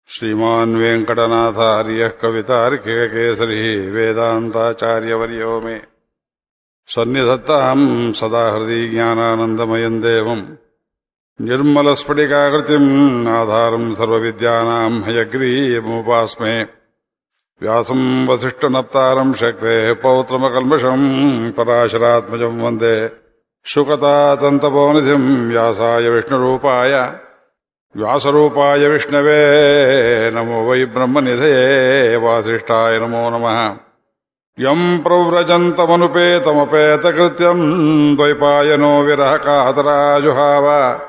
श्रीमान् वेङ्कटनाथार्यः कवितार्किककेसरी वेदान्ताचार्यवर्यो मे सन्निधत्ताम् सदा हृदि ज्ञानानन्दमयम् देवम् निर्मलस्फटिकाकृतिम् आधारम् सर्वविद्यानाम् हयग्रीयमुपास्मे व्यासम् वसिष्ठनप्तारम् शक्तेः पौत्रमकल्मषम् पराशरात्मजम् वन्दे शुकतातन्तपोनिधिम् व्यासाय विष्णुरूपाय व्यासरूपाय विष्णवे नमो वै ब्रह्मनिधये वासिष्ठाय नमो नमः यम् प्रव्रजन्तमनुपेतमपेतकृत्यम् द्वैपायनो विरहकातराजुहाव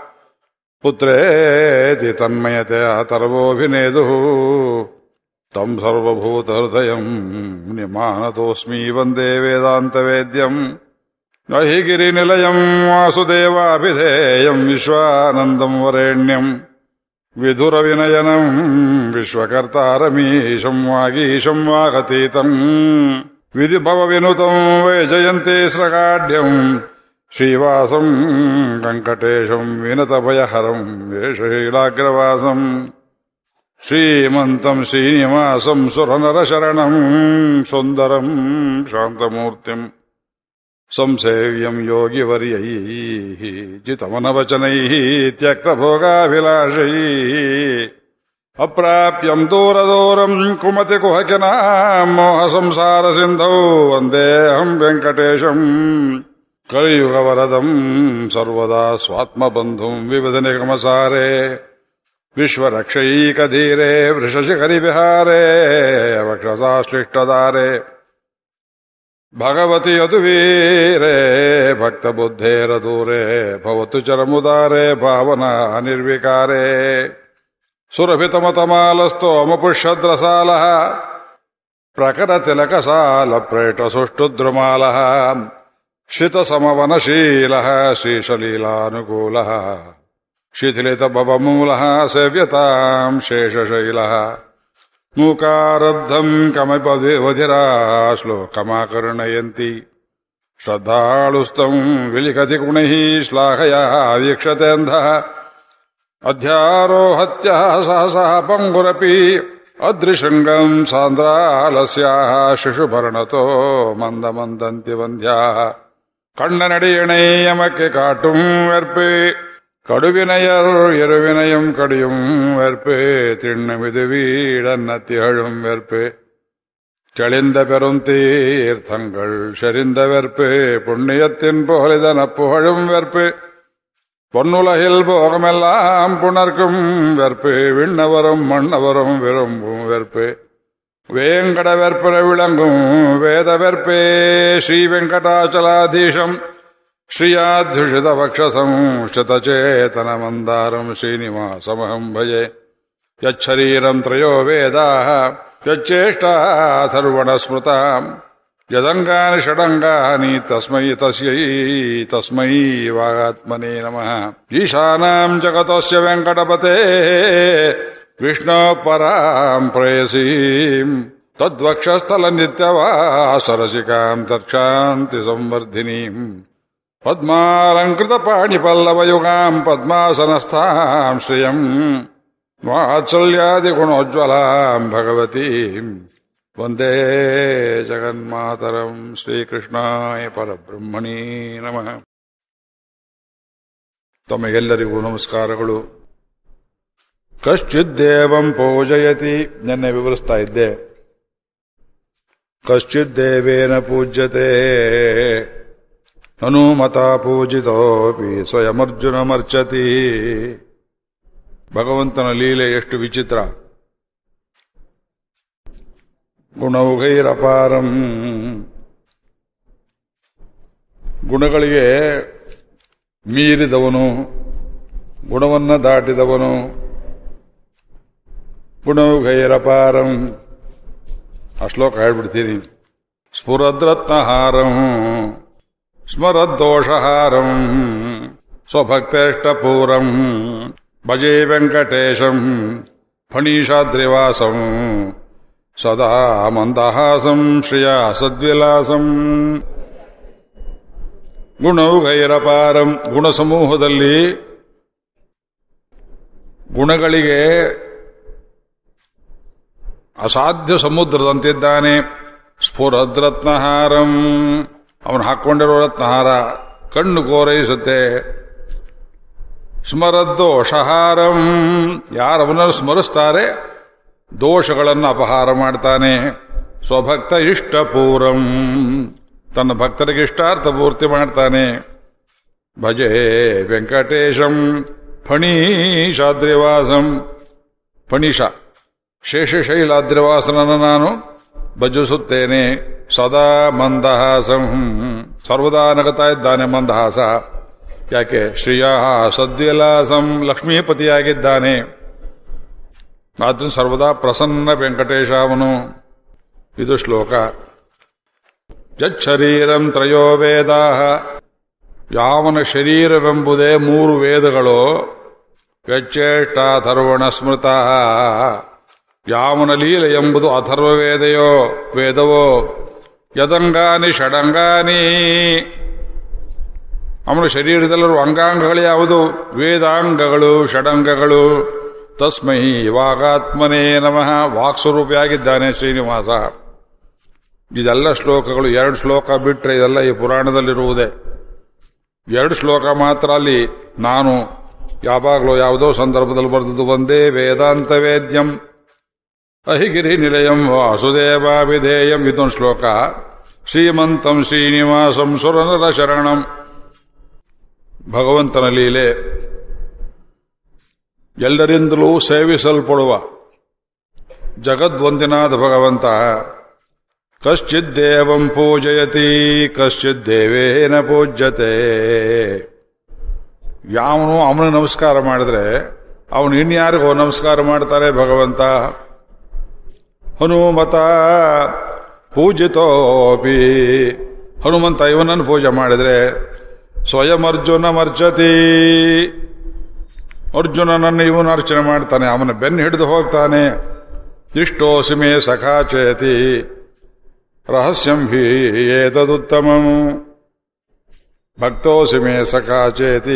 पुत्रेति तन्मयतया तर्वोऽभिनेदुः तम् सर्वभूतहृदयम् निमानतोऽस्मि वन्दे वेदान्तवेद्यम् न हि गिरिनिलयम् वासुदेवाभिधेयम् विश्वानन्दम् वरेण्यम् विधुरविनयनम् विश्वकर्तारमीशम् वागीशम् वागतीतम् विधिभवविनुतम् वैजयन्ती स्रकाढ्यम् श्रीवासम् कङ्कटेशम् विनतभयहरम् वेषशीलाग्रवासम् श्रीमन्तम् श्रीनिवासम् सुरनरशरणम् सुन्दरम् शान्तमूर्तिम् संसेव्यम् योगिवर्यैः जितमनवचनैः त्यक्तभोगाभिलाषैः अप्राप्यम् दूरदूरम् कुमतिकुहकिनाम् मोहसंसारसिन्धौ वन्देऽहम् वेङ्कटेशम् कलियुगवरदम् सर्वदा स्वात्मबन्धुम् विविधनिगमसारे विश्वरक्षैकधीरे वृषशिखरिविहारे वक्षसाश्लिष्टदारे भगवति यदुवीरे भक्तबुद्धेरदूरे भवतु चरमुदारे भावना निर्विकारे सुरभितमतमालस्तोमपुष्यद्रसालः प्रकरतिलकसालप्रेटसुष्ठुद्रुमालः शितसमवनशीलः श्रीशलीलानुकूलः शिथिलितभवमूलः सेव्यताम् शेषशैलः मूकारब्धम् कमपधिरा श्लोकमाकर्णयन्ति श्रद्धाळुस्तम् विलिखति गुणैः श्लाघया वीक्षतेऽन्धः अध्यारोहत्यः सहसः पङ्गुरपि अदृशृङ्गम् सान्द्रालस्याः शिशुभरणतो मन्दमन्दन्ति वन्द्याः கண்ணனடியணை எமக்கு காட்டும் வெற்பு கடுவினையர் எருவினையும் கடியும் வெற்பு திண்ணுமிது வீடன்ன திகழும் வெற்பு செழிந்த பெரும் தீர்த்தங்கள் செறிந்த வெற்பு புண்ணியத்தின் புகழிதன புகழும் வெற்பு பொன்னுலகில் போகமெல்லாம் புணர்க்கும் வெற்பு விண்ணவரும் மன்னவரும் விரும்பும் வெற்பு வேங்கட வெற்புற விளங்கும் வேத வெற்பே ஸ்ரீ வெங்கடாச்சலாதீஷம் श्रियाध्युषित वक्षसं शतचेतनमन्दारम् श्रीनिवासमहम् भजे यच्छरीरम् त्रयो वेदाः यच्चेष्टाथर्वणस्मृताम् यदङ्गानि षडङ्गानि तस्मै तस्यै तस्मै वागात्मने नमः ईशानाम् जगतस्य वेङ्कटपते विष्णो पराम् प्रेयसीम् तद्वक्षस्थलनित्यवासरसिकाम् तत्क्षान्ति संवर्धिनीम् पद्मालङ्कृतपाणिपल्लवयुगाम् पद्मासनस्थाम् श्रियम् वात्सल्यादिगुणोज्ज्वलाम् भगवतीम् वन्दे जगन्मातरम् श्रीकृष्णाय ಪರಬ್ರಹ್ಮಣೇ ನಮಃ ತಮಗೆಲ್ಲರಿಗೂ ನಮಸ್ಕಾರಗಳು ಕಶ್ಚಿದ್ದೇವಂ ಪೂಜಯತಿ ನೆನ್ನೆ ವಿವರಿಸ್ತಾ ಇದ್ದೆ ಕಶ್ಚಿದ್ದೇವೇನ ಪೂಜ್ಯತೆ ಹನುಮತ ಪೂಜಿತೋಪಿ ಸ್ವಯಮರ್ಜುನಮರ್ಚತಿ ಭಗವಂತನ ಲೀಲೆ ಎಷ್ಟು ವಿಚಿತ್ರ ಗುಣೌಘೈರಪಾರಂ ಗುಣಗಳಿಗೆ ಮೀರಿದವನು ಗುಣವನ್ನ ದಾಟಿದವನು ಗುಣೌಘೈರಪಾರಂ ಆ ಶ್ಲೋಕ ಹೇಳ್ಬಿಡ್ತೀನಿ ಸ್ಫುರದ್ರತ್ನಹಾರಂ ಸ್ಮರದ್ದೋಷಹಾರಂ ಸ್ವಭಕ್ತೇಷ್ಟಪೂರಂ ಭಜೆ ವೆಂಕಟೇಶಂ ಫಣೀಶಾದ್ರಿವಾಸಂ ಸದಾ ಮಂದಹಾಸಂ ಶ್ರಿಯಾ ಸದ್ವಿಲಾಸಂ ಗುಣೌಘೈರಪಾರಂ ಗುಣಸಮೂಹದಲ್ಲಿ ಗುಣಗಳಿಗೆ ಅಸಾಧ್ಯ ಸಮುದ್ರದಂತಿದ್ದಾನೆ ಸ್ಫುರದ್ರತ್ನಹಾರಂ ಅವನು ಹಾಕ್ಕೊಂಡಿರೋ ರತ್ನಹಾರ ಕಣ್ಣು ಕೋರೈಸುತ್ತೆ ಸ್ಮರದ್ದೋಷಹಾರಂ ಯಾರವನನ್ನು ಸ್ಮರಿಸ್ತಾರೆ ದೋಷಗಳನ್ನು ಅಪಹಾರ ಮಾಡ್ತಾನೆ ಸ್ವಭಕ್ತ ಇಷ್ಟಪೂರಂ ತನ್ನ ಭಕ್ತರಿಗೆ ಇಷ್ಟಾರ್ಥ ಪೂರ್ತಿ ಮಾಡ್ತಾನೆ ಭಜೆ ವೆಂಕಟೇಶಂ ಫಣೀಶಾದ್ರಿವಾಸಂ ಫಣೀಶ ಶೇಷಶೈಲಾದ್ರಿವಾಸನನ್ನು ನಾನು ಭಜಿಸುತ್ತೇನೆ ಸದಾ ಮಂದಹಾಸಂ ಸರ್ವದಾ ನಗತಾ ಇದ್ದಾನೆ ಮಂದಹಾಸ ಯಾಕೆ ಶ್ರೀಯ ಸದ್ವಿಲಾಸಂ ಲಕ್ಷ್ಮೀಪತಿಯಾಗಿದ್ದಾನೆ ಆದ್ರಿಂದ ಸರ್ವದಾ ಪ್ರಸನ್ನ ವೆಂಕಟೇಶ ಅವನು ಇದು ಶ್ಲೋಕ ಯಚ್ಚರೀರಂ ತ್ರಯೋ ವೇದ ಯಾವನ ಶರೀರವೆಂಬುದೇ ಮೂರು ವೇದಗಳು ಯಚ್ಚೇಷ್ಟ ಅಥರ್ವಣ ಸ್ಮೃತ ಯಾವನ ಲೀಲೆ ಎಂಬುದು ಅಥರ್ವ ವೇದಯೋ ವೇದವೋ ಯದಂಗಾನಿ ಷಡಂಗಾನಿ ಅವನ ಶರೀರದಲ್ಲಿರುವ ಅಂಗಾಂಗಗಳು ಯಾವುದು ವೇದಾಂಗಗಳು ಷಡಂಗಗಳು ತಸ್ಮೈ ವಾಗಾತ್ಮನೇ ನಮಃ ವಾಕ್ಸ್ವರೂಪಿಯಾಗಿದ್ದಾನೆ ಶ್ರೀನಿವಾಸ ಇದೆಲ್ಲ ಶ್ಲೋಕಗಳು ಎರಡು ಶ್ಲೋಕ ಬಿಟ್ರೆ ಇದೆಲ್ಲ ಈ ಪುರಾಣದಲ್ಲಿರುವುದೇ ಎರಡು ಶ್ಲೋಕ ಮಾತ್ರ ಅಲ್ಲಿ ನಾನು ಯಾವಾಗಲೂ ಯಾವುದೋ ಸಂದರ್ಭದಲ್ಲಿ ಬರೆದದ್ದು ಒಂದೇ ವೇದಾಂತ ವೇದ್ಯಂ ಅಹಿಗಿರಿ ನಿಲಯಂ ವಾಸುದೇವಾಭಿಧೇಯಂ ಇದೊಂದು ಶ್ಲೋಕ ಶ್ರೀಮಂತಂ ಶ್ರೀನಿವಾಸಂ ಸುರನರ ಶರಣಂ ಭಗವಂತನ ಲೀಲೆ ಎಲ್ಲರಿಂದಲೂ ಸೇವಿಸಲ್ಪಡುವ ಜಗದ್ವಂದಿನಾದ ಭಗವಂತ ಕಶ್ಚಿದ್ದೇವಂ ಪೂಜಯತಿ ಕಶ್ಚಿದ್ದೇವೇನ ಪೂಜ್ಯತೆ ಯಾವನು ಅವನು ನಮಸ್ಕಾರ ಮಾಡಿದ್ರೆ ಅವನು ಇನ್ಯಾರಿಗೋ ನಮಸ್ಕಾರ ಮಾಡ್ತಾರೆ ಭಗವಂತ ಹನುಮತ ಪೂಜಿತೋಪಿ ಹನುಮಂತ ಇವನನ್ನು ಪೂಜೆ ಮಾಡಿದ್ರೆ ಸ್ವಯಂ ಅರ್ಜುನ ಮರ್ಜತಿ ಅರ್ಜುನನನ್ನು ಇವನು ಅರ್ಚನೆ ಮಾಡ್ತಾನೆ ಅವನ ಬೆನ್ನು ಹಿಡಿದು ಹೋಗ್ತಾನೆ ಇಷ್ಟೋಸಿಮೆ ಸಖಾಚಯತಿ ರಹಸ್ಯಂ ಹಿ ಏತದುತ್ತಮಂ ಭಕ್ತೋಸಿಮೆ ಸಖಾಚೇತಿ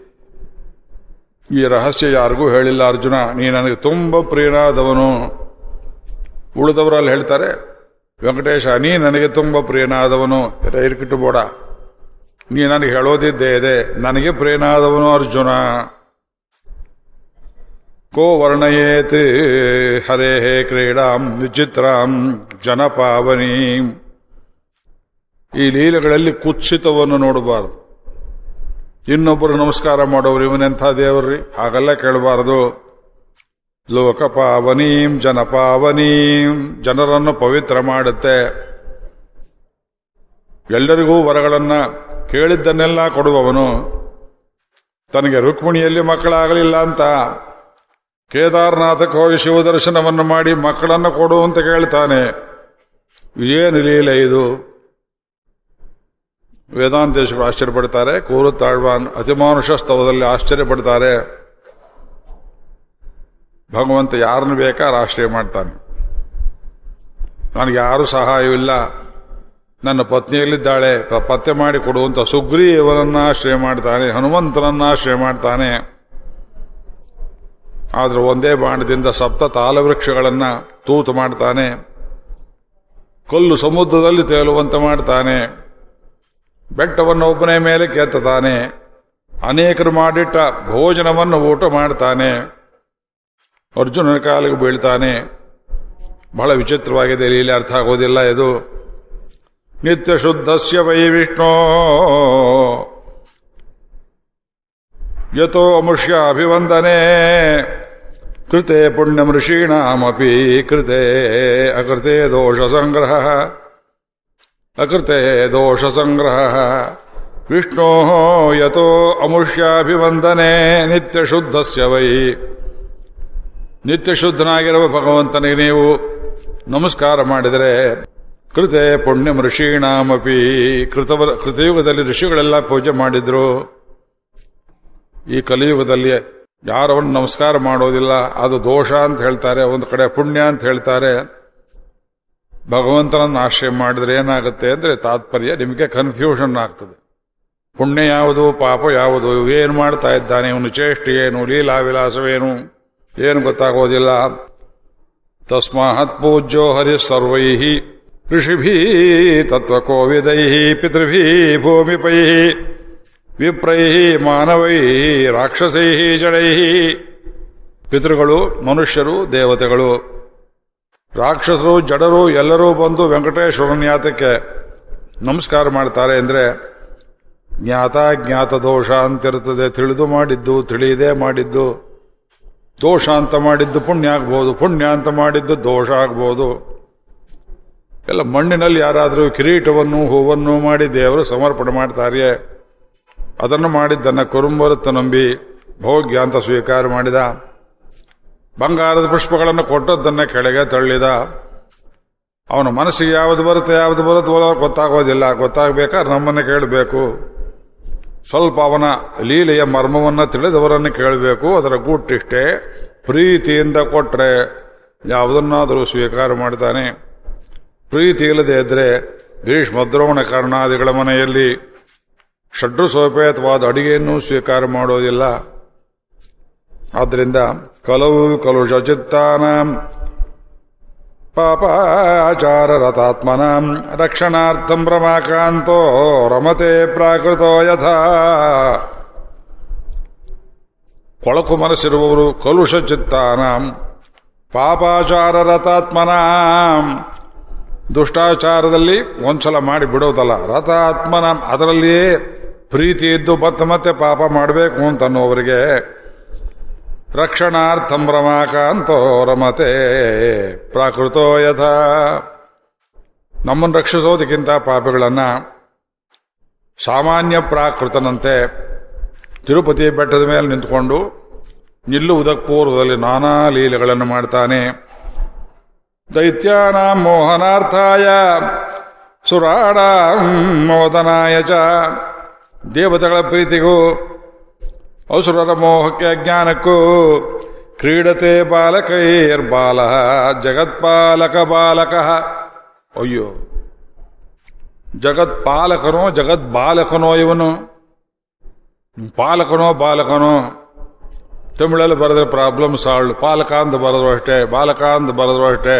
ಈ ರಹಸ್ಯ ಯಾರಿಗೂ ಹೇಳಿಲ್ಲ ಅರ್ಜುನ ನೀ ನನಗೆ ತುಂಬ ಪ್ರಿಯನಾದವನು ಉಳಿದವರಲ್ಲಿ ಹೇಳ್ತಾರೆ ವೆಂಕಟೇಶ ನೀ ನನಗೆ ತುಂಬ ಪ್ರಿಯನಾದವನು ಇರ್ಕಿಟ್ಟು ಬೋಡ ನೀ ನನಗೆ ಹೇಳೋದಿದ್ದೇ ಇದೆ ನನಗೆ ಪ್ರಿಯನಾದವನು ಅರ್ಜುನ ಕೋ ವರ್ಣಯೇತ್ ಹರೇ ಕ್ರೀಡಾಂ ವಿಚಿತ್ರಾಂ ಜನಪಾವನಿ ಈ ಲೀಲೆಗಳಲ್ಲಿ ಕುತ್ಸಿತವನ್ನು ನೋಡಬಾರದು ಇನ್ನೊಬ್ಬರು ನಮಸ್ಕಾರ ಮಾಡೋರು ಇವನೆಂಥ ದೇವರ್ರಿ ಹಾಗೆಲ್ಲ ಕೇಳಬಾರದು ಲೋಕಪಾವನೀಂ ಜನಪಾವನೀಂ ಜನರನ್ನು ಪವಿತ್ರ ಮಾಡುತ್ತೆ ಎಲ್ಲರಿಗೂ ವರಗಳನ್ನ ಕೇಳಿದ್ದನ್ನೆಲ್ಲ ಕೊಡುವವನು ತನಗೆ ರುಕ್ಮಿಣಿಯಲ್ಲಿ ಮಕ್ಕಳಾಗಲಿಲ್ಲ ಅಂತ ಕೇದಾರನಾಥಕ್ಕೆ ಹೋಗಿ ಶಿವದರ್ಶನವನ್ನು ಮಾಡಿ ಮಕ್ಕಳನ್ನು ಕೊಡು ಅಂತ ಕೇಳ್ತಾನೆ ಏನು ಲೀಲೆ ಇದು ವೇದಾಂತೇಶ್ವರು ಆಶ್ಚರ್ಯಪಡ್ತಾರೆ ಕೂರು ತಾಳ್ವಾನ್ ಅತಿಮಾನುಷ ಸ್ತವದಲ್ಲಿ ಆಶ್ಚರ್ಯಪಡ್ತಾರೆ ಭಗವಂತ ಯಾರನ್ನು ಬೇಕಾದ್ರೆ ಆಶ್ರಯ ಮಾಡ್ತಾನೆ ನನಗೆ ಯಾರು ಸಹಾಯವಿಲ್ಲ ನನ್ನ ಪತ್ನಿಯಲ್ಲಿದ್ದಾಳೆ ಪ- ಪತ್ತೆ ಮಾಡಿ ಕೊಡುವಂತ ಸುಗ್ರೀವನನ್ನ ಆಶ್ರಯ ಮಾಡ್ತಾನೆ ಹನುಮಂತನನ್ನ ಆಶ್ರಯ ಮಾಡ್ತಾನೆ ಆದ್ರೆ ಒಂದೇ ಬಾಣದಿಂದ ಸಪ್ತ ತಾಲವೃಕ್ಷಗಳನ್ನ ತೂತು ಮಾಡ್ತಾನೆ ಕಲ್ಲು ಸಮುದ್ರದಲ್ಲಿ ತೇಲುವಂತೆ ಮಾಡ್ತಾನೆ ಬೆಟ್ಟವನ್ನು ಒಬ್ಬನೇ ಮೇಲೆ ಕೆತ್ತತಾನೆ ಅನೇಕರು ಮಾಡಿಟ್ಟ ಭೋಜನವನ್ನು ಊಟ ಮಾಡ್ತಾನೆ ಅರ್ಜುನನ ಕಾಲಿಗೆ ಬೀಳ್ತಾನೆ ಬಹಳ ವಿಚಿತ್ರವಾಗಿದೆ ಲೀಲೆ ಅರ್ಥ ಆಗೋದಿಲ್ಲ ಇದು ನಿತ್ಯ ಶುದ್ಧಸ್ಯ ವೈ ವಿಷ್ಣೋ ಯಥೋ ಅಮುಷ್ಯ ಅಭಿವಂದನೆ ಕೃತೆ ಪುಣ್ಯಂ ಋಷೀಣಾಮಪಿ ಕೃತೆ ಅಕೃತೆ ದೋಷ ಸಂಗ್ರಹ ಅಕೃತೆ ದೋಷ ಸಂಗ್ರಹ ವಿಷ್ಣೋ ಯಥೋ ಅಮುಷ್ಯಾಭಿವಂದನೆ ನಿತ್ಯ ಶುದ್ಧಸ್ಯ ವೈ ನಿತ್ಯ ಶುದ್ಧನಾಗಿರುವ ಭಗವಂತನಿಗೆ ನೀವು ನಮಸ್ಕಾರ ಮಾಡಿದರೆ ಕೃತೆ ಪುಣ್ಯಂ ಋಷೀಣಾಮಪಿ ಕೃತವ ಕೃತಯುಗದಲ್ಲಿ ಋಷಿಗಳೆಲ್ಲ ಪೂಜೆ ಮಾಡಿದ್ರು ಈ ಕಲಿಯುಗದಲ್ಲಿ ಯಾರವನ್ನು ನಮಸ್ಕಾರ ಮಾಡೋದಿಲ್ಲ ಅದು ದೋಷ ಅಂತ ಹೇಳ್ತಾರೆ ಒಂದು ಕಡೆ ಪುಣ್ಯ ಅಂತ ಹೇಳ್ತಾರೆ ಭಗವಂತನನ್ನು ಆಶ್ರಯ ಮಾಡಿದ್ರೆ ಏನಾಗುತ್ತೆ ಅಂದ್ರೆ ತಾತ್ಪರ್ಯ ನಿಮಗೆ ಕನ್ಫ್ಯೂಷನ್ ಆಗ್ತದೆ ಪುಣ್ಯ ಯಾವುದು ಪಾಪ ಯಾವುದು ಏನು ಮಾಡ್ತಾ ಇದ್ದಾನೆ ಇವನು ಚೇಷ್ಟೆ ಏನು ಲೀಲಾ ವಿಲಾಸವೇನು ಏನು ಗೊತ್ತಾಗೋದಿಲ್ಲ ತಸ್ಮಾತ್ ಪೂಜ್ಯೋ ಹರಿ ಸರ್ವೈ ಋಷಿಭಿ ತತ್ವಕೋವಿದೈ ಪಿತೃಭಿ ಭೂಮಿಪೈ ವಿಪ್ರೈ ಮಾನವೈ ರಾಕ್ಷಸೈ ಜಡೈ ಪಿತೃಗಳು ಮನುಷ್ಯರು ದೇವತೆಗಳು ರಾಕ್ಷಸರು ಜಡರು ಎಲ್ಲರೂ ಬಂದು ವೆಂಕಟೇಶ್ವರನ ಯಾತಕ್ಕೆ ನಮಸ್ಕಾರ ಮಾಡ್ತಾರೆ ಅಂದ್ರೆ ಜ್ಞಾತ ಜ್ಞಾತ ದೋಷ ಅಂತಿರ್ತದೆ ತಿಳಿದು ಮಾಡಿದ್ದು ತಿಳಿಯದೆ ಮಾಡಿದ್ದು ದೋಷ ಅಂತ ಮಾಡಿದ್ದು ಪುಣ್ಯ ಆಗ್ಬೋದು ಪುಣ್ಯ ಅಂತ ಮಾಡಿದ್ದು ದೋಷ ಆಗ್ಬೋದು ಎಲ್ಲ ಮಣ್ಣಿನಲ್ಲಿ ಯಾರಾದರೂ ಕಿರೀಟವನ್ನು ಹೂವನ್ನು ಮಾಡಿ ದೇವರು ಸಮರ್ಪಣೆ ಮಾಡ್ತಾರೆ ಅದನ್ನು ಮಾಡಿದ್ದನ್ನ ಕುರುಂಬರತ್ತ ನಂಬಿ ಭೋಗ್ಯ ಅಂತ ಸ್ವೀಕಾರ ಮಾಡಿದ ಬಂಗಾರದ ಪುಷ್ಪಗಳನ್ನು ಕೊಟ್ಟದ್ದನ್ನ ಕೆಳಗೆ ತಳ್ಳಿದ ಅವನ ಮನಸ್ಸಿಗೆ ಯಾವುದು ಬರುತ್ತೆ ಯಾವುದು ಬರುತ್ತೆ ಗೊತ್ತಾಗೋದಿಲ್ಲ ಗೊತ್ತಾಗಬೇಕಾದ್ರೆ ನಮ್ಮನ್ನು ಕೇಳಬೇಕು ಸ್ವಲ್ಪ ಅವನ ಲೀಲೆಯ ಮರ್ಮವನ್ನ ತಿಳಿದವರನ್ನು ಕೇಳಬೇಕು ಅದರ ಗೂಟಿಷ್ಟೇ ಪ್ರೀತಿಯಿಂದ ಕೊಟ್ರೆ ಯಾವುದನ್ನಾದರೂ ಸ್ವೀಕಾರ ಮಾಡ್ತಾನೆ ಪ್ರೀತಿ ಇಲ್ಲದೆ ಇದ್ರೆ ಭೀಷ್ಮ ದ್ರೋಣ ಕರ್ಣಾದಿಗಳ ಮನೆಯಲ್ಲಿ ಷಡ್ರು ಸೋಪೇತವಾದ ಅಡಿಗೆಯನ್ನು ಸ್ವೀಕಾರ ಮಾಡೋದಿಲ್ಲ ಆದ್ದರಿಂದ ಕಲವು ಕಲುಷ ಚಿತ್ತಾನ ಪಾಪಾಚಾರ ರಥಾತ್ಮನ ರಕ್ಷಣಾರ್ಥಂ ರಮಾಕಾಂತೋ ರಮತೆ ಪ್ರಾಕೃತೋ ಯಥಾ ಕೊಳಕು ಮನಸ್ಸಿರುವವರು ಕಲುಷ ಚಿತ್ತಾನ ಪಾಪಾಚಾರ ರಥಾತ್ಮನ ದುಷ್ಟಾಚಾರದಲ್ಲಿ ಒಂದ್ಸಲ ಮಾಡಿ ಬಿಡೋದಲ್ಲ ರಥಾತ್ಮನ ಅದರಲ್ಲಿಯೇ ಪ್ರೀತಿ ಇದ್ದು ಮತ್ತೆ ಮತ್ತೆ ಪಾಪ ಮಾಡಬೇಕು ಅಂತನ್ನುವರಿಗೆ ರಕ್ಷಣಾರ್ಥಂ ರಮಾಕಾಂತೋ ರಮತೆ ಪ್ರಾಕೃತೋ ಯಥಾ ನಮ್ಮನ್ನು ರಕ್ಷಿಸೋದಕ್ಕಿಂತ ಪಾಪಗಳನ್ನ ಸಾಮಾನ್ಯ ಪ್ರಾಕೃತನಂತೆ ತಿರುಪತಿ ಬೆಟ್ಟದ ಮೇಲೆ ನಿಂತುಕೊಂಡು ನಿಲ್ಲುವುದಕ್ಕೆ ಪೂರ್ವದಲ್ಲಿ ನಾನಾ ಲೀಲೆಗಳನ್ನು ಮಾಡ್ತಾನೆ ದೈತ್ಯಾನ ಮೋಹನಾರ್ಥಾಯ ಸುರಾಡ ಮೋದನಾಯ ಚ ದೇವತೆಗಳ ಪ್ರೀತಿಗೂ ಅಸುರರ ಮೋಹಕ್ಕೆ ಅಜ್ಞಾನಕ್ಕೂ ಕ್ರೀಡತೆ ಬಾಲಕೈರ್ಬಾಲ ಜಗತ್ಪಾಲಕ ಬಾಲಕ ಅಯ್ಯೋ ಜಗತ್ಪಾಲಕನೋ ಜಗದ್ಬಾಲಕನೋ ಇವನು ಪಾಲಕನೋ ಬಾಲಕನೋ ತಮಿಳಲ್ಲಿ ಬರೆದ್ರೆ ಪ್ರಾಬ್ಲಮ್ ಸಾಲ್ವ್ ಪಾಲಕ ಅಂತ ಬರೆದ್ರು ಅಷ್ಟೇ ಬಾಲಕ ಅಂತ ಬರೆದ್ರು ಅಷ್ಟೇ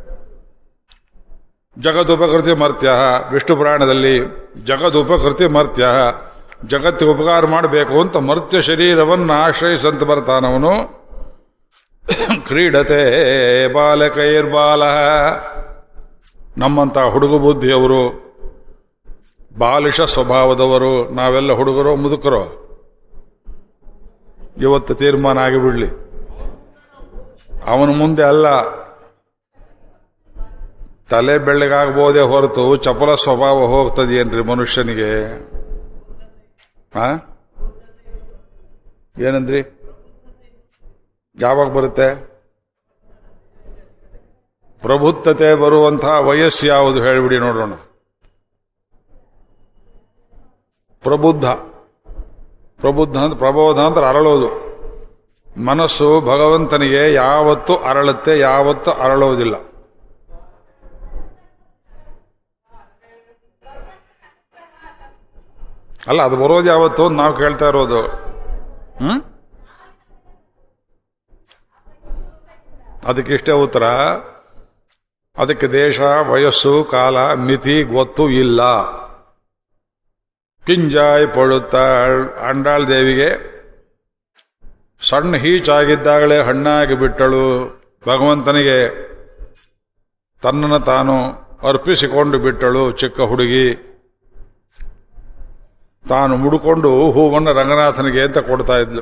ಜಗದುಪಕೃತಿ ಮರ್ತ್ಯ ವಿಷ್ಣು ಪುರಾಣದಲ್ಲಿ ಜಗದುಪಕೃತಿ ಮರ್ತ್ಯ ಜಗತ್ತಿಗೆ ಉಪಕಾರ ಮಾಡಬೇಕು ಅಂತ ಮರ್ತ್ಯ ಶರೀರವನ್ನು ಆಶ್ರಯಿಸಂತ ಬರ್ತಾನವನು ಕ್ರೀಡತೆ ಬಾಲಕೈರ್ಬಾಲ ನಮ್ಮಂತ ಹುಡುಗ ಬುದ್ಧಿಯವರು ಬಾಲಿಶ ಸ್ವಭಾವದವರು ನಾವೆಲ್ಲ ಹುಡುಗರು ಮುದುಕರು ಇವತ್ತು ತೀರ್ಮಾನ ಆಗಿಬಿಡ್ಲಿ ಅವನ ಮುಂದೆ ಅಲ್ಲ ತಲೆ ಬೆಳ್ಳಗಾಗ್ಬೋದೇ ಹೊರತು ಚಪಲ ಸ್ವಭಾವ ಹೋಗ್ತದೇನ್ರಿ ಮನುಷ್ಯನಿಗೆ ಆ ಏನಂದ್ರಿ ಯಾವಾಗ ಬರುತ್ತೆ ಪ್ರಬುದ್ಧತೆ ಬರುವಂತಹ ವಯಸ್ಸು ಯಾವುದು ಹೇಳಿಬಿಡಿ ನೋಡೋಣ ಪ್ರಬುದ್ಧ ಪ್ರಬುದ್ಧ ಅಂತ ಪ್ರಬೋಧ ಅಂತ ಅರಳೋದು ಮನಸ್ಸು ಭಗವಂತನಿಗೆ ಯಾವತ್ತು ಅರಳುತ್ತೆ ಯಾವತ್ತು ಅರಳೋದಿಲ್ಲ ಅಲ್ಲ ಅದು ಬರೋದು ಯಾವತ್ತು ಅಂತ ನಾವು ಕೇಳ್ತಾ ಇರೋದು ಹ್ಮ್ ಅದಕ್ಕಿಷ್ಟೇ ಉತ್ತರ ಅದಕ್ಕೆ ದೇಶ ವಯಸ್ಸು ಕಾಲ ಮಿತಿ ಗೊತ್ತು ಇಲ್ಲ ಕಿಂಜಾಯ್ ಪಡುತ್ತಾಳ್ ಅಂಡಾಳ್ ದೇವಿಗೆ ಸಣ್ಣ ಹೀಚಾಗಿದ್ದಾಗಲೇ ಹಣ್ಣಾಗಿ ಬಿಟ್ಟಳು ಭಗವಂತನಿಗೆ ತನ್ನನ್ನು ತಾನು ಅರ್ಪಿಸಿಕೊಂಡು ಬಿಟ್ಟಳು ಚಿಕ್ಕ ಹುಡುಗಿ ತಾನು ಮುಡುಕೊಂಡು ಹೂವನ್ನು ರಂಗನಾಥನಿಗೆ ಅಂತ ಕೊಡ್ತಾ ಇದ್ಲು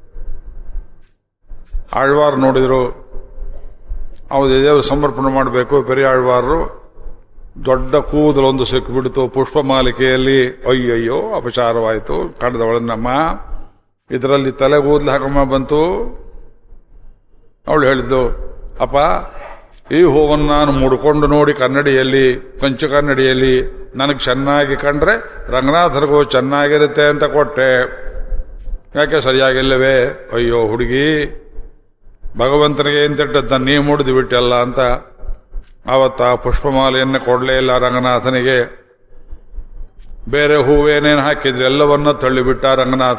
ಆಳ್ವಾರ್ ನೋಡಿದ್ರು ಹೌದು ದೇವರು ಸಮರ್ಪಣೆ ಮಾಡಬೇಕು ಪೆರಿಯಾಳ್ವಾರರು ದೊಡ್ಡ ಕೂದಲೊಂದು ಸಿಕ್ಕಿಬಿಡ್ತು ಪುಷ್ಪ ಮಾಲಿಕೆಯಲ್ಲಿ ಅಯ್ಯಯ್ಯೋ ಅಪಚಾರವಾಯಿತು ಕಂಡದವಳನ್ನಮ್ಮ ಇದರಲ್ಲಿ ತಲೆಗೂದಲು ಹಾಕಮ್ಮ ಬಂತು ಅವಳು ಹೇಳಿದ್ದು ಅಪ್ಪ ಈ ಹೂವನ್ನು ನಾನು ಮುಡ್ಕೊಂಡು ನೋಡಿ ಕನ್ನಡಿಯಲ್ಲಿ ಕಂಚು ಕನ್ನಡಿಯಲ್ಲಿ ನನಗೆ ಚೆನ್ನಾಗಿ ಕಂಡ್ರೆ ರಂಗನಾಥರಿಗೂ ಚೆನ್ನಾಗಿರುತ್ತೆ ಅಂತ ಕೊಟ್ಟೆ ಯಾಕೆ ಸರಿಯಾಗಿಲ್ಲವೇ ಅಯ್ಯೋ ಹುಡುಗಿ ಭಗವಂತನಿಗೆ ಎಂತಿಟ್ಟದ್ದ ನೀ ಮುಡಿದು ಬಿಟ್ಟಲ್ಲ ಅಂತ ಆವತ್ತ ಪುಷ್ಪಮಾಲೆಯನ್ನು ಕೊಡಲೇ ಇಲ್ಲ ರಂಗನಾಥನಿಗೆ ಬೇರೆ ಹೂವೇನೇನು ಹಾಕಿದ್ರೆ ಎಲ್ಲವನ್ನ ತಳ್ಳಿಬಿಟ್ಟ ರಂಗನಾಥ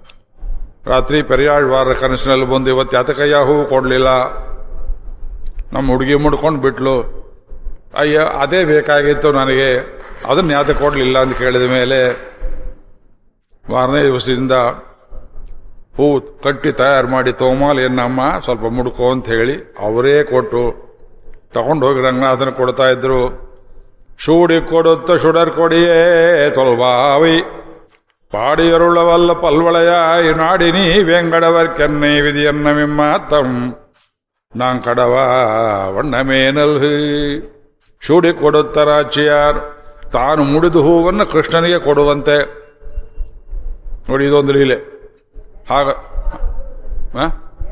ರಾತ್ರಿ ಪೆರಿಯಾಳ್ವಾರ ಕನಸಿನಲ್ಲಿ ಬಂದು ಇವತ್ತು ಯಾತಕಯ್ಯ ಹೂವು ಕೊಡಲಿಲ್ಲ ನಮ್ಮ ಹುಡುಗಿ ಮುಡ್ಕೊಂಡು ಬಿಟ್ಲು ಅಯ್ಯ ಅದೇ ಬೇಕಾಗಿತ್ತು ನನಗೆ ಅದನ್ನ ಯಾವ್ದು ಕೊಡಲಿಲ್ಲ ಅಂತ ಕೇಳಿದ ಮೇಲೆ ಮಾರನೇ ದಿವಸದಿಂದ ಹೂ ಕಟ್ಟಿ ತಯಾರು ಮಾಡಿ ತೋಮಾಲ್ ಎನ್ನಮ್ಮ ಸ್ವಲ್ಪ ಮುಡ್ಕೋ ಅಂತ ಹೇಳಿ ಅವರೇ ಕೊಟ್ಟು ತಗೊಂಡು ಹೋಗಿ ರಂಗನಾಥನ ಕೊಡ್ತಾ ಇದ್ರು ಶೂಡಿ ಕೊಡುತ್ತ ಶುಡರ್ ಕೊಡಿಯೇ ತೊಲ್ಬಾವಿ ಪಾಡಿಯರುಳವಲ್ಲ ಪಲ್ವಳೆಯ ಈ ನಾಡಿನಿ ವೆಂಗಡವರ್ ಕೆನ್ನೆ ವಿಧಿಯನ್ನ ಮಿಮ್ಮಾತಂ ನಾಂ ಕಡವ ವಣ್ಣಮೇನಲ್ ಶೂಡಿ ಕೊಡುತ್ತರಾಚಿಯಾರ್ ತಾನು ಮುಡಿದು ಹೂವನ್ನು ಕೃಷ್ಣನಿಗೆ ಕೊಡುವಂತೆ ನೋಡಿ ಇದೊಂದು ಲೀಲೆ ಹಾಗ ಆ?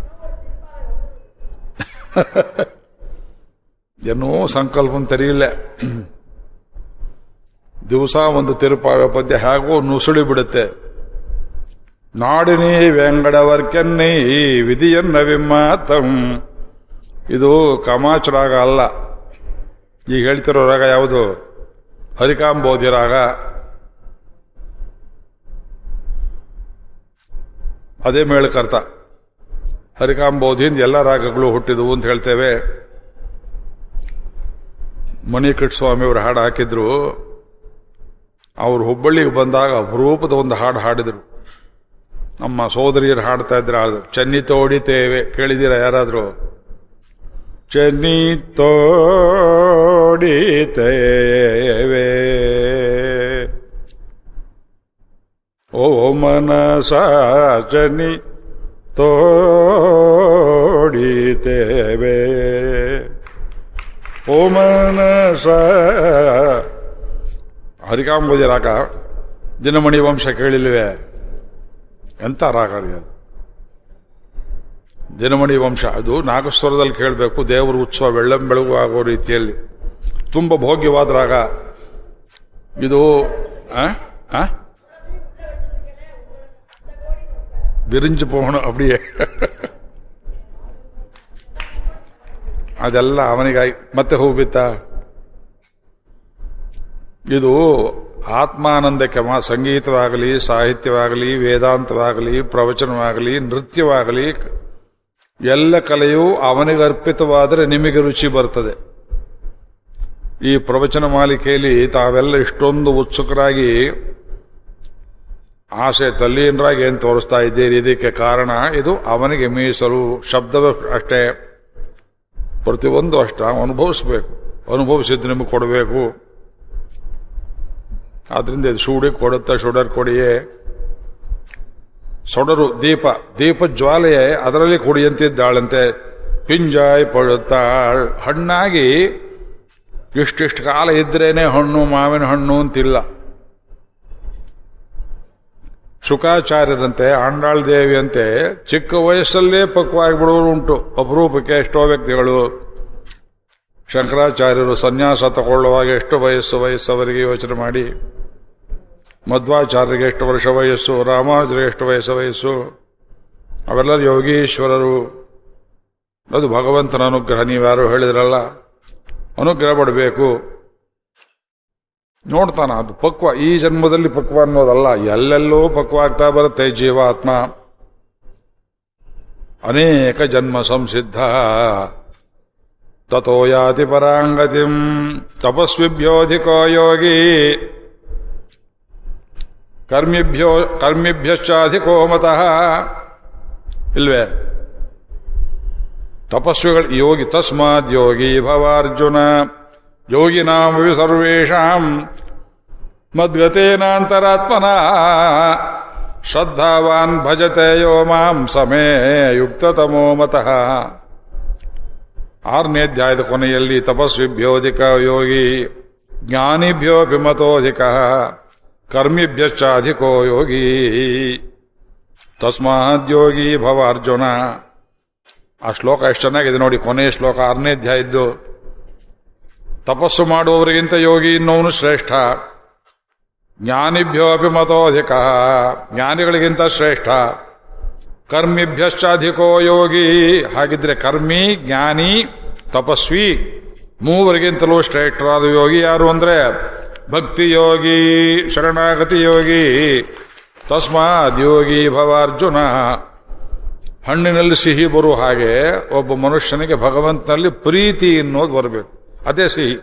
ಏನೋ ಸಂಕಲ್ಪ ತೆರೆಯಿಲ್ಲ ದಿವಸ ಒಂದು ತಿರುಪಾಗ ಪದ್ಯ ಹೇಗೋ ನುಸುಳಿ ಬಿಡುತ್ತೆ ನಾಡಿನಿ ವೆಂಗಡವರ್ಕೆನ್ನಿ ವಿಧಿಯನ್ನ ವಿಮ್ಮಾತಂ ಇದು ಕಮಾಚ್ ರಾಗ ಅಲ್ಲ ಈಗ ಹೇಳ್ತಿರೋ ರಾಗ ಯಾವುದು ಹರಿಕಾಂಬೋಧಿ ರಾಗ ಅದೇ ಮೇಳಕರ್ತ ಹರಿಕಾಂಬೋಧಿಯಿಂದ ಎಲ್ಲ ರಾಗಗಳು ಹುಟ್ಟಿದವು ಅಂತ ಹೇಳ್ತೇವೆ ಮಣಿಕಟ್ ಸ್ವಾಮಿಯವರು ಹಾಡು ಹಾಕಿದ್ರು ಅವರು ಹುಬ್ಬಳ್ಳಿಗೆ ಬಂದಾಗ ಅಪರೂಪದ ಒಂದು ಹಾಡು ಹಾಡಿದ್ರು ನಮ್ಮ ಸೋದರಿಯರು ಹಾಡ್ತಾ ಇದ್ರೆ ಹಾಡು ಚೆನ್ನಿ ತೋಡಿತೇವೆ ಕೇಳಿದ್ದೀರಾ ಯಾರಾದ್ರು ಚೆನ್ನಿ ತೋಡಿತೇವೆ ಓ ಮನಸ ಚೆನ್ನಿ ತೋಡಿತೇವೆ ಓ ಮನಸ ಹರಿಕಾಂಬೋದಿ ರಾಗ ದಿನಮಣಿ ವಂಶ ಕೇಳಿಲ್ವೇ ಎಂತ ರಾಗ ರೀ ಅದು ದಿನಮಣಿ ವಂಶ ಅದು ನಾಗಸ್ವರದಲ್ಲಿ ಕೇಳಬೇಕು ದೇವರ ಉತ್ಸವ ಬೆಳ್ಳಂ ಬೆಳಗು ಆಗೋ ರೀತಿಯಲ್ಲಿ ತುಂಬ ಭೋಗ್ಯವಾದ ರಾಗ ಇದು ಆ? ಆ? ಬಿರಿಂಜು ಪೋಹಣ ಅಪ್ಡಿಯೇ ಅದೆಲ್ಲ ಅವನಿಗಾಗಿ ಮತ್ತೆ ಹೂ ಬಿತ್ತ ಇದು ಆತ್ಮಾನಂದಕ್ಕೆ ಮಾ ಸಂಗೀತವಾಗಲಿ ಸಾಹಿತ್ಯವಾಗಲಿ ವೇದಾಂತವಾಗಲಿ ಪ್ರವಚನವಾಗಲಿ ನೃತ್ಯವಾಗಲಿ ಎಲ್ಲ ಕಲೆಯೂ ಅವನಿಗೆ ಅರ್ಪಿತವಾದರೆ ನಿಮಗೆ ರುಚಿ ಬರ್ತದೆ ಈ ಪ್ರವಚನ ಮಾಲಿಕೆಯಲ್ಲಿ ತಾವೆಲ್ಲ ಇಷ್ಟೊಂದು ಉತ್ಸುಕರಾಗಿ ಆಸೆ ತಲ್ಲೀನರಾಗಿ ಏನು ತೋರಿಸ್ತಾ ಇದ್ದೀರಿ ಇದಕ್ಕೆ ಕಾರಣ ಇದು ಅವನಿಗೆ ಮೀಸಲು ಶಬ್ದವೇ ಅಷ್ಟೇ ಪ್ರತಿಯೊಂದು ಅಷ್ಟ ಅನುಭವಿಸ್ಬೇಕು ಅನುಭವಿಸಿದ್ದು ನಿಮಗೆ ಕೊಡಬೇಕು ಆದ್ರಿಂದ ಇದು ಶೂಡಿ ಕೊಡುತ್ತಾ ಶುಡರ್ ಕೊಡಿಯೇ ಸೊಡರು ದೀಪ ದೀಪ ಜ್ವಾಲೆಯೇ ಅದರಲ್ಲಿ ಕುಡಿಯಂತಿದ್ದಾಳಂತೆ ಪಿಂಜಾಯ್ ಪಡುತ್ತಾಳ್ ಹಣ್ಣಾಗಿ ಇಷ್ಟಿಷ್ಟು ಕಾಲ ಇದ್ರೇನೆ ಹಣ್ಣು ಮಾವಿನ ಹಣ್ಣು ಅಂತಿಲ್ಲ ಶುಕಾಚಾರ್ಯರಂತೆ ಆಂಡಾಳ್ ದೇವಿಯಂತೆ ಚಿಕ್ಕ ವಯಸ್ಸಲ್ಲೇ ಪಕ್ವಾಗಿ ಬಿಡುವರು ಉಂಟು ಅಪರೂಪಕ್ಕೆ ಎಷ್ಟೋ ವ್ಯಕ್ತಿಗಳು ಶಂಕರಾಚಾರ್ಯರು ಸನ್ಯಾಸ ತಗೊಳ್ಳುವಾಗ ಎಷ್ಟು ವಯಸ್ಸು ವಯಸ್ಸವರಿಗೆ ಯೋಚನೆ ಮಾಡಿ ಮಧ್ವಾಚಾರ್ಯರಿಗೆ ಎಷ್ಟು ವರ್ಷ ವಯಸ್ಸು ರಾಮಾನುಜರಿಗೆ ಎಷ್ಟು ವಯಸ್ಸು ವಯಸ್ಸು ಅವೆಲ್ಲರೂ ಯೋಗೀಶ್ವರರು ಅದು ಭಗವಂತನ ಅನುಗ್ರಹ ನೀವ್ಯಾರು ಹೇಳಿದ್ರಲ್ಲ ಅನುಗ್ರಹ ಪಡಬೇಕು ನೋಡ್ತಾನ ಅದು ಪಕ್ವ ಈ ಜನ್ಮದಲ್ಲಿ ಪಕ್ವ ಅನ್ನೋದಲ್ಲ ಎಲ್ಲೆಲ್ಲೋ ಪಕ್ವ ಆಗ್ತಾ ಬರುತ್ತೆ ಜೀವಾತ್ಮ ಅನೇಕ ಜನ್ಮ ಸಂಸಿದ್ಧ ತಥೋ ಯಾತಿ ಪರಾಂಗತಿಂ ತಪಸ್ವಿಭ್ಯೋಧಿಕೋ ಯೋಗಿ ಕರ್ಮಿಭ್ಯೋ ಕರ್ಮಿಭ್ಯಶ್ಚಾಧಿಕೋ ಮತಃ ಇಲ್ವೇ ತಪಸ್ವಿಗಳು ಯೋಗಿ ತಸ್ಮಾತ್ ಯೋಗಿ ಭವಾರ್ಜುನ ಯೋಗಿನಾಮಿ ಸರ್ವೇಷಾಂ ಮದ್ಗತೇನಾಂತರಾತ್ಮನ ಶ್ರದ್ಧಾವಾನ್ ಭಜತೆ ಯೋ ಮಾಂ ಸಮೇ ಯುಕ್ತತಮೋ ಮತಃ ಆರನೇ ಅಧ್ಯಾಯದ ಕೊನೆಯಲ್ಲಿ ತಪಸ್ವಿಭ್ಯೋಧಿಕ ಯೋಗಿ ಜ್ಞಾನಿಭ್ಯೋಪಿ ಮತೋಧಿಕ ಕರ್ಮಿಭ್ಯಶ್ಚ ಅಧಿಕೋ ಯೋಗಿ ತಸ್ಮಾತ್ ಯೋಗಿ ಭವ ಅರ್ಜುನ ಆ ಶ್ಲೋಕ ಎಷ್ಟು ಚೆನ್ನಾಗಿದೆ ನೋಡಿ ಕೊನೆಯ ಶ್ಲೋಕ ಆರನೇ ಅಧ್ಯಾಯ ಇದ್ದು ತಪಸ್ಸು ಮಾಡುವವರಿಗಿಂತ ಯೋಗಿ ಇನ್ನೋನು ಶ್ರೇಷ್ಠ ಜ್ಞಾನಿಭ್ಯೋ ಅಪಿ ಮತೋಧಿಕ ಜ್ಞಾನಿಗಳಿಗಿಂತ ಶ್ರೇಷ್ಠ ಕರ್ಮಿಭ್ಯಶ್ಚಾಧಿಕೋ ಯೋಗಿ ಹಾಗಿದ್ರೆ ಕರ್ಮಿ ಜ್ಞಾನಿ ತಪಸ್ವಿ ಮೂವರಿಗಿಂತಲೂ ಶ್ರೇಷ್ಠರಾದ ಯೋಗಿ ಯಾರು ಅಂದ್ರೆ ಭಕ್ತಿ ಯೋಗಿ ಶರಣಾಗತಿ ಯೋಗಿ ತಸ್ಮಾದ್ ಯೋಗಿ ಭವ ಅರ್ಜುನ ಹಣ್ಣಿನಲ್ಲಿ ಸಿಹಿ ಬರುವ ಹಾಗೆ ಒಬ್ಬ ಮನುಷ್ಯನಿಗೆ ಭಗವಂತನಲ್ಲಿ ಪ್ರೀತಿ ಅನ್ನೋದು ಬರಬೇಕು ಅದೇ ಸಿಹಿ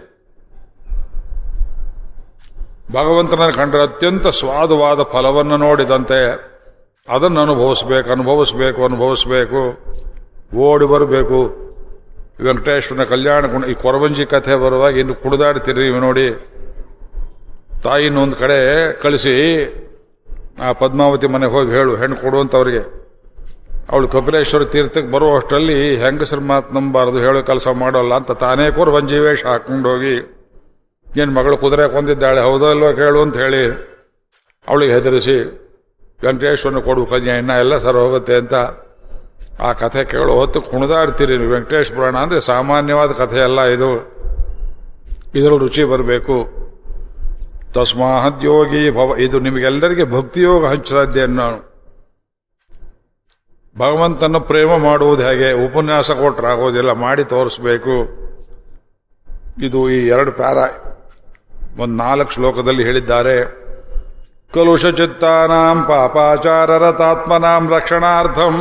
ಭಗವಂತನ ಕಂಡ್ರೆ ಅತ್ಯಂತ ಸ್ವಾದವಾದ ಫಲವನ್ನು ನೋಡಿದಂತೆ ಅದನ್ನು ಅನುಭವಿಸ್ಬೇಕು ಅನುಭವಿಸ್ಬೇಕು ಅನುಭವಿಸ್ಬೇಕು ಓಡಿ ಬರಬೇಕು ವೆಂಕಟೇಶ್ವರನ ಕಲ್ಯಾಣ ಗುಣ ಈ ಕೊರವಂಜಿ ಕಥೆ ಬರುವಾಗ ಇನ್ನು ಕುಡಿದಾಡ್ತೀರಿ ನೀವು ನೋಡಿ ತಾಯಿನ ಒಂದು ಕಡೆ ಕಳಿಸಿ ಆ ಪದ್ಮಾವತಿ ಮನೆಗೆ ಹೋಗಿ ಹೇಳು ಹೆಣ್ಣು ಕೊಡುವಂತವ್ರಿಗೆ ಅವಳು ಕಪಿಲೇಶ್ವರ ತೀರ್ಥಕ್ಕೆ ಬರುವಷ್ಟರಲ್ಲಿ ಹೆಂಗಸರ ಮಾತು ನಂಬಾರದು ಹೇಳೋ ಕೆಲಸ ಮಾಡೋಲ್ಲ ಅಂತ ತಾನೇ ಕೊರವಂಜಿ ವೇಷ ಹಾಕೊಂಡು ಹೋಗಿ ಏನ್ ಮಗಳು ಕುದುರೆ ಕೊಂದಿದ್ದಾಳೆ ಹೌದೋ ಇಲ್ವೋ ಕೇಳು ಅಂತ ಹೇಳಿ ಅವಳಿಗೆ ಹೆದರಿಸಿ ವೆಂಕಟೇಶ್ವರನ ಕೊಡು ಕನ್ಯಾ ಇನ್ನ ಎಲ್ಲ ಸರ್ ಹೋಗುತ್ತೆ ಅಂತ ಆ ಕಥೆ ಕೇಳೋ ಹೊತ್ತು ಕುಣಿದಾಡ್ತೀರಿ ನೀವು ವೆಂಕಟೇಶ್ ಪುರಾಣ ಅಂದ್ರೆ ಸಾಮಾನ್ಯವಾದ ಕಥೆ ಅಲ್ಲ ಇದು ಇದರ ರುಚಿ ಬರಬೇಕು ತಸ್ಮಾತ್ ಯೋಗಿ ಭವ ಇದು ನಿಮಗೆಲ್ಲರಿಗೆ ಭಕ್ತಿಯೋಗ ಹಂಚಸಾಧ್ಯ ನಾನು ಭಗವಂತನ ಪ್ರೇಮ ಮಾಡುವುದು ಹೇಗೆ ಉಪನ್ಯಾಸ ಕೊಟ್ಟರಾಗೋದಿಲ್ಲ ಮಾಡಿ ತೋರಿಸ್ಬೇಕು ಇದು ಈ ಎರಡು ಪ್ಯಾರ ಒಂದು ನಾಲ್ಕು ಶ್ಲೋಕದಲ್ಲಿ ಹೇಳಿದ್ದಾರೆ ಕಲುಷ ಚಿತ್ತಾನಾಂ ಪಾಪಾಚಾರರತಾತ್ಮನಾಂ ರಕ್ಷಣಾರ್ಥಂ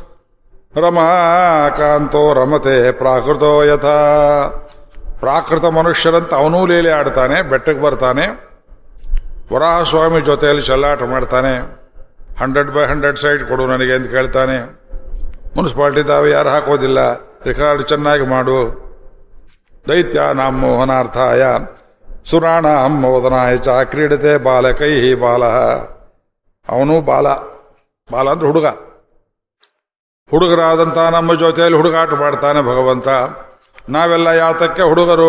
ರಮಾಕಾಂತೋ ರಮತೆ ಪ್ರಾಕೃತೋ ಯಥಾ ಪ್ರಾಕೃತ ಮನುಷ್ಯರಂತ ಅವನೂ ಲೀಲೆ ಆಡ್ತಾನೆ ಬೆಟ್ಟಕ್ಕೆ ಬರ್ತಾನೆ ವರಾಹಸ್ವಾಮಿ ಜೊತೆಯಲ್ಲಿ ಚೆಲ್ಲಾಟ ಮಾಡ್ತಾನೆ ಹಂಡ್ರೆಡ್ ಬೈ ಹಂಡ್ರೆಡ್ ಸೈಡ್ ಕೊಡು ನನಗೆ ಅಂತ ಕೇಳ್ತಾನೆ ಮುನ್ಸಿಪಾಲ್ಟಿ ತಾವು ಯಾರು ಹಾಕೋದಿಲ್ಲ ರೆಕಾರ್ಡ್ ಚೆನ್ನಾಗಿ ಮಾಡು ದೈತ್ಯ ನಾಂ ಮೋಹನಾರ್ಥಾಯ ಸುರಾಣಾಂ ಮೋದನಾಯ ಚ ಕ್ರೀಡತೆ ಬಾಲಕೈ ಬಾಲ ಅವನು ಬಾಲ ಬಾಲ ಅಂದ್ರೆ ಹುಡುಗ ಹುಡುಗರಾದಂತ ನಮ್ಮ ಜೊತೆಯಲ್ಲಿ ಹುಡುಗಾಟ ಮಾಡ್ತಾನೆ ಭಗವಂತ ನಾವೆಲ್ಲ ಯಾತಕ್ಕೆ ಹುಡುಗರು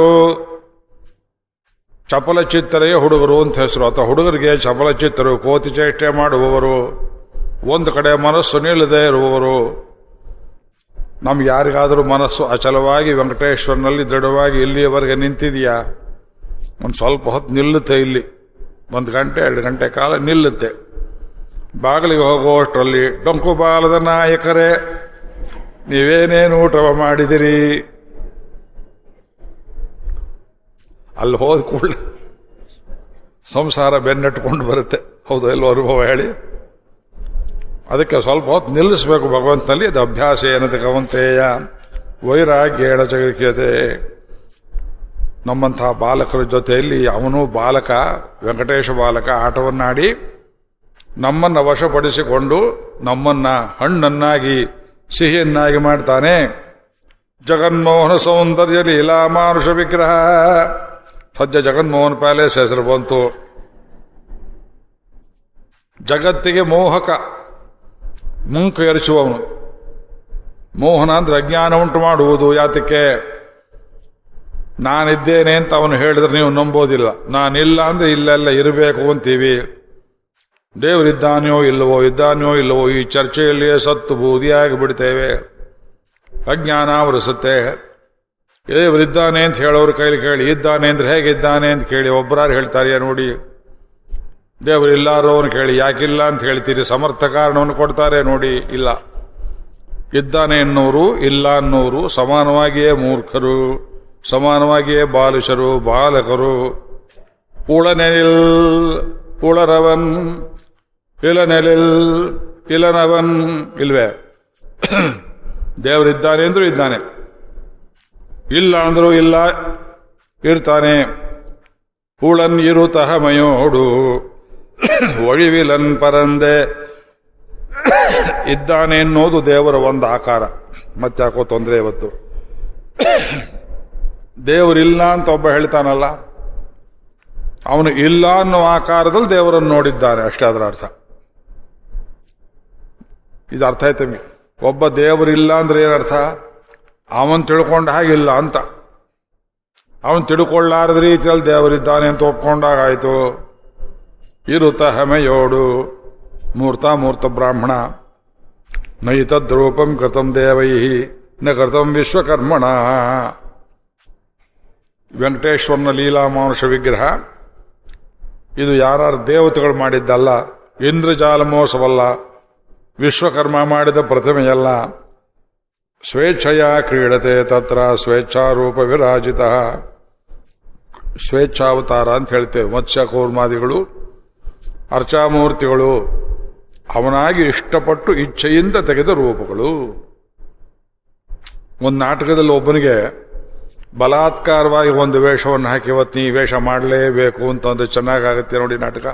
ಚಪಲ ಚಿತ್ತರಿಗೆ ಹುಡುಗರು ಅಂತ ಹೆಸರು ಅಥವಾ ಹುಡುಗರಿಗೆ ಚಪಲ ಚಿತ್ತರು ಕೋತಿ ಚೇಷ್ಟೆ ಮಾಡುವವರು ಒಂದು ಕಡೆ ಮನಸ್ಸು ನಿಲ್ಲದೆ ಇರುವವರು ನಮ್ಗೆ ಯಾರಿಗಾದರೂ ಮನಸ್ಸು ಅಚಲವಾಗಿ ವೆಂಕಟೇಶ್ವರನಲ್ಲಿ ದೃಢವಾಗಿ ಇಲ್ಲಿಯವರೆಗೆ ನಿಂತಿದೆಯಾ ಒಂದು ಸ್ವಲ್ಪ ಹೊತ್ತು ನಿಲ್ಲುತ್ತೆ ಇಲ್ಲಿ ಒಂದು ಗಂಟೆ ಎರಡು ಗಂಟೆ ಕಾಲ ನಿಲ್ಲುತ್ತೆ ಬಾಗಿಲಿಗೆ ಹೋಗುವಷ್ಟರಲ್ಲಿ ಡೊಂಕು ಬಾಲದ ನಾಯಕರೇ ನೀವೇನೇನು ಊಟ ಮಾಡಿದಿರಿ ಅಲ್ಲಿ ಹೋದ ಕೂಡಲೇ ಸಂಸಾರ ಬೆನ್ನಟ್ಕೊಂಡು ಬರುತ್ತೆ ಹೌದು ಎಲ್ಲೋ ಅನುಭವ ಹೇಳಿ ಅದಕ್ಕೆ ಸ್ವಲ್ಪ ಹೊತ್ತು ನಿಲ್ಲಿಸಬೇಕು ಭಗವಂತನಲ್ಲಿ ಅದು ಅಭ್ಯಾಸ ಏನಂತ ಕವಂತೆಯ ವೈರಾಗ್ಯೇಣ ಜಗಕ್ಯತೆ ನಮ್ಮಂತಹ ಬಾಲಕರ ಜೊತೆಯಲ್ಲಿ ಅವನು ಬಾಲಕ ವೆಂಕಟೇಶ ಬಾಲಕ ಆಟವನ್ನಾಡಿ ನಮ್ಮನ್ನ ವಶಪಡಿಸಿಕೊಂಡು ನಮ್ಮನ್ನ ಹಣ್ಣನ್ನಾಗಿ ಸಿಹಿಯನ್ನಾಗಿ ಮಾಡ್ತಾನೆ ಜಗನ್ಮೋಹನ ಸೌಂದರ್ಯ ಲೀಲಾ ಮಾನುಷ ವಿಗ್ರಹ ಸದ್ಯ ಜಗನ್ಮೋಹನ್ ಪ್ಯಾಲೇಸ್ ಹೆಸರು ಬಂತು ಜಗತ್ತಿಗೆ ಮೋಹಕ ಮುಂಕು ಎರಚುವವನು ಮೋಹನ ಅಂದ್ರೆ ಅಜ್ಞಾನ ಉಂಟು ಮಾಡುವುದು ಯಾತಕ್ಕೆ ನಾನಿದ್ದೇನೆ ಅಂತ ಅವನು ಹೇಳಿದ್ರೆ ನೀವು ನಂಬೋದಿಲ್ಲ ನಾನಿಲ್ಲ ಅಂದ್ರೆ ಇಲ್ಲೆಲ್ಲ ಇರಬೇಕು ಅಂತೀವಿ ದೇವರಿದ್ದಾನೆಯೋ ಇಲ್ಲವೋ ಇದ್ದಾನೆಯೋ ಇಲ್ಲವೋ ಈ ಚರ್ಚೆಯಲ್ಲಿಯೇ ಸತ್ತು ಬೂದಿಯಾಗಿ ಬಿಡ್ತೇವೆ ಅಜ್ಞಾನ ವರಿಸುತ್ತೆ ದೇವರಿದ್ದಾನೆ ಅಂತ ಹೇಳೋರು ಕೈಲಿ ಕೇಳಿ ಇದ್ದಾನೆ ಅಂದ್ರೆ ಹೇಗಿದ್ದಾನೆ ಅಂತ ಕೇಳಿ ಒಬ್ಬರಾರು ಹೇಳ್ತಾರೆ ನೋಡಿ ದೇವರಿಲ್ಲಾರೋನು ಕೇಳಿ ಯಾಕಿಲ್ಲ ಅಂತ ಹೇಳ್ತೀರಿ ಸಮರ್ಥ ಕಾರಣವನ್ನು ಕೊಡ್ತಾರೆ ನೋಡಿ ಇಲ್ಲ ಇದ್ದಾನೆ ಎನ್ನುವರು ಇಲ್ಲ ಅನ್ನೋರು ಸಮಾನವಾಗಿಯೇ ಮೂರ್ಖರು ಸಮಾನವಾಗಿಯೇ ಬಾಲಿಶರು ಬಾಲಕರು ಉಳನೆಲ್ ಉಳರವನ್ ಇಲನೆಲಿಲ್ ಇಲನವನ್ ಇಲ್ವೇ ದೇವರಿದ್ದಾನೆ ಅಂದ್ರೂ ಇದ್ದಾನೆ ಇಲ್ಲ ಅಂದ್ರೂ ಇಲ್ಲ ಇರ್ತಾನೆ ಉಳನ್ ಇರುತಹ ಮಯೋಡು ಒಳಿವಿಲನ್ ಪರಂದೆ ಇದ್ದಾನೆ ಅನ್ನೋದು ದೇವರ ಒಂದು ಆಕಾರ ಮತ್ತೆ ಯಾಕೋ ತೊಂದರೆ ಇವತ್ತು ದೇವರಿಲ್ಲ ಅಂತ ಒಬ್ಬ ಹೇಳ್ತಾನಲ್ಲ ಅವನು ಇಲ್ಲ ಅನ್ನೋ ಆಕಾರದಲ್ಲಿ ದೇವರನ್ನು ನೋಡಿದ್ದಾನೆ ಅಷ್ಟೇ ಅದರ ಅರ್ಥ ಇದು ಅರ್ಥ ಆಯ್ತು ನಿಮಗೆ ಒಬ್ಬ ದೇವರಿಲ್ಲ ಅಂದ್ರೆ ಏನರ್ಥ ಅವನ್ ತಿಳ್ಕೊಂಡ ಹಾಗಿಲ್ಲ ಅಂತ ಅವನ್ ತಿಳ್ಕೊಳ್ಳಾರದ ರೀತಿಯಲ್ಲಿ ದೇವರಿದ್ದಾನೆ ಅಂತ ಒಪ್ಕೊಂಡಾಗಾಯ್ತು ಇರುತ್ತ ಹೆಮೆಯೋಡು ಮೂರ್ತ ಮೂರ್ತ ಬ್ರಾಹ್ಮಣ ನೈತದ್ರೂಪಂ ಕೃತಂ ದೇವೈ ನ ಕೃತಂ ವಿಶ್ವಕರ್ಮಣ ವೆಂಕಟೇಶ್ವರನ ಲೀಲಾಮಾನುಷ ವಿಗ್ರಹ ಇದು ಯಾರು ದೇವತೆಗಳು ಮಾಡಿದ್ದಲ್ಲ ಇಂದ್ರಜಾಲ ಮೋಸವಲ್ಲ ವಿಶ್ವಕರ್ಮ ಮಾಡಿದ ಪ್ರತಿಮೆಯಲ್ಲ ಸ್ವೇಚ್ಛೆಯ ಕ್ರೀಡತೆ ತತ್ರ ಸ್ವೇಚ್ಛಾರೂಪ ವಿರಾಜಿತ ಸ್ವೇಚ್ಛಾವತಾರ ಅಂತ ಹೇಳ್ತೇವೆ ಮತ್ಸ್ಯ ಕೂರ್ಮಾದಿಗಳು ಅರ್ಚಾಮೂರ್ತಿಗಳು ಅವನಾಗಿ ಇಷ್ಟಪಟ್ಟು ಇಚ್ಛೆಯಿಂದ ತೆಗೆದ ರೂಪಗಳು ಒಂದು ನಾಟಕದಲ್ಲಿ ಒಬ್ಬನಿಗೆ ಬಲಾತ್ಕಾರವಾಗಿ ಒಂದು ವೇಷವನ್ನು ಹಾಕಿ ಇವತ್ತು ನೀ ವೇಷ ಮಾಡಲೇಬೇಕು ಅಂತಂದ್ರೆ ಚೆನ್ನಾಗಾಗುತ್ತೆ ನೋಡಿ ನಾಟಕ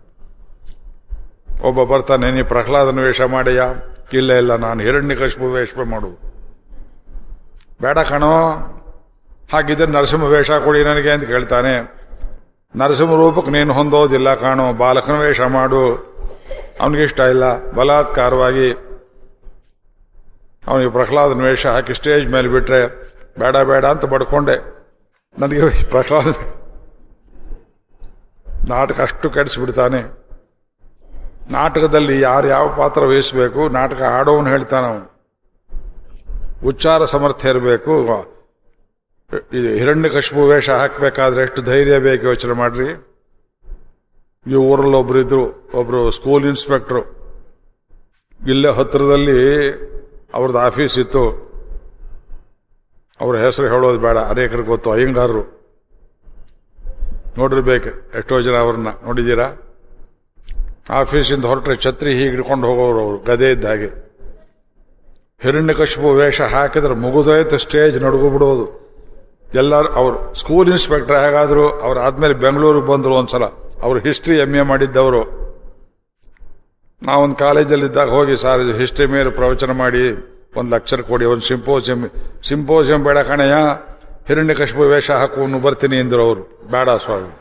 ಒಬ್ಬ ಬರ್ತಾನೆ ನೀ ಪ್ರಹ್ಲಾದನ ವೇಷ ಮಾಡಯ್ಯ ಇಲ್ಲ ಇಲ್ಲ ನಾನು ಹಿರಣ್ಯಕಶಿಪು ವೇಷ ಮಾಡು ಬೇಡ ಕಣೋ ಹಾಗಿದ್ರೆ ನರಸಿಂಹ ವೇಷ ಕೊಡಿ ನನಗೆ ಅಂತ ಕೇಳ್ತಾನೆ ನರಸಿಂಹ ರೂಪಕ್ಕೆ ನೀನು ಹೊಂದೋದಿಲ್ಲ ಕಾಣೋ ಬಾಲಕನ ವೇಷ ಮಾಡು ಅವನಿಗೆ ಇಷ್ಟ ಇಲ್ಲ ಬಲಾತ್ಕಾರವಾಗಿ ಅವನಿಗೆ ಪ್ರಹ್ಲಾದನ ವೇಷ ಹಾಕಿ ಸ್ಟೇಜ್ ಮೇಲೆ ಬಿಟ್ರೆ ಬೇಡ ಬೇಡ ಅಂತ ಬಡ್ಕೊಂಡೆ ನನಗೆ ಪ್ರಹ್ಲಾದ ನಾಟಕ ಅಷ್ಟು ಕೆಡಿಸ್ಬಿಡ್ತಾನೆ ನಾಟಕದಲ್ಲಿ ಯಾರು ಯಾವ ಪಾತ್ರ ವಹಿಸಬೇಕು ನಾಟಕ ಆಡೋನು ಹೇಳ್ತಾನ ಅವನು ಉಚ್ಚಾರ ಸಮರ್ಥ್ಯ ಇರಬೇಕು ಇದು ಹಿರಣ್ಯಕಶಿಪು ವೇಷ ಹಾಕಬೇಕಾದ್ರೆ ಎಷ್ಟು ಧೈರ್ಯ ಬೇಕು ಯೋಚನೆ ಮಾಡ್ರಿ ಈ ಊರಲ್ಲಿ ಒಬ್ರು ಇದ್ರು ಒಬ್ರು ಸ್ಕೂಲ್ ಇನ್ಸ್ಪೆಕ್ಟ್ರು ಇಲ್ಲೇ ಹತ್ತಿರದಲ್ಲಿ ಅವ್ರದ್ದು ಆಫೀಸ್ ಇತ್ತು ಅವ್ರ ಹೆಸರು ಹೇಳೋದು ಬೇಡ ಅನೇಕರಿಗೆ ಗೊತ್ತು ಅಯ್ಯಂಗಾರರು ನೋಡಿರ್ಬೇಕು ಎಷ್ಟೋ ಜನ ಅವ್ರನ್ನ ನೋಡಿದ್ದೀರಾ ಆಫೀಸಿಂದ ಹೊರಟ್ರೆ ಛತ್ರಿ ಹೀಗೆ ಹಿಡ್ಕೊಂಡು ಹೋಗೋರು ಅವರು ಗದೆ ಇದ್ದ ಹಾಗೆ ಹಿರಣ್ಯಕಶಿಪು ವೇಷ ಹಾಕಿದ್ರೆ ಮುಗಿದೋಯ್ತು ಸ್ಟೇಜ್ ನಡುಗು ಬಿಡೋದು ಎಲ್ಲರೂ ಅವ್ರು ಸ್ಕೂಲ್ ಇನ್ಸ್ಪೆಕ್ಟರ್ ಹೇಗಾದ್ರು ಅವ್ರು ಆದ್ಮೇಲೆ ಬೆಂಗಳೂರಿಗೆ ಬಂದರು ಒಂದ್ಸಲ ಅವ್ರು ಹಿಸ್ಟ್ರಿ ಎಮ್ ಎ ಮಾಡಿದ್ದವರು ನಾವೊಂದು ಕಾಲೇಜಲ್ಲಿದ್ದಾಗ ಹೋಗಿ ಸರ್ ಇದು ಹಿಸ್ಟ್ರಿ ಮೇಲೆ ಪ್ರವಚನ ಮಾಡಿ ಒಂದು ಲೆಕ್ಚರ್ ಕೊಡಿ ಒಂದು ಸಿಂಪೋಸಿಯಂ ಸಿಂಪೋಸಿಯಂ ಬೇಡ ಕಣಯ್ಯ ಹಿರಣ್ಯಕಶಿಪು ವೇಷ ಹಾಕುವನು ಬರ್ತೀನಿ ಎಂದರು ಅವರು ಬೇಡ ಸ್ವಾಮಿ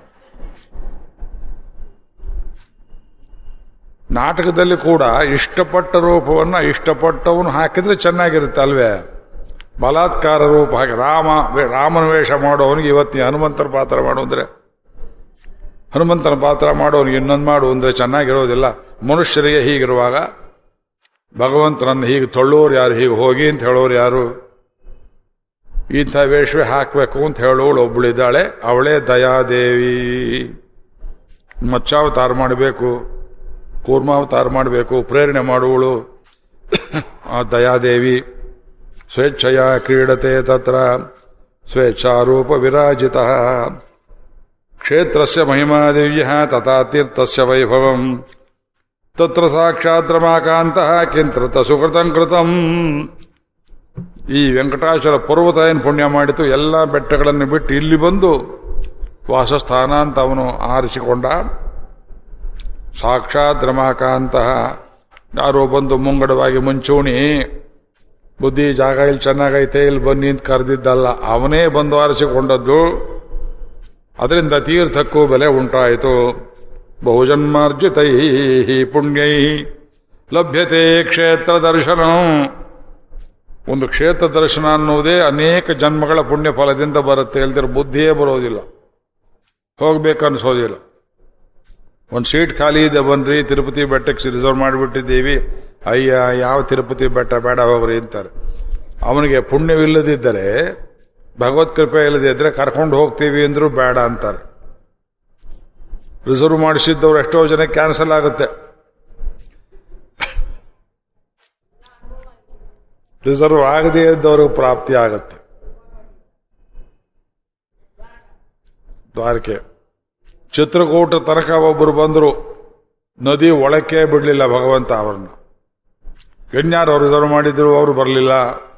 ನಾಟಕದಲ್ಲಿ ಕೂಡ ಇಷ್ಟಪಟ್ಟ ರೂಪವನ್ನ ಇಷ್ಟಪಟ್ಟವನು ಹಾಕಿದ್ರೆ ಚೆನ್ನಾಗಿರುತ್ತೆ ಅಲ್ವೇ ಬಲಾತ್ಕಾರ ರೂಪ ಹಾಕಿ ರಾಮ ರಾಮನ ವೇಷ ಮಾಡೋವನಿಗೆ ಇವತ್ತು ಹನುಮಂತರ ಪಾತ್ರ ಮಾಡು ಅಂದ್ರೆ ಹನುಮಂತನ ಪಾತ್ರ ಮಾಡೋನಿಗೆ ಇನ್ನೊಂದು ಮಾಡು ಅಂದ್ರೆ ಚೆನ್ನಾಗಿರೋದಿಲ್ಲ ಮನುಷ್ಯರಿಗೆ ಹೀಗಿರುವಾಗ ಭಗವಂತನನ್ನು ಹೀಗೆ ತೊಳ್ಳೋರು ಯಾರು ಹೀಗೆ ಹೋಗಿ ಅಂತ ಹೇಳೋರು ಯಾರು ಇಂಥ ವೇಷವೇ ಹಾಕಬೇಕು ಅಂತ ಹೇಳೋಳು ಒಬ್ಬಳಿದ್ದಾಳೆ ಅವಳೇ ದಯಾದೇವಿ ಮಚ್ಚಾವತಾರ ಮಾಡಬೇಕು ಕೂರ್ಮಾವತಾರ ಮಾಡಬೇಕು ಪ್ರೇರಣೆ ಮಾಡುವಳು ಆ ದಯಾದೇವಿ ಸ್ವೇಚ್ಛೆಯ ಕ್ರೀಡತೆ ತತ್ರ ಸ್ವೇಚ್ಛಾರೂಪ ವಿರಾಜಿತ ಕ್ಷೇತ್ರಸ್ಯ ಮಹಿಮಾ ದಿವ್ಯ ತಥಾ ತೀರ್ಥಸ್ಯ ವೈಭವಂ ತತ್ರ ಸಾಕ್ಷಾತ್ ರಮಾಕಾಂತಃ ಕಿಂತ್ರತ ಸುಕೃತಂ ಕೃತಂ ಈ ವೆಂಕಟಾಚಲ ಪರ್ವತ ಏನು ಪುಣ್ಯ ಮಾಡಿತು ಎಲ್ಲ ಬೆಟ್ಟಗಳನ್ನು ಬಿಟ್ಟು ಇಲ್ಲಿ ಬಂದು ವಾಸಸ್ಥಾನ ಅಂತ ಅವನು ಆರಿಸಿಕೊಂಡ ಸಾಕ್ಷಾತ್ ರಮಾಕಾಂತಹ ಯಾರೋ ಬಂದು ಮುಂಗಡವಾಗಿ ಮುಂಚೂಣಿ ಬುದ್ಧಿ ಜಾಗ ಇಲ್ಲಿ ಚೆನ್ನಾಗೈತೆ ಇಲ್ಲಿ ಬನ್ನಿ ಅಂತ ಕರೆದಿದ್ದಲ್ಲ ಅವನೇ ಬಂದು ಆರಿಸಿಕೊಂಡದ್ದು ಅದರಿಂದ ತೀರ್ಥಕ್ಕೂ ಬೆಲೆ ಉಂಟಾಯಿತು ಬಹುಜನ್ಮಾರ್ಜಿತೈ ಪುಣ್ಯೈ ಲಭ್ಯತೆ ಕ್ಷೇತ್ರ ದರ್ಶನ ಒಂದು ಕ್ಷೇತ್ರ ದರ್ಶನ ಅನ್ನುವುದೇ ಅನೇಕ ಜನ್ಮಗಳ ಪುಣ್ಯ ಫಲದಿಂದ ಬರುತ್ತೆ ಇಲ್ದಿರ ಬುದ್ಧಿಯೇ ಬರೋದಿಲ್ಲ ಹೋಗ್ಬೇಕನ್ಸೋದಿಲ್ಲ ಒಂದು ಸೀಟ್ ಖಾಲಿ ಇದೆ ಬನ್ರಿ ತಿರುಪತಿ ಬೆಟ್ಟಕ್ಕೆ ರಿಸರ್ವ್ ಮಾಡಿಬಿಟ್ಟಿದ್ದೀವಿ ಅಯ್ಯ ಯಾವ ತಿರುಪತಿ ಬೆಟ್ಟ ಬೇಡ ಹೋಗ್ರಿ ಅಂತಾರೆ ಅವನಿಗೆ ಪುಣ್ಯವಿಲ್ಲದಿದ್ದರೆ ಭಗವತ್ ಕೃಪೆ ಇಲ್ಲದೆ ಇದ್ರೆ ಕರ್ಕೊಂಡು ಹೋಗ್ತೀವಿ ಅಂದ್ರೂ ಬೇಡ ಅಂತಾರೆ ರಿಸರ್ವ್ ಮಾಡಿಸಿದ್ದವ್ರು ಎಷ್ಟೋ ಜನ ಕ್ಯಾನ್ಸಲ್ ಆಗುತ್ತೆ ರಿಸರ್ವ್ ಆಗದೇ ಇದ್ದವ್ರಿಗೆ ಪ್ರಾಪ್ತಿ ಆಗುತ್ತೆ ದ್ವಾರಕೆ ಚಿತ್ರಕೂಟ ತನಕ ಒಬ್ಬರು ಬಂದರು ನದಿ ಒಳಕ್ಕೆ ಬಿಡಲಿಲ್ಲ ಭಗವಂತ ಅವರನ್ನ ಗಣ್ಯಾರು ಅವ್ರು ರಿಸರ್ವ್ ಮಾಡಿದ್ರು ಅವರು ಬರಲಿಲ್ಲ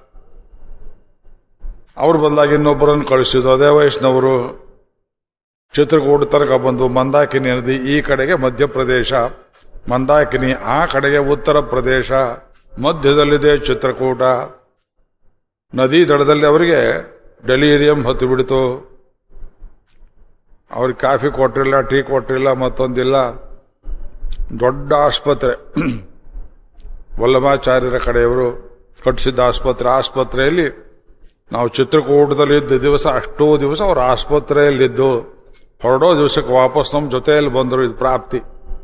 ಅವ್ರು ಬಂದಾಗ ಇನ್ನೊಬ್ಬರನ್ನು ಕಳಿಸಿದ್ರು ಅದೇ ವಯಸ್ಸಿನವರು ಚಿತ್ರಕೂಟ ತನಕ ಬಂದು ಮಂದಾಕಿನಿ ನದಿ ಈ ಕಡೆಗೆ ಮಧ್ಯಪ್ರದೇಶ ಮಂದಾಕಿನಿ ಆ ಕಡೆಗೆ ಉತ್ತರ ಪ್ರದೇಶ ಮಧ್ಯದಲ್ಲಿದೆ ಚಿತ್ರಕೂಟ ನದಿ ದಡದಲ್ಲಿ ಅವರಿಗೆ ಡೆಲೀರಿಯಂ ಹತ್ತು ಬಿಡಿತು ಅವ್ರಿಗೆ ಕಾಫಿ ಕೊಟ್ಟಿಲ್ಲ ಟೀ ಕೊಟ್ಟಿಲ್ಲ ಮತ್ತೊಂದಿಲ್ಲ ದೊಡ್ಡ ಆಸ್ಪತ್ರೆ ವಲ್ಲಭಾಚಾರ್ಯರ ಕಡೆಯವರು ಕಟ್ಟಿಸಿದ್ದ ಆಸ್ಪತ್ರೆ ಆಸ್ಪತ್ರೆಯಲ್ಲಿ ನಾವು ಚಿತ್ರಕೂಟದಲ್ಲಿ ಇದ್ದ ದಿವಸ ಅಷ್ಟೋ ದಿವಸ ಅವ್ರ ಆಸ್ಪತ್ರೆಯಲ್ಲಿದ್ದು ಹೊರಡೋ ದಿವಸಕ್ಕೆ ವಾಪಸ್ ನಮ್ಮ ಜೊತೆಯಲ್ಲಿ ಬಂದರು ಇದು ಪ್ರಾಪ್ತಿ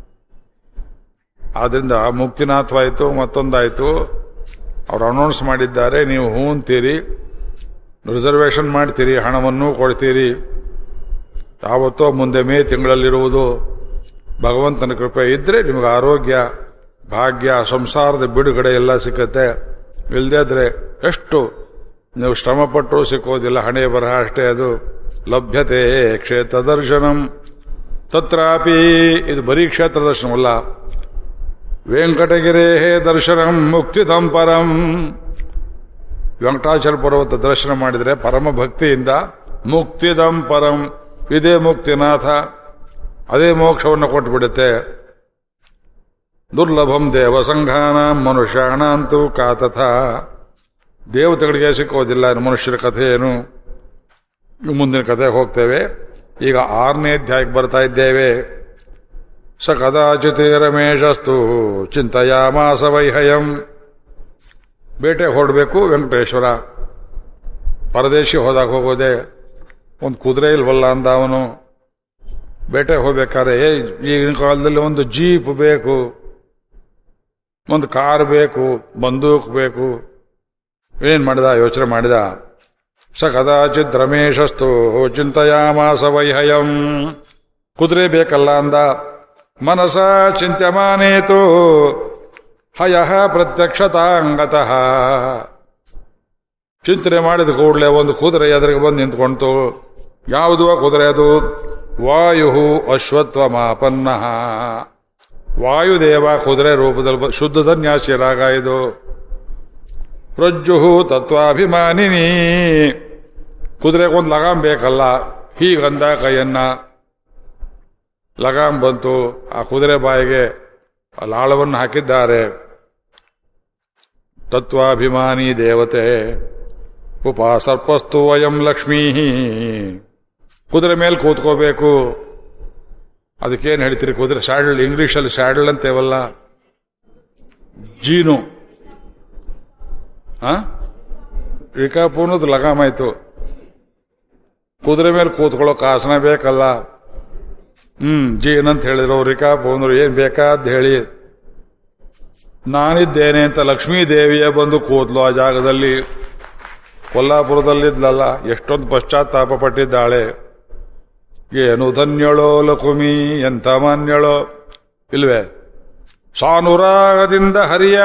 ಆದ್ರಿಂದ ಮುಕ್ತಿನಾಥವಾಯಿತು ಮತ್ತೊಂದಾಯಿತು ಅವ್ರು ಅನೌನ್ಸ್ ಮಾಡಿದ್ದಾರೆ ನೀವು ಹೂ ಅಂತೀರಿ ರಿಸರ್ವೇಷನ್ ಮಾಡ್ತೀರಿ ಹಣವನ್ನು ಕೊಡ್ತೀರಿ ಯಾವತ್ತೋ ಮುಂದೆ ಮೇ ತಿಂಗಳಲ್ಲಿರುವುದು ಭಗವಂತನ ಕೃಪೆ ಇದ್ರೆ ನಿಮಗೆ ಆರೋಗ್ಯ ಭಾಗ್ಯ ಸಂಸಾರದ ಬಿಡುಗಡೆ ಎಲ್ಲ ಸಿಕ್ಕತ್ತೆ ಇಲ್ಲದೇ ಇದ್ರೆ ಎಷ್ಟು ನೀವು ಶ್ರಮಪಟ್ಟರೂ ಸಿಕ್ಕೋದಿಲ್ಲ ಹಣೆ ಬರಹ ಅಷ್ಟೇ ಅದು ಲಭ್ಯತೆ ಕ್ಷೇತ್ರ ದರ್ಶನಂ ತತ್ರಾಪಿ ಇದು ಬರೀ ಕ್ಷೇತ್ರ ದರ್ಶನವಲ್ಲ ವೆಂಕಟಗಿರೇ ದರ್ಶನಂ ಮುಕ್ತಿದಂ ಪರಂ ವೆಂಕಟಾಚಲ ಪರ್ವತ ದರ್ಶನ ಮಾಡಿದರೆ ಪರಮ ಭಕ್ತಿಯಿಂದ ಮುಕ್ತಿದಂ ಪರಂ ಇದೇ ಮುಕ್ತಿನಾಥ ಅದೇ ಮೋಕ್ಷವನ್ನು ಕೊಟ್ಟುಬಿಡುತ್ತೆ ದುರ್ಲಭಂ ದೇವ ಸಂಘಾನ ಮನುಷ್ಯಾಣಂತೂ ಕಾತಥ ದೇವತೆಗಳಿಗೆ ಸಿಕ್ಕೋದಿಲ್ಲ ಇನ್ನು ಮನುಷ್ಯರ ಕಥೆ ಏನು ಮುಂದಿನ ಕಥೆ ಹೋಗ್ತೇವೆ ಈಗ ಆರನೇ ಅಧ್ಯಾಯಕ್ಕೆ ಬರ್ತಾ ಇದ್ದೇವೆ ಸ ಕದಾಚಿತ್ ರಮೇಶಸ್ತು ಚಿಂತೆಯಾಮಾಸ ವೈಹಯಂ ಬೇಟೆ ಹೊರಡಬೇಕು ವೆಂಕಟೇಶ್ವರ ಪರದೇಶಿ ಹೋದಾಗ ಹೋಗೋದೆ ಒಂದು ಕುದುರೆ ಇಲ್ವಲ್ಲ ಅಂದ ಅವನು ಬೇಟೆ ಹೋಗ್ಬೇಕಾದ್ರೆ ಏ ಈಗಿನ ಕಾಲದಲ್ಲಿ ಒಂದು ಜೀಪ್ ಬೇಕು ಒಂದು ಕಾರ್ ಬೇಕು ಬಂದೂಕ್ ಬೇಕು ಏನ್ ಮಾಡಿದ ಯೋಚನೆ ಮಾಡಿದ ಸ ಕದಾಚಿತ್ ರಮೇಶಸ್ತು ಚಿಂತೆಯಾಮಾಸ ವೈಹಯಂ ಕುದುರೆ ಬೇಕಲ್ಲ ಅಂದ ಮನಸ ಚಿಂತ್ಯಮಾನೇತು ಹಯ ಪ್ರತ್ಯಕ್ಷತಾಂಗತಃ ಚಿಂತನೆ ಮಾಡಿದ ಕೂಡಲೇ ಒಂದು ಕುದುರೆ ಎದುರಿಗೆ ಬಂದು ನಿಂತ್ಕೊಂತು ಯಾವುದು ಆ ಕುದುರೆ ಅದು ವಾಯು ಅಶ್ವತ್ವಮಾಪನ್ನ ವಾಯುದೇವ ಕುದುರೆ ರೂಪದಲ್ಲಿ ಬ- ಶುದ್ಧ ಸನ್ಯಾಸಿರಾಗ ಇದು ಪ್ರಜ್ಜು ತತ್ವಾಭಿಮಾನಿನಿ ಕುದುರೆಗೊಂದು ಲಗಾಮ್ ಬೇಕಲ್ಲ ಹೀಗಂದ ಕೈಯನ್ನ ಲಗಾಮ್ ಬಂತು ಆ ಕುದುರೆ ಬಾಯಿಗೆ ಆ ಲಾಳವನ್ನು ಹಾಕಿದ್ದಾರೆ ತತ್ವಾಭಿಮಾನಿ ದೇವತೆ ಉಪಾಸರ್ಪಸ್ತು ವಯಂ ಲಕ್ಷ್ಮೀ ಕುದುರೆ ಮೇಲೆ ಕೂತ್ಕೋಬೇಕು ಅದಕ್ಕೇನು ಹೇಳ್ತೀರಿ ಕುದುರೆ ಸ್ಯಾಡಲ್ ಇಂಗ್ಲಿಷಲ್ಲಿ ಸ್ಯಾಡಲ್ ಅಂತೇವಲ್ಲ ಜೀನು ಆ ರಿಕಾಪು ಅನ್ನೋದು ಲಗಾಮಾಯ್ತು ಕುದುರೆ ಮೇಲೆ ಕೂತ್ಕೊಳ್ಳೋಕೆ ಆಸನ ಬೇಕಲ್ಲ ಹ್ಮ್ ಜೀನ್ ಅಂತ ಹೇಳಿದ್ರು ರಿಕಾಪು ಅಂದ್ರು ಏನ್ ಬೇಕಾದ್ ಹೇಳಿ ನಾನಿದ್ದೇನೆ ಅಂತ ಲಕ್ಷ್ಮೀ ದೇವಿಯ ಬಂದು ಕೂದ್ಲು ಆ ಜಾಗದಲ್ಲಿ ಕೊಲ್ಲಾಪುರದಲ್ಲಿದ್ಲಲ್ಲ ಎಷ್ಟೊಂದು ಪಶ್ಚಾತ್ತಾಪ ಪಟ್ಟಿದ್ದಾಳೆ ಏನು ಧನ್ಯಳೋ ಲಕುಮಿ ಎಂಥ ಮಾನ್ಯಳೋ ಇಲ್ವೇ ಸಾನುರಾಗದಿಂದ ಹರಿಯ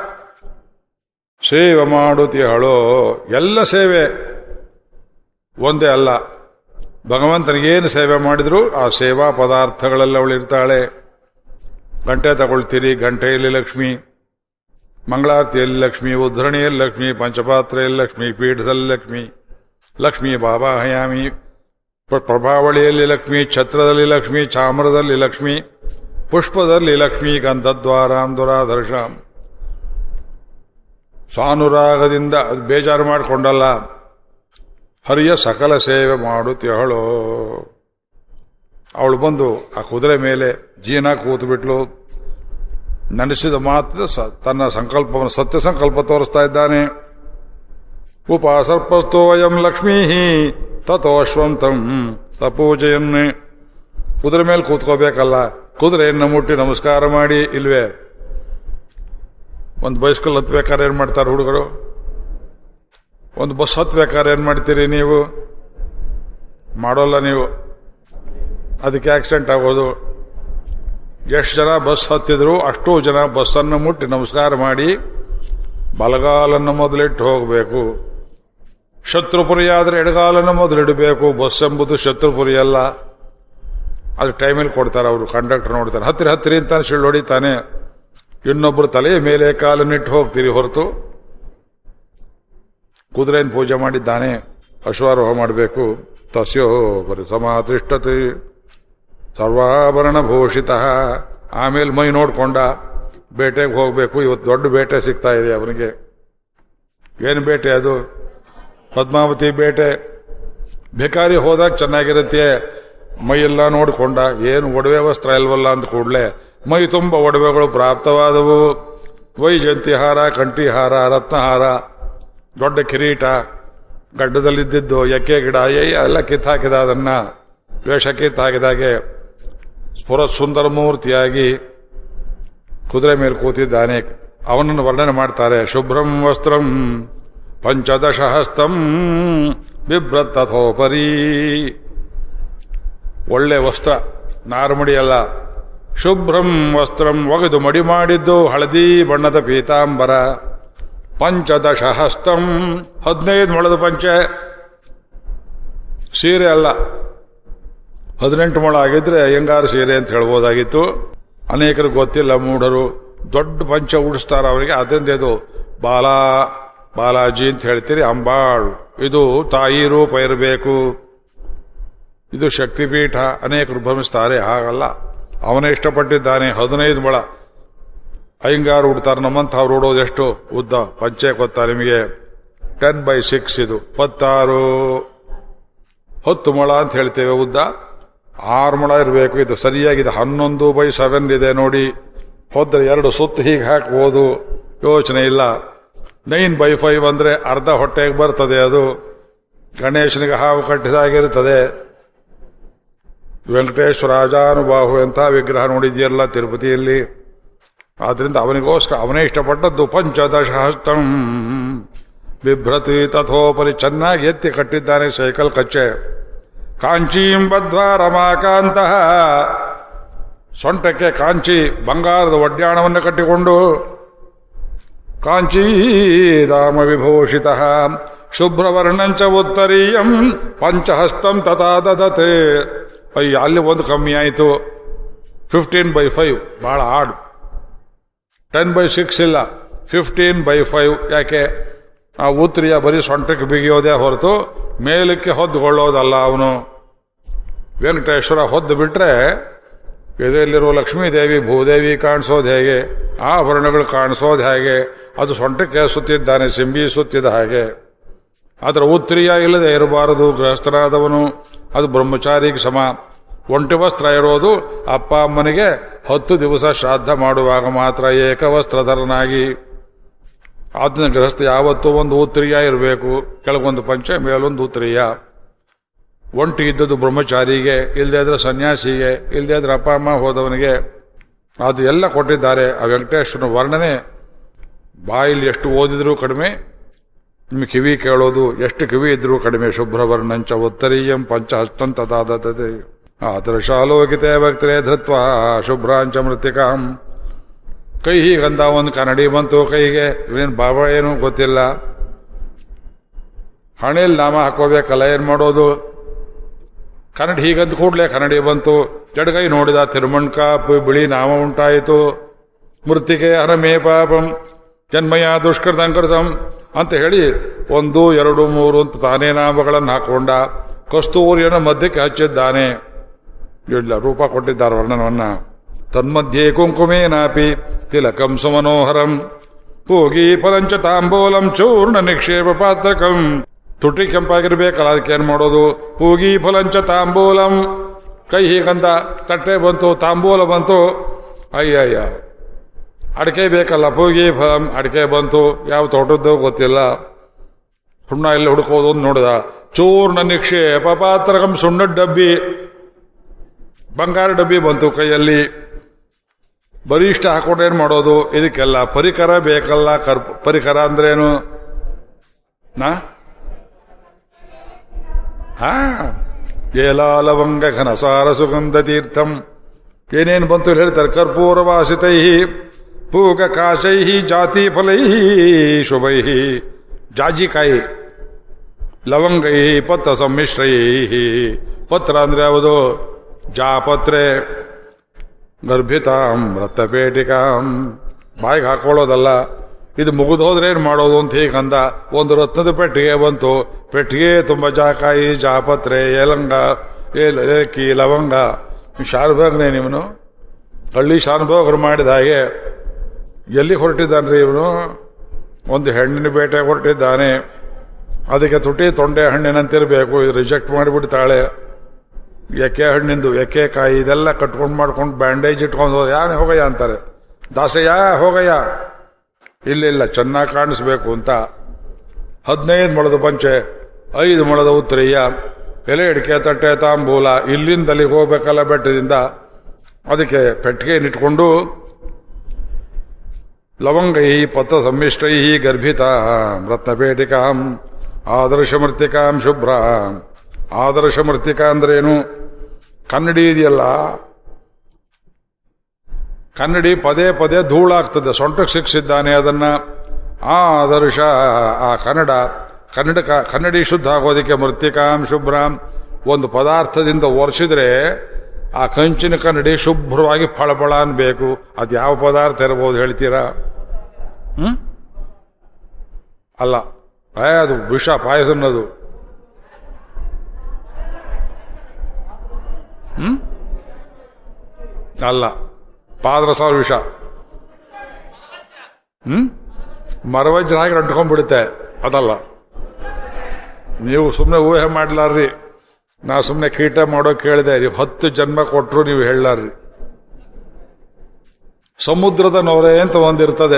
ಸೇವೆ ಮಾಡುತ್ತೀಹಳೋ ಎಲ್ಲ ಸೇವೆ ಒಂದೇ ಅಲ್ಲ ಭಗವಂತನಿಗೇನು ಸೇವೆ ಮಾಡಿದ್ರು ಆ ಸೇವಾ ಪದಾರ್ಥಗಳೆಲ್ಲ ಅವಳು ಇರ್ತಾಳೆ ಗಂಟೆ ತಗೊಳ್ತೀರಿ ಗಂಟೆಯಲ್ಲಿ ಲಕ್ಷ್ಮಿ ಮಂಗಳಾರತಿಯಲ್ಲಿ ಲಕ್ಷ್ಮಿ ಉದ್ಧರಣಿಯಲ್ಲಿ ಲಕ್ಷ್ಮಿ ಪಂಚಪಾತ್ರೆಯಲ್ಲಿ ಲಕ್ಷ್ಮಿ ಪೀಠದಲ್ಲಿ ಲಕ್ಷ್ಮಿ ಲಕ್ಷ್ಮಿ ಬಾಬಾ ಹಯಾಮಿ ಪ್ರ- ಪ್ರಭಾವಳಿಯಲ್ಲಿ ಲಕ್ಷ್ಮಿ ಛತ್ರದಲ್ಲಿ ಲಕ್ಷ್ಮಿ ಚಾಮ್ರದಲ್ಲಿ ಲಕ್ಷ್ಮಿ ಪುಷ್ಪದಲ್ಲಿ ಲಕ್ಷ್ಮಿ ಗಂಧದ್ವಾರಾಂ ದುರಾಧರ್ಷಾಂ ಸಾನುರಾಗದಿಂದ ಅದು ಬೇಜಾರು ಮಾಡಿಕೊಂಡಲ್ಲ ಹರಿಯ ಸಕಲ ಸೇವೆ ಮಾಡುತ್ತೇಳೋ ಅವಳು ಬಂದು ಆ ಕುದುರೆ ಮೇಲೆ ಜೀನ ಕೂತು ಬಿಟ್ಲು ನೆನೆಸಿದ ಮಾತು ಸ- ತನ್ನ ಸಂಕಲ್ಪವನ್ನು ಸತ್ಯ ಸಂಕಲ್ಪ ತೋರಿಸ್ತಾ ಇದ್ದಾನೆ ಉಪಾಸರ್ಪಸ್ತು ಅಯಂ ಲಕ್ಷ್ಮೀ ತಥೋಶ್ವಂತಂ ತಪೂಜೆಯನ್ನೇ ಕುದುರೆ ಮೇಲೆ ಕೂತ್ಕೋಬೇಕಲ್ಲ ಕುದುರೆಯನ್ನು ಮುಟ್ಟಿ ನಮಸ್ಕಾರ ಮಾಡಿ ಇಲ್ವೇ ಒಂದು ಬೈಸ್ಕಲ್ ಹತ್ಬೇಕಾದ್ರೆ ಏನ್ ಮಾಡ್ತಾರೆ ಹುಡುಗರು ಒಂದು ಬಸ್ ಹತ್ಬೇಕಾದ್ರೆ ಏನ್ ಮಾಡ್ತೀರಿ ನೀವು ಮಾಡೋಲ್ಲ ನೀವು ಅದಕ್ಕೆ ಆಕ್ಸಿಡೆಂಟ್ ಆಗೋದು ಎಷ್ಟು ಜನ ಬಸ್ ಹತ್ತಿದ್ರು ಅಷ್ಟೂ ಜನ ಬಸ್ಸನ್ನು ಮುಟ್ಟಿ ನಮಸ್ಕಾರ ಮಾಡಿ ಬಲಗಾಲನ್ನು ಮೊದಲಿಟ್ಟು ಹೋಗಬೇಕು ಶತ್ರುಪುರಿ ಆದರೆ ಎಡಗಾಲನ್ನು ಮೊದಲಿಡಬೇಕು ಬಸ್ ಎಂಬುದು ಶತ್ರುಪುರಿ ಅಲ್ಲ ಅದು ಟೈಮಲ್ಲಿ ಕೊಡ್ತಾರೆ ಅವರು ಕಂಡಕ್ಟರ್ ನೋಡ್ತಾರೆ ಹತ್ತಿರ ಹತ್ತಿರ ಅಂತ ಶಿಳ್ಳು ಹೊಡಿತಾನೆ ಇನ್ನೊಬ್ರು ತಲೆಯ ಮೇಲೆ ಕಾಲನ್ನಿಟ್ಟು ಹೋಗ್ತೀರಿ ಹೊರತು ಕುದುರೆಯನ್ನು ಪೂಜೆ ಮಾಡಿದ್ದಾನೆ ಅಶ್ವಾರೋಹ ಮಾಡಬೇಕು ತಸ್ಯೋ ಬರಿ ಸಮಾತಿಷ್ಠತೆ ಸರ್ವಾಭರಣ ಭೂಷಿತ ಆಮೇಲೆ ಮೈ ನೋಡ್ಕೊಂಡ ಬೇಟೆಗೆ ಹೋಗಬೇಕು ಇವತ್ತು ದೊಡ್ಡ ಬೇಟೆ ಸಿಗ್ತಾ ಇದೆ ಅವನಿಗೆ ಏನು ಬೇಟೆ ಅದು ಪದ್ಮಾವತಿ ಬೇಟೆ ಭಿಕಾರಿ ಹೋದಾಗ ಚೆನ್ನಾಗಿರುತ್ತೆ ಮೈಯೆಲ್ಲ ನೋಡಿಕೊಂಡ ಏನು ಒಡವೆ ವಸ್ತ್ರ ಇಲ್ವಲ್ಲ ಅಂದ ಕೂಡಲೇ ಮೈ ತುಂಬ ಒಡವೆಗಳು ಪ್ರಾಪ್ತವಾದವು ವೈಜಯಂತಿ ಹಾರ ಕಂಠಿಹಾರ ರತ್ನಹಾರ ದೊಡ್ಡ ಕಿರೀಟ ಗಡ್ಡದಲ್ಲಿದ್ದಿದ್ದು ಎಕ್ಕೆ ಗಿಡ ಏ ಎಲ್ಲ ಕಿತ್ತಾಕಿದ ಅದನ್ನ ವೇಷ ಕಿತ್ತಾಕಿದಾಗೆ ಸ್ಫುರ ಸುಂದರ ಮೂರ್ತಿಯಾಗಿ ಕುದುರೆ ಮೇಲೆ ಕೂತಿದ್ದಾನೆ ಅವನನ್ನು ವರ್ಣನೆ ಮಾಡ್ತಾರೆ ಶುಭ್ರಂ ವಸ್ತ್ರಂ ಪಂಚದಶ ಹಸ್ತಂ ಬಿಭ್ರತಥೋಪರಿ ಒಳ್ಳೆ ವಸ್ತ್ರ ನಾರುಮಡಿ ಅಲ್ಲ ಶುಭ್ರಂ ವಸ್ತ್ರಂ ಒಗೆದು ಮಡಿ ಮಾಡಿದ್ದು ಹಳದಿ ಬಣ್ಣದ ಪೀತಾಂಬರ ಪಂಚದಶ ಹಸ್ತಂ ಹದಿನೈದು ಮೊಳದ ಪಂಚೆ ಸೀರೆ ಅಲ್ಲ ಹದಿನೆಂಟು ಮೊಳ ಆಗಿದ್ರೆ ಹೆಂಗಾರು ಸೀರೆ ಅಂತ ಹೇಳ್ಬೋದಾಗಿತ್ತು ಅನೇಕರು ಗೊತ್ತಿಲ್ಲ ಮೂಢರು ದೊಡ್ಡ ಪಂಚ ಉಡಿಸ್ತಾರ ಅವರಿಗೆ ಅದರಿಂದ ಇದು ಬಾಲ ಬಾಲಾಜಿ ಅಂತ ಹೇಳ್ತೀರಿ ಅಂಬಾಳು ಇದು ತಾಯಿ ರೂಪ ಇರಬೇಕು ಇದು ಶಕ್ತಿಪೀಠ ಅನೇಕರು ಭ್ರಮಿಸ್ತಾರೆ ಹಾಗಲ್ಲ ಅವನೇ ಇಷ್ಟಪಟ್ಟಿದ್ದಾನೆ ಹದಿನೈದು ಮೊಳ ಅಯ್ಯಂಗಾರು ಉಡ್ತಾರೆ ನಮ್ಮಂಥವ್ರು ಉಡೋದು ಎಷ್ಟು ಉದ್ದ ಪಂಚೆ ಗೊತ್ತಾ ನಿಮಗೆ ಟೆನ್ ಬೈ ಸಿಕ್ಸ್ ಇದು ಇಪ್ಪತ್ತಾರು ಹತ್ತು ಮೊಳ ಅಂತ ಹೇಳ್ತೇವೆ ಉದ್ದ ಆರು ಮೊಳ ಇರಬೇಕು ಇದು ಸರಿಯಾಗಿದೆ ಹನ್ನೊಂದು ಬೈ ಸೆವೆನ್ ಇದೆ ನೋಡಿ ಹೋದ್ರೆ ಎರಡು ಸುತ್ತು ಹೀಗೆ ಹಾಕ್ಬೋದು ಯೋಚನೆ ಇಲ್ಲ ನೈನ್ ಬೈ ಫೈವ್ ಅಂದ್ರೆ ಅರ್ಧ ಹೊಟ್ಟೆಗೆ ಬರ್ತದೆ ಅದು ಗಣೇಶನಿಗೆ ಹಾವು ಕಟ್ಟಿದಾಗಿರುತ್ತದೆ ವೆಂಕಟೇಶ್ವರ ರಾಜಾನುಬಾಹು ಅಂತ ವಿಗ್ರಹ ನೋಡಿದ್ಯಲ್ಲ ತಿರುಪತಿಯಲ್ಲಿ ಆದ್ರಿಂದ ಅವನಿಗೋಸ್ಕರ ಅವನೇ ಇಷ್ಟಪಟ್ಟದ್ದು ಪಂಚದಶ ಹಸ್ತಂ ಬಿಭ್ರತಿ ತಥೋಪರಿ ಚೆನ್ನಾಗಿ ಎತ್ತಿ ಕಟ್ಟಿದ್ದಾನೆ ಸೈಕಲ್ ಕಚ್ಚೆ ಕಾಂಚೀಂ ಬದ್ವಾ ರಮಾಕಾಂತ ಸೊಂಟಕ್ಕೆ ಕಾಂಚಿ ಬಂಗಾರದ ಒಡ್ಯಾಣವನ್ನು ಕಟ್ಟಿಕೊಂಡು ಕಾಂಚೀದಾಮ ವಿಭೂಷಿತ ಶುಭ್ರವರ್ಣಂಚ ಉತ್ತರೀಯಂ ಪಂಚಹಸ್ತಂ ತಥಾ ದದತೆ ಅಯ್ಯ ಅಲ್ಲಿ ಒಂದು ಕಮ್ಮಿ ಆಯಿತು ಫಿಫ್ಟೀನ್ ಬೈ ಫೈವ್ ಬಹಳ ಆಡ್ ಟೆನ್ ಬೈ ಸಿಕ್ಸ್ ಇಲ್ಲ ಫಿಫ್ಟೀನ್ ಬೈ ಫೈವ್ ಯಾಕೆ ಆ ಉತ್ತರಿಯ ಬರೀ ಸೊಂಟಕ್ಕೆ ಬಿಗಿಯೋದೇ ಹೊರತು ಮೇಲಕ್ಕೆ ಹೊದ್ದುಕೊಳ್ಳೋದಲ್ಲ ಅವನು ವೆಂಕಟೇಶ್ವರ ಹೊದ್ದು ಬಿಟ್ರೆ ಎದೆಯಲ್ಲಿರುವ ಲಕ್ಷ್ಮೀದೇವಿ ಭೂದೇವಿ ಕಾಣಿಸೋದು ಹೇಗೆ ಆಭರಣಗಳು ಕಾಣಿಸೋದು ಹೇಗೆ ಅದು ಸೊಂಟಕ್ಕೆ ಸುತ್ತಿದ್ದಾನೆ ಸಿಂಬಿ ಸುತ್ತಿದ ಹಾಗೆ ಅದರ ಉತ್ತರಿಯ ಇಲ್ಲದೆ ಇರಬಾರದು ಗೃಹಸ್ಥನಾದವನು ಅದು ಬ್ರಹ್ಮಚಾರಿಗೆ ಸಮ ಒಂಟಿ ವಸ್ತ್ರ ಇರೋದು ಅಪ್ಪ ಅಮ್ಮನಿಗೆ ಹತ್ತು ದಿವಸ ಶ್ರಾದ್ದ ಮಾಡುವಾಗ ಮಾತ್ರ ಏಕವಸ್ತ್ರಧರನಾಗಿ ಅದನ್ನ ಗೃಹಸ್ಥ ಯಾವತ್ತೂ ಒಂದು ಉತ್ತರಿಯ ಇರಬೇಕು ಕೆಳಗೊಂದು ಪಂಚೆ ಮೇಲೊಂದು ಉತ್ತರಿಯ ಒಂಟಿ ಇದ್ದದ್ದು ಬ್ರಹ್ಮಚಾರಿಗೆ ಇಲ್ಲದೆ ಇದ್ರೆ ಸನ್ಯಾಸಿಗೆ ಇಲ್ಲದೆ ಇದ್ರೆ ಅಪ್ಪ ಅಮ್ಮ ಹೋದವನಿಗೆ ಅದು ಎಲ್ಲ ಕೊಟ್ಟಿದ್ದಾರೆ ಆ ವೆಂಕಟೇಶ್ವರನ ವರ್ಣನೆ ಬಾಯಲ್ಲಿ ಎಷ್ಟು ಓದಿದ್ರೂ ಕಡಿಮೆ ನಿಮಗೆ ಕಿವಿ ಕೇಳೋದು ಎಷ್ಟು ಕಿವಿ ಇದ್ರೂ ಕಡಿಮೆ ಶುಭ್ರವರ್ಣಂಚ ಉತ್ತರೀಯಂ ಪಂಚಹಸ್ತಂ ತದಾದತೆ ಆದರ್ಶಾಲೋಕಿತೆ ಭಕ್ತರೇ ಧೃತ್ವ ಶುಭ್ರಾಂಚ ಮೃತ್ತಿಕಾಂ ಕೈ ಹೀಗಂದ ಒಂದು ಕನ್ನಡಿ ಬಂತು ಕೈಗೆ ಇವೇನು ಬಾಬಾ ಏನು ಗೊತ್ತಿಲ್ಲ ಹಣೆಯಲ್ಲಿ ನಾಮ ಹಾಕೋಬೇಕಲ್ಲ ಏನ್ ಮಾಡೋದು ಕನ್ನಡ ಹೀಗಂತ ಕೂಡಲೇ ಕನ್ನಡಿ ಬಂತು ಎಡಗೈ ನೋಡಿದ ತಿರುಮಣ್ಕ ಬಿಳಿ ನಾಮ ಉಂಟಾಯಿತು ಮೃತಿಕೆ ಹರಮೇ ಪಾಪಂ ಜನ್ಮಯ ದುಷ್ಕೃತಂಕೃತಂ ಅಂತ ಹೇಳಿ ಒಂದು ಎರಡು ಮೂರು ಅಂತ ತಾನೇ ನಾಮಗಳನ್ನು ಹಾಕೊಂಡ ಕಸ್ತೂರಿಯನ್ನು ಮಧ್ಯಕ್ಕೆ ಹಚ್ಚಿದ್ದಾನೆ ಇಲ್ಲ ರೂಪ ಕೊಟ್ಟಿದ್ದಾರೆ ವರ್ಣನವನ್ನ ತನ್ಮಧ್ಯೆ ಕುಂಕುಮೇನಾಪಿ ತಿಲಕಂ ಸುಮನೋಹರಂ ಪೂಗಿ ಫಲಂಚ ತಾಂಬೂಲಂ ಚೂರ್ಣ ನಿಕ್ಷೇಪ ಪಾತ್ರಕಂ ತುಟಿ ಕೆಂಪಾಗಿರ್ಬೇಕಲ್ಲ ಅದಕ್ಕೆ ಏನ್ ಮಾಡೋದು ಪೂಗಿ ಫಲಂಚ ತಾಂಬೂಲಂ ಕೈ ಹೀಗಂತ ತಟ್ಟೆ ಬಂತು ತಾಂಬೂಲ ಬಂತು ಅಯ್ಯಯ್ಯ ಅಡಿಕೆ ಬೇಕಲ್ಲ ಪೂಗಿ ಫಲಂ ಅಡಿಕೆ ಬಂತು ಯಾವ ತೋಟದ್ದು ಗೊತ್ತಿಲ್ಲ ಸುಣ್ಣ ಎಲ್ಲಿ ಹುಡುಕೋದು ಅಂತ ನೋಡಿದ ಚೂರ್ಣ ನಿಕ್ಷೇಪ ಪಾತ್ರಕಂ ಸುಣ್ಣದ ಡಬ್ಬಿ ಬಂಗಾರ ಡಬ್ಬಿ ಬಂತು ಕೈಯಲ್ಲಿ ಬರೀ ಇಷ್ಟ ಹಾಕೊಂಡು ಏನ್ ಮಾಡೋದು ಇದಕ್ಕೆಲ್ಲ ಪರಿಕರ ಬೇಕಲ್ಲ ಕರ್ ಪರಿಕರ ಅಂದ್ರೇನು ನಾ ಹಾ ಏಲಾ ಲವಂಗ ಘನಸಾರ ಸುಗಂಧ ತೀರ್ಥಂ ಏನೇನು ಬಂತು ಇಲ್ಲಿ ಹೇಳ್ತಾರೆ ಕರ್ಪೂರ ವಾಸಿತೈ ಪೂಗ ಕಾಶೈ ಜಾತಿ ಫಲೈ ಶುಭೈ ಜಾಜಿಕಾಯಿ ಲವಂಗೈ ಪತ್ರ ಸಮ್ಮಿಶ್ರೈ ಪತ್ರ ಅಂದ್ರೆ ಯಾವುದು ಜಾಪತ್ರೆ ಗರ್ಭಿತಾಂ ರತ್ನಪೇಟಿಕಾಂ ಬಾಯಿಗೆ ಹಾಕೊಳ್ಳೋದಲ್ಲ ಇದು ಮುಗಿದು ಹೋದ್ರೆ ಏನ್ ಮಾಡೋದು ಅಂತ ಹೀಗಂದ ಒಂದು ರತ್ನದ ಪೆಟ್ಟಿಗೆ ಬಂತು ಪೆಟ್ಟಿಗೆ ತುಂಬ ಜಾಕಾಯಿ ಜಾಪತ್ರೆ ಏಲಂಗ ಏಲ್ ಏಲಕ್ಕಿ ಲವಂಗ ಶಾನ್ಭೋಗ್ನೇ ನೀವನು ಹಳ್ಳಿ ಶಾನ್ಭೋಗರು ಮಾಡಿದ ಹಾಗೆ ಎಲ್ಲಿ ಹೊರಟಿದ್ದಾನ್ರಿ ಇವನು ಒಂದು ಹೆಣ್ಣಿನ ಬೇಟೆ ಹೊರಟಿದ್ದಾನೆ ಅದಕ್ಕೆ ತುಟಿ ತೊಂಡೆ ಹಣ್ಣಿನಂತಿರಬೇಕು ಇದು ರಿಜೆಕ್ಟ್ ಮಾಡಿಬಿಡ್ತಾಳೆ ಎಕ್ಕೆ ಹಣ್ಣಿಂದು ಎಕ್ಕೆಕಾಯಿ ಇದೆಲ್ಲ ಕಟ್ಕೊಂಡು ಮಾಡ್ಕೊಂಡು ಬ್ಯಾಂಡೇಜ್ ಇಟ್ಕೊಂಡು ಹೋದ ಯಾನೆ ಹೋಗಯ್ಯ ಅಂತಾರೆ ದಾಸಯ್ಯ ಹೋಗಯ್ಯ ಇಲ್ಲ ಇಲ್ಲ ಚೆನ್ನಾಗಿ ಕಾಣಿಸ್ಬೇಕು ಅಂತ ಹದಿನೈದು ಮೊಳದ ಪಂಚೆ ಐದು ಮೊಳದ ಉತ್ತರೀಯ ಎಲೆ ಅಡಿಕೆ ತಟ್ಟೆ ತಾಂಬೂಲ ಇಲ್ಲಿಂದ ಅಲ್ಲಿಗೆ ಹೋಗ್ಬೇಕಲ್ಲ ಬೆಟ್ಟದಿಂದ ಅದಕ್ಕೆ ಪೆಟ್ಟಿಗೆ ಇಟ್ಕೊಂಡು ಲವಂಗೈ ಪತ್ರ ಸಮ್ಮಿಷ್ಟೈ ಗರ್ಭಿತ ರತ್ನಪೇಟಿಕಾಂ ಆದರ್ಶ ಮೃತ್ತಿಕಾಂ ಶುಭ್ರ ಆದರ್ಶ ಮೃತ್ತಿಕಾ ಅಂದ್ರೇನು ಕನ್ನಡಿ ಇದೆಯಲ್ಲ ಕನ್ನಡಿ ಪದೇ ಪದೇ ಧೂಳಾಗ್ತದೆ ಸೊಂಟಕ್ಕೆ ಸಿಕ್ಸಿದ್ದಾನೆ ಅದನ್ನ ಆ ಆದರ್ಶ ಆ ಕನ್ನಡ ಕನ್ನಡ ಕನ್ನಡಿ ಶುದ್ಧ ಆಗೋದಕ್ಕೆ ಮೃತ್ತಿಕಾಂ ಶುಭ್ರಾಂ ಒಂದು ಪದಾರ್ಥದಿಂದ ಒರೆಸಿದ್ರೆ ಆ ಕಂಚಿನ ಕನ್ನಡಿ ಶುಭ್ರವಾಗಿ ಫಳಫಳ ಅನ್ಬೇಕು ಅದು ಯಾವ ಪದಾರ್ಥ ಇರಬಹುದು ಹೇಳ್ತೀರಾ ಹ್ಮ್ ಅಲ್ಲ ಏ ಅದು ವಿಷ ಪಾಯಸ ಅನ್ನೋದು ಹ್ಮ್ ಅಲ್ಲ ಪಾದ್ರಸ ವಿಷ ಹ್ಮ್ ಮರವಜ್ರ ಹಾಗೆ ಅಂಟ್ಕೊಂಡ್ಬಿಡುತ್ತೆ ಅದಲ್ಲ ನೀವು ಸುಮ್ಮನೆ ಊಹೆ ಮಾಡ್ಲಾರ್ರಿ ನಾ ಸುಮ್ಮನೆ ಕೀಟ ಮಾಡೋ ಕೇಳಿದೆ ನೀವು ಹತ್ತು ಜನ್ಮ ಕೊಟ್ಟರು ನೀವು ಹೇಳಲಾರ್ರಿ ಸಮುದ್ರದ ನೊರೆ ಅಂತ ಒಂದಿರ್ತದೆ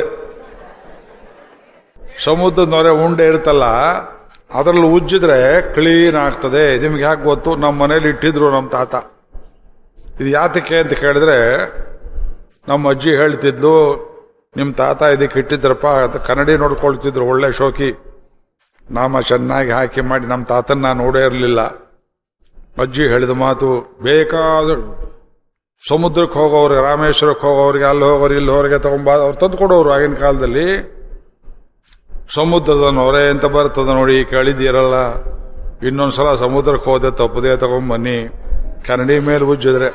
ಸಮುದ್ರದ ನೊರೆ ಉಂಡೆ ಇರ್ತಲ್ಲ ಅದರಲ್ಲಿ ಉಜ್ಜಿದ್ರೆ ಕ್ಲೀನ್ ಆಗ್ತದೆ ನಿಮ್ಗೆ ಯಾಕೆ ಗೊತ್ತು ನಮ್ಮ ಮನೇಲಿ ಇಟ್ಟಿದ್ರು ನಮ್ಮ ತಾತ ಇದು ಯಾತಕ್ಕೆ ಅಂತ ಕೇಳಿದ್ರೆ ನಮ್ಮ ಅಜ್ಜಿ ಹೇಳ್ತಿದ್ಲು ನಿಮ್ಮ ತಾತ ಇದಕ್ಕೆ ಇಟ್ಟಿದ್ರಪ್ಪ ಅದು ಕನ್ನಡಿ ನೋಡ್ಕೊಳ್ತಿದ್ರು ಒಳ್ಳೆ ಶೋಕಿ ನಾಮ ಚೆನ್ನಾಗಿ ಹಾಕಿ ಮಾಡಿ ನಮ್ಮ ತಾತನ್ನ ನಾನು ನೋಡೇ ಇರಲಿಲ್ಲ ಅಜ್ಜಿ ಹೇಳಿದ ಮಾತು ಬೇಕಾದ ಸಮುದ್ರಕ್ಕೆ ಹೋಗೋರಿಗೆ ರಾಮೇಶ್ವರಕ್ಕೆ ಹೋಗೋರಿಗೆ ಅಲ್ಲಿ ಹೋಗೋರು ಇಲ್ಲಿ ಹೋರಿಗೆ ತಗೊಂಬ ಅವ್ರು ತಂದು ಕೊಡೋರು ಆಗಿನ ಕಾಲದಲ್ಲಿ ಸಮುದ್ರದ ನೊರೆ ಅಂತ ಬರ್ತದ ನೋಡಿ ಕೇಳಿದ್ದೀರಲ್ಲ ಇನ್ನೊಂದ್ಸಲ ಸಮುದ್ರಕ್ಕೆ ಹೋದೆ ತಪ್ಪದೆ ತಗೊಂಬನ್ನಿ ಕನ್ನಡಿ ಮೇಲೆ ಉಜ್ಜಿದ್ರೆ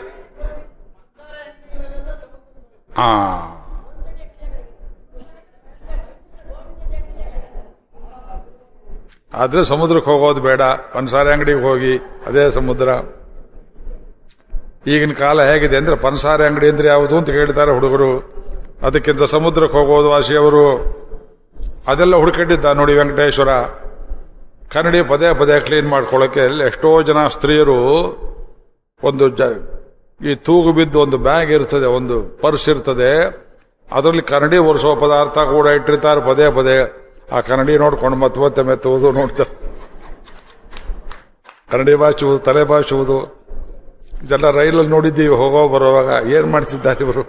ಆ ಆದ್ರೆ ಸಮುದ್ರಕ್ಕೆ ಹೋಗೋದು ಬೇಡ ಪನ್ಸಾರಿ ಅಂಗಡಿಗೆ ಹೋಗಿ ಅದೇ ಸಮುದ್ರ ಈಗಿನ ಕಾಲ ಹೇಗಿದೆ ಅಂದ್ರೆ ಪನ್ಸಾರಿ ಅಂಗಡಿ ಅಂದ್ರೆ ಯಾವುದು ಅಂತ ಕೇಳ್ತಾರೆ ಹುಡುಗರು ಅದಕ್ಕಿಂತ ಸಮುದ್ರಕ್ಕೆ ಹೋಗೋದು ವಾಸಿಯವರು ಅದೆಲ್ಲ ಹುಡುಕಿಟ್ಟಿದ್ದ ನೋಡಿ ವೆಂಕಟೇಶ್ವರ ಕನ್ನಡಿ ಪದೇ ಪದೇ ಕ್ಲೀನ್ ಮಾಡ್ಕೊಳ್ಳೋಕೆ ಅಲ್ಲಿ ಎಷ್ಟೋ ಜನ ಸ್ತ್ರೀಯರು ಒಂದು ಜ ಈ ತೂಗು ಬಿದ್ದು ಒಂದು ಬ್ಯಾಗ್ ಇರ್ತದೆ ಒಂದು ಪರ್ಸ್ ಇರ್ತದೆ ಅದರಲ್ಲಿ ಕನ್ನಡಿ ಒರೆಸೋ ಪದಾರ್ಥ ಕೂಡ ಇಟ್ಟಿರ್ತಾರೆ ಪದೇ ಪದೇ ಆ ಕನ್ನಡಿ ನೋಡ್ಕೊಂಡು ಮತ್ತೆ ಮತ್ತೆ ಮೆತ್ತುವುದು ನೋಡ್ತಾರೆ ಕನ್ನಡಿ ಬಾಚುವುದು ತಲೆ ಬಾಚುವುದು ಇದೆಲ್ಲ ರೈಲಲ್ಲಿ ನೋಡಿದ್ದೀವಿ ಹೋಗೋ ಬರೋವಾಗ ಏನ್ ಮಾಡ್ತಿದ್ದಾರೆ ಇವರು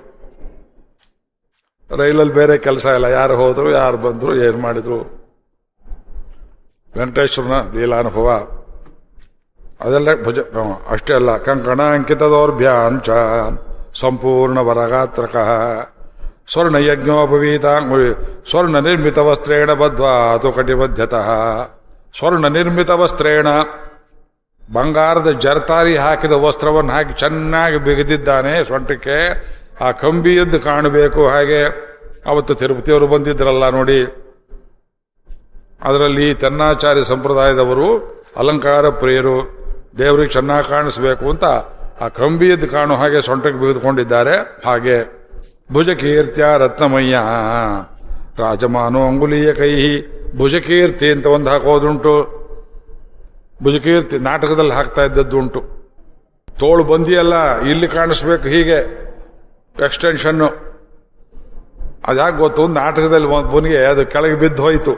ರೈಲಲ್ಲಿ ಬೇರೆ ಕೆಲಸ ಇಲ್ಲ ಯಾರು ಹೋದ್ರು ಯಾರು ಬಂದ್ರು ಏನ್ ಮಾಡಿದ್ರು ವೆಂಕಟೇಶ್ವರನ ಲೀಲಾನುಭವ ಅದೆಲ್ಲ ಭುಜ ಹ್ಮ್, ಅಷ್ಟೇ ಅಲ್ಲ ಕಂಕಣ ಅಂಕಿತ ದೌರ್ಭ್ಯಾಂಚ ಸಂಪೂರ್ಣ ವರಗಾತ್ರಕ ಸ್ವರ್ಣ ಯಜ್ಞೋಪವೀತ ಸ್ವರ್ಣ ನಿರ್ಮಿತ ವಸ್ತ್ರೇಣ ಬದ್ವಾ ಅದು ಕಟಿಬದ್ಧತಃ ಸ್ವರ್ಣ ನಿರ್ಮಿತ ವಸ್ತ್ರೇಣ ಬಂಗಾರದ ಜರ್ತಾರಿ ಹಾಕಿದ ವಸ್ತ್ರವನ್ನು ಹಾಕಿ ಚೆನ್ನಾಗಿ ಬಿಗಿದಿದ್ದಾನೆ ಸೊಂಟಕ್ಕೆ ಆ ಕಂಬಿಯದ್ದು ಕಾಣಬೇಕು ಹಾಗೆ ಅವತ್ತು ತಿರುಪತಿಯವರು ಬಂದಿದ್ರಲ್ಲ ನೋಡಿ ಅದರಲ್ಲಿ ತೆನ್ನಾಚಾರ್ಯ ಸಂಪ್ರದಾಯದವರು ಅಲಂಕಾರ ಪ್ರಿಯರು ದೇವರಿಗೆ ಚೆನ್ನಾಗಿ ಕಾಣಿಸ್ಬೇಕು ಅಂತ ಆ ಕಂಬಿಯದ್ದು ಕಾಣೋ ಹಾಗೆ ಸೊಂಟಕ್ಕೆ ಬಿಗಿದುಕೊಂಡಿದ್ದಾರೆ ಹಾಗೆ ಭುಜಕೀರ್ತ್ಯ ರತ್ನಮಯ್ಯ ರಾಜಮಾನೋ ಅಂಗುಲೀಯ ಕೈ ಭುಜಕೀರ್ತಿ ಅಂತ ಒಂದು ಹಾಕೋದುಂಟು ಭುಜಕೀರ್ತಿ ನಾಟಕದಲ್ಲಿ ಹಾಕ್ತಾ ಇದ್ದದ್ದು ಉಂಟು ತೋಳು ಬಂದಿಯಲ್ಲ ಇಲ್ಲಿ ಕಾಣಿಸ್ಬೇಕು ಹೀಗೆ ಎಕ್ಸ್ಟೆನ್ಷನ್ನು ಅದ್ಯಾಕೆ ಗೊತ್ತು ಒಂದು ನಾಟಕದಲ್ಲಿ ಒಂದು ಬುನಿಗೆ ಅದು ಕೆಳಗೆ ಬಿದ್ದು ಹೋಯಿತು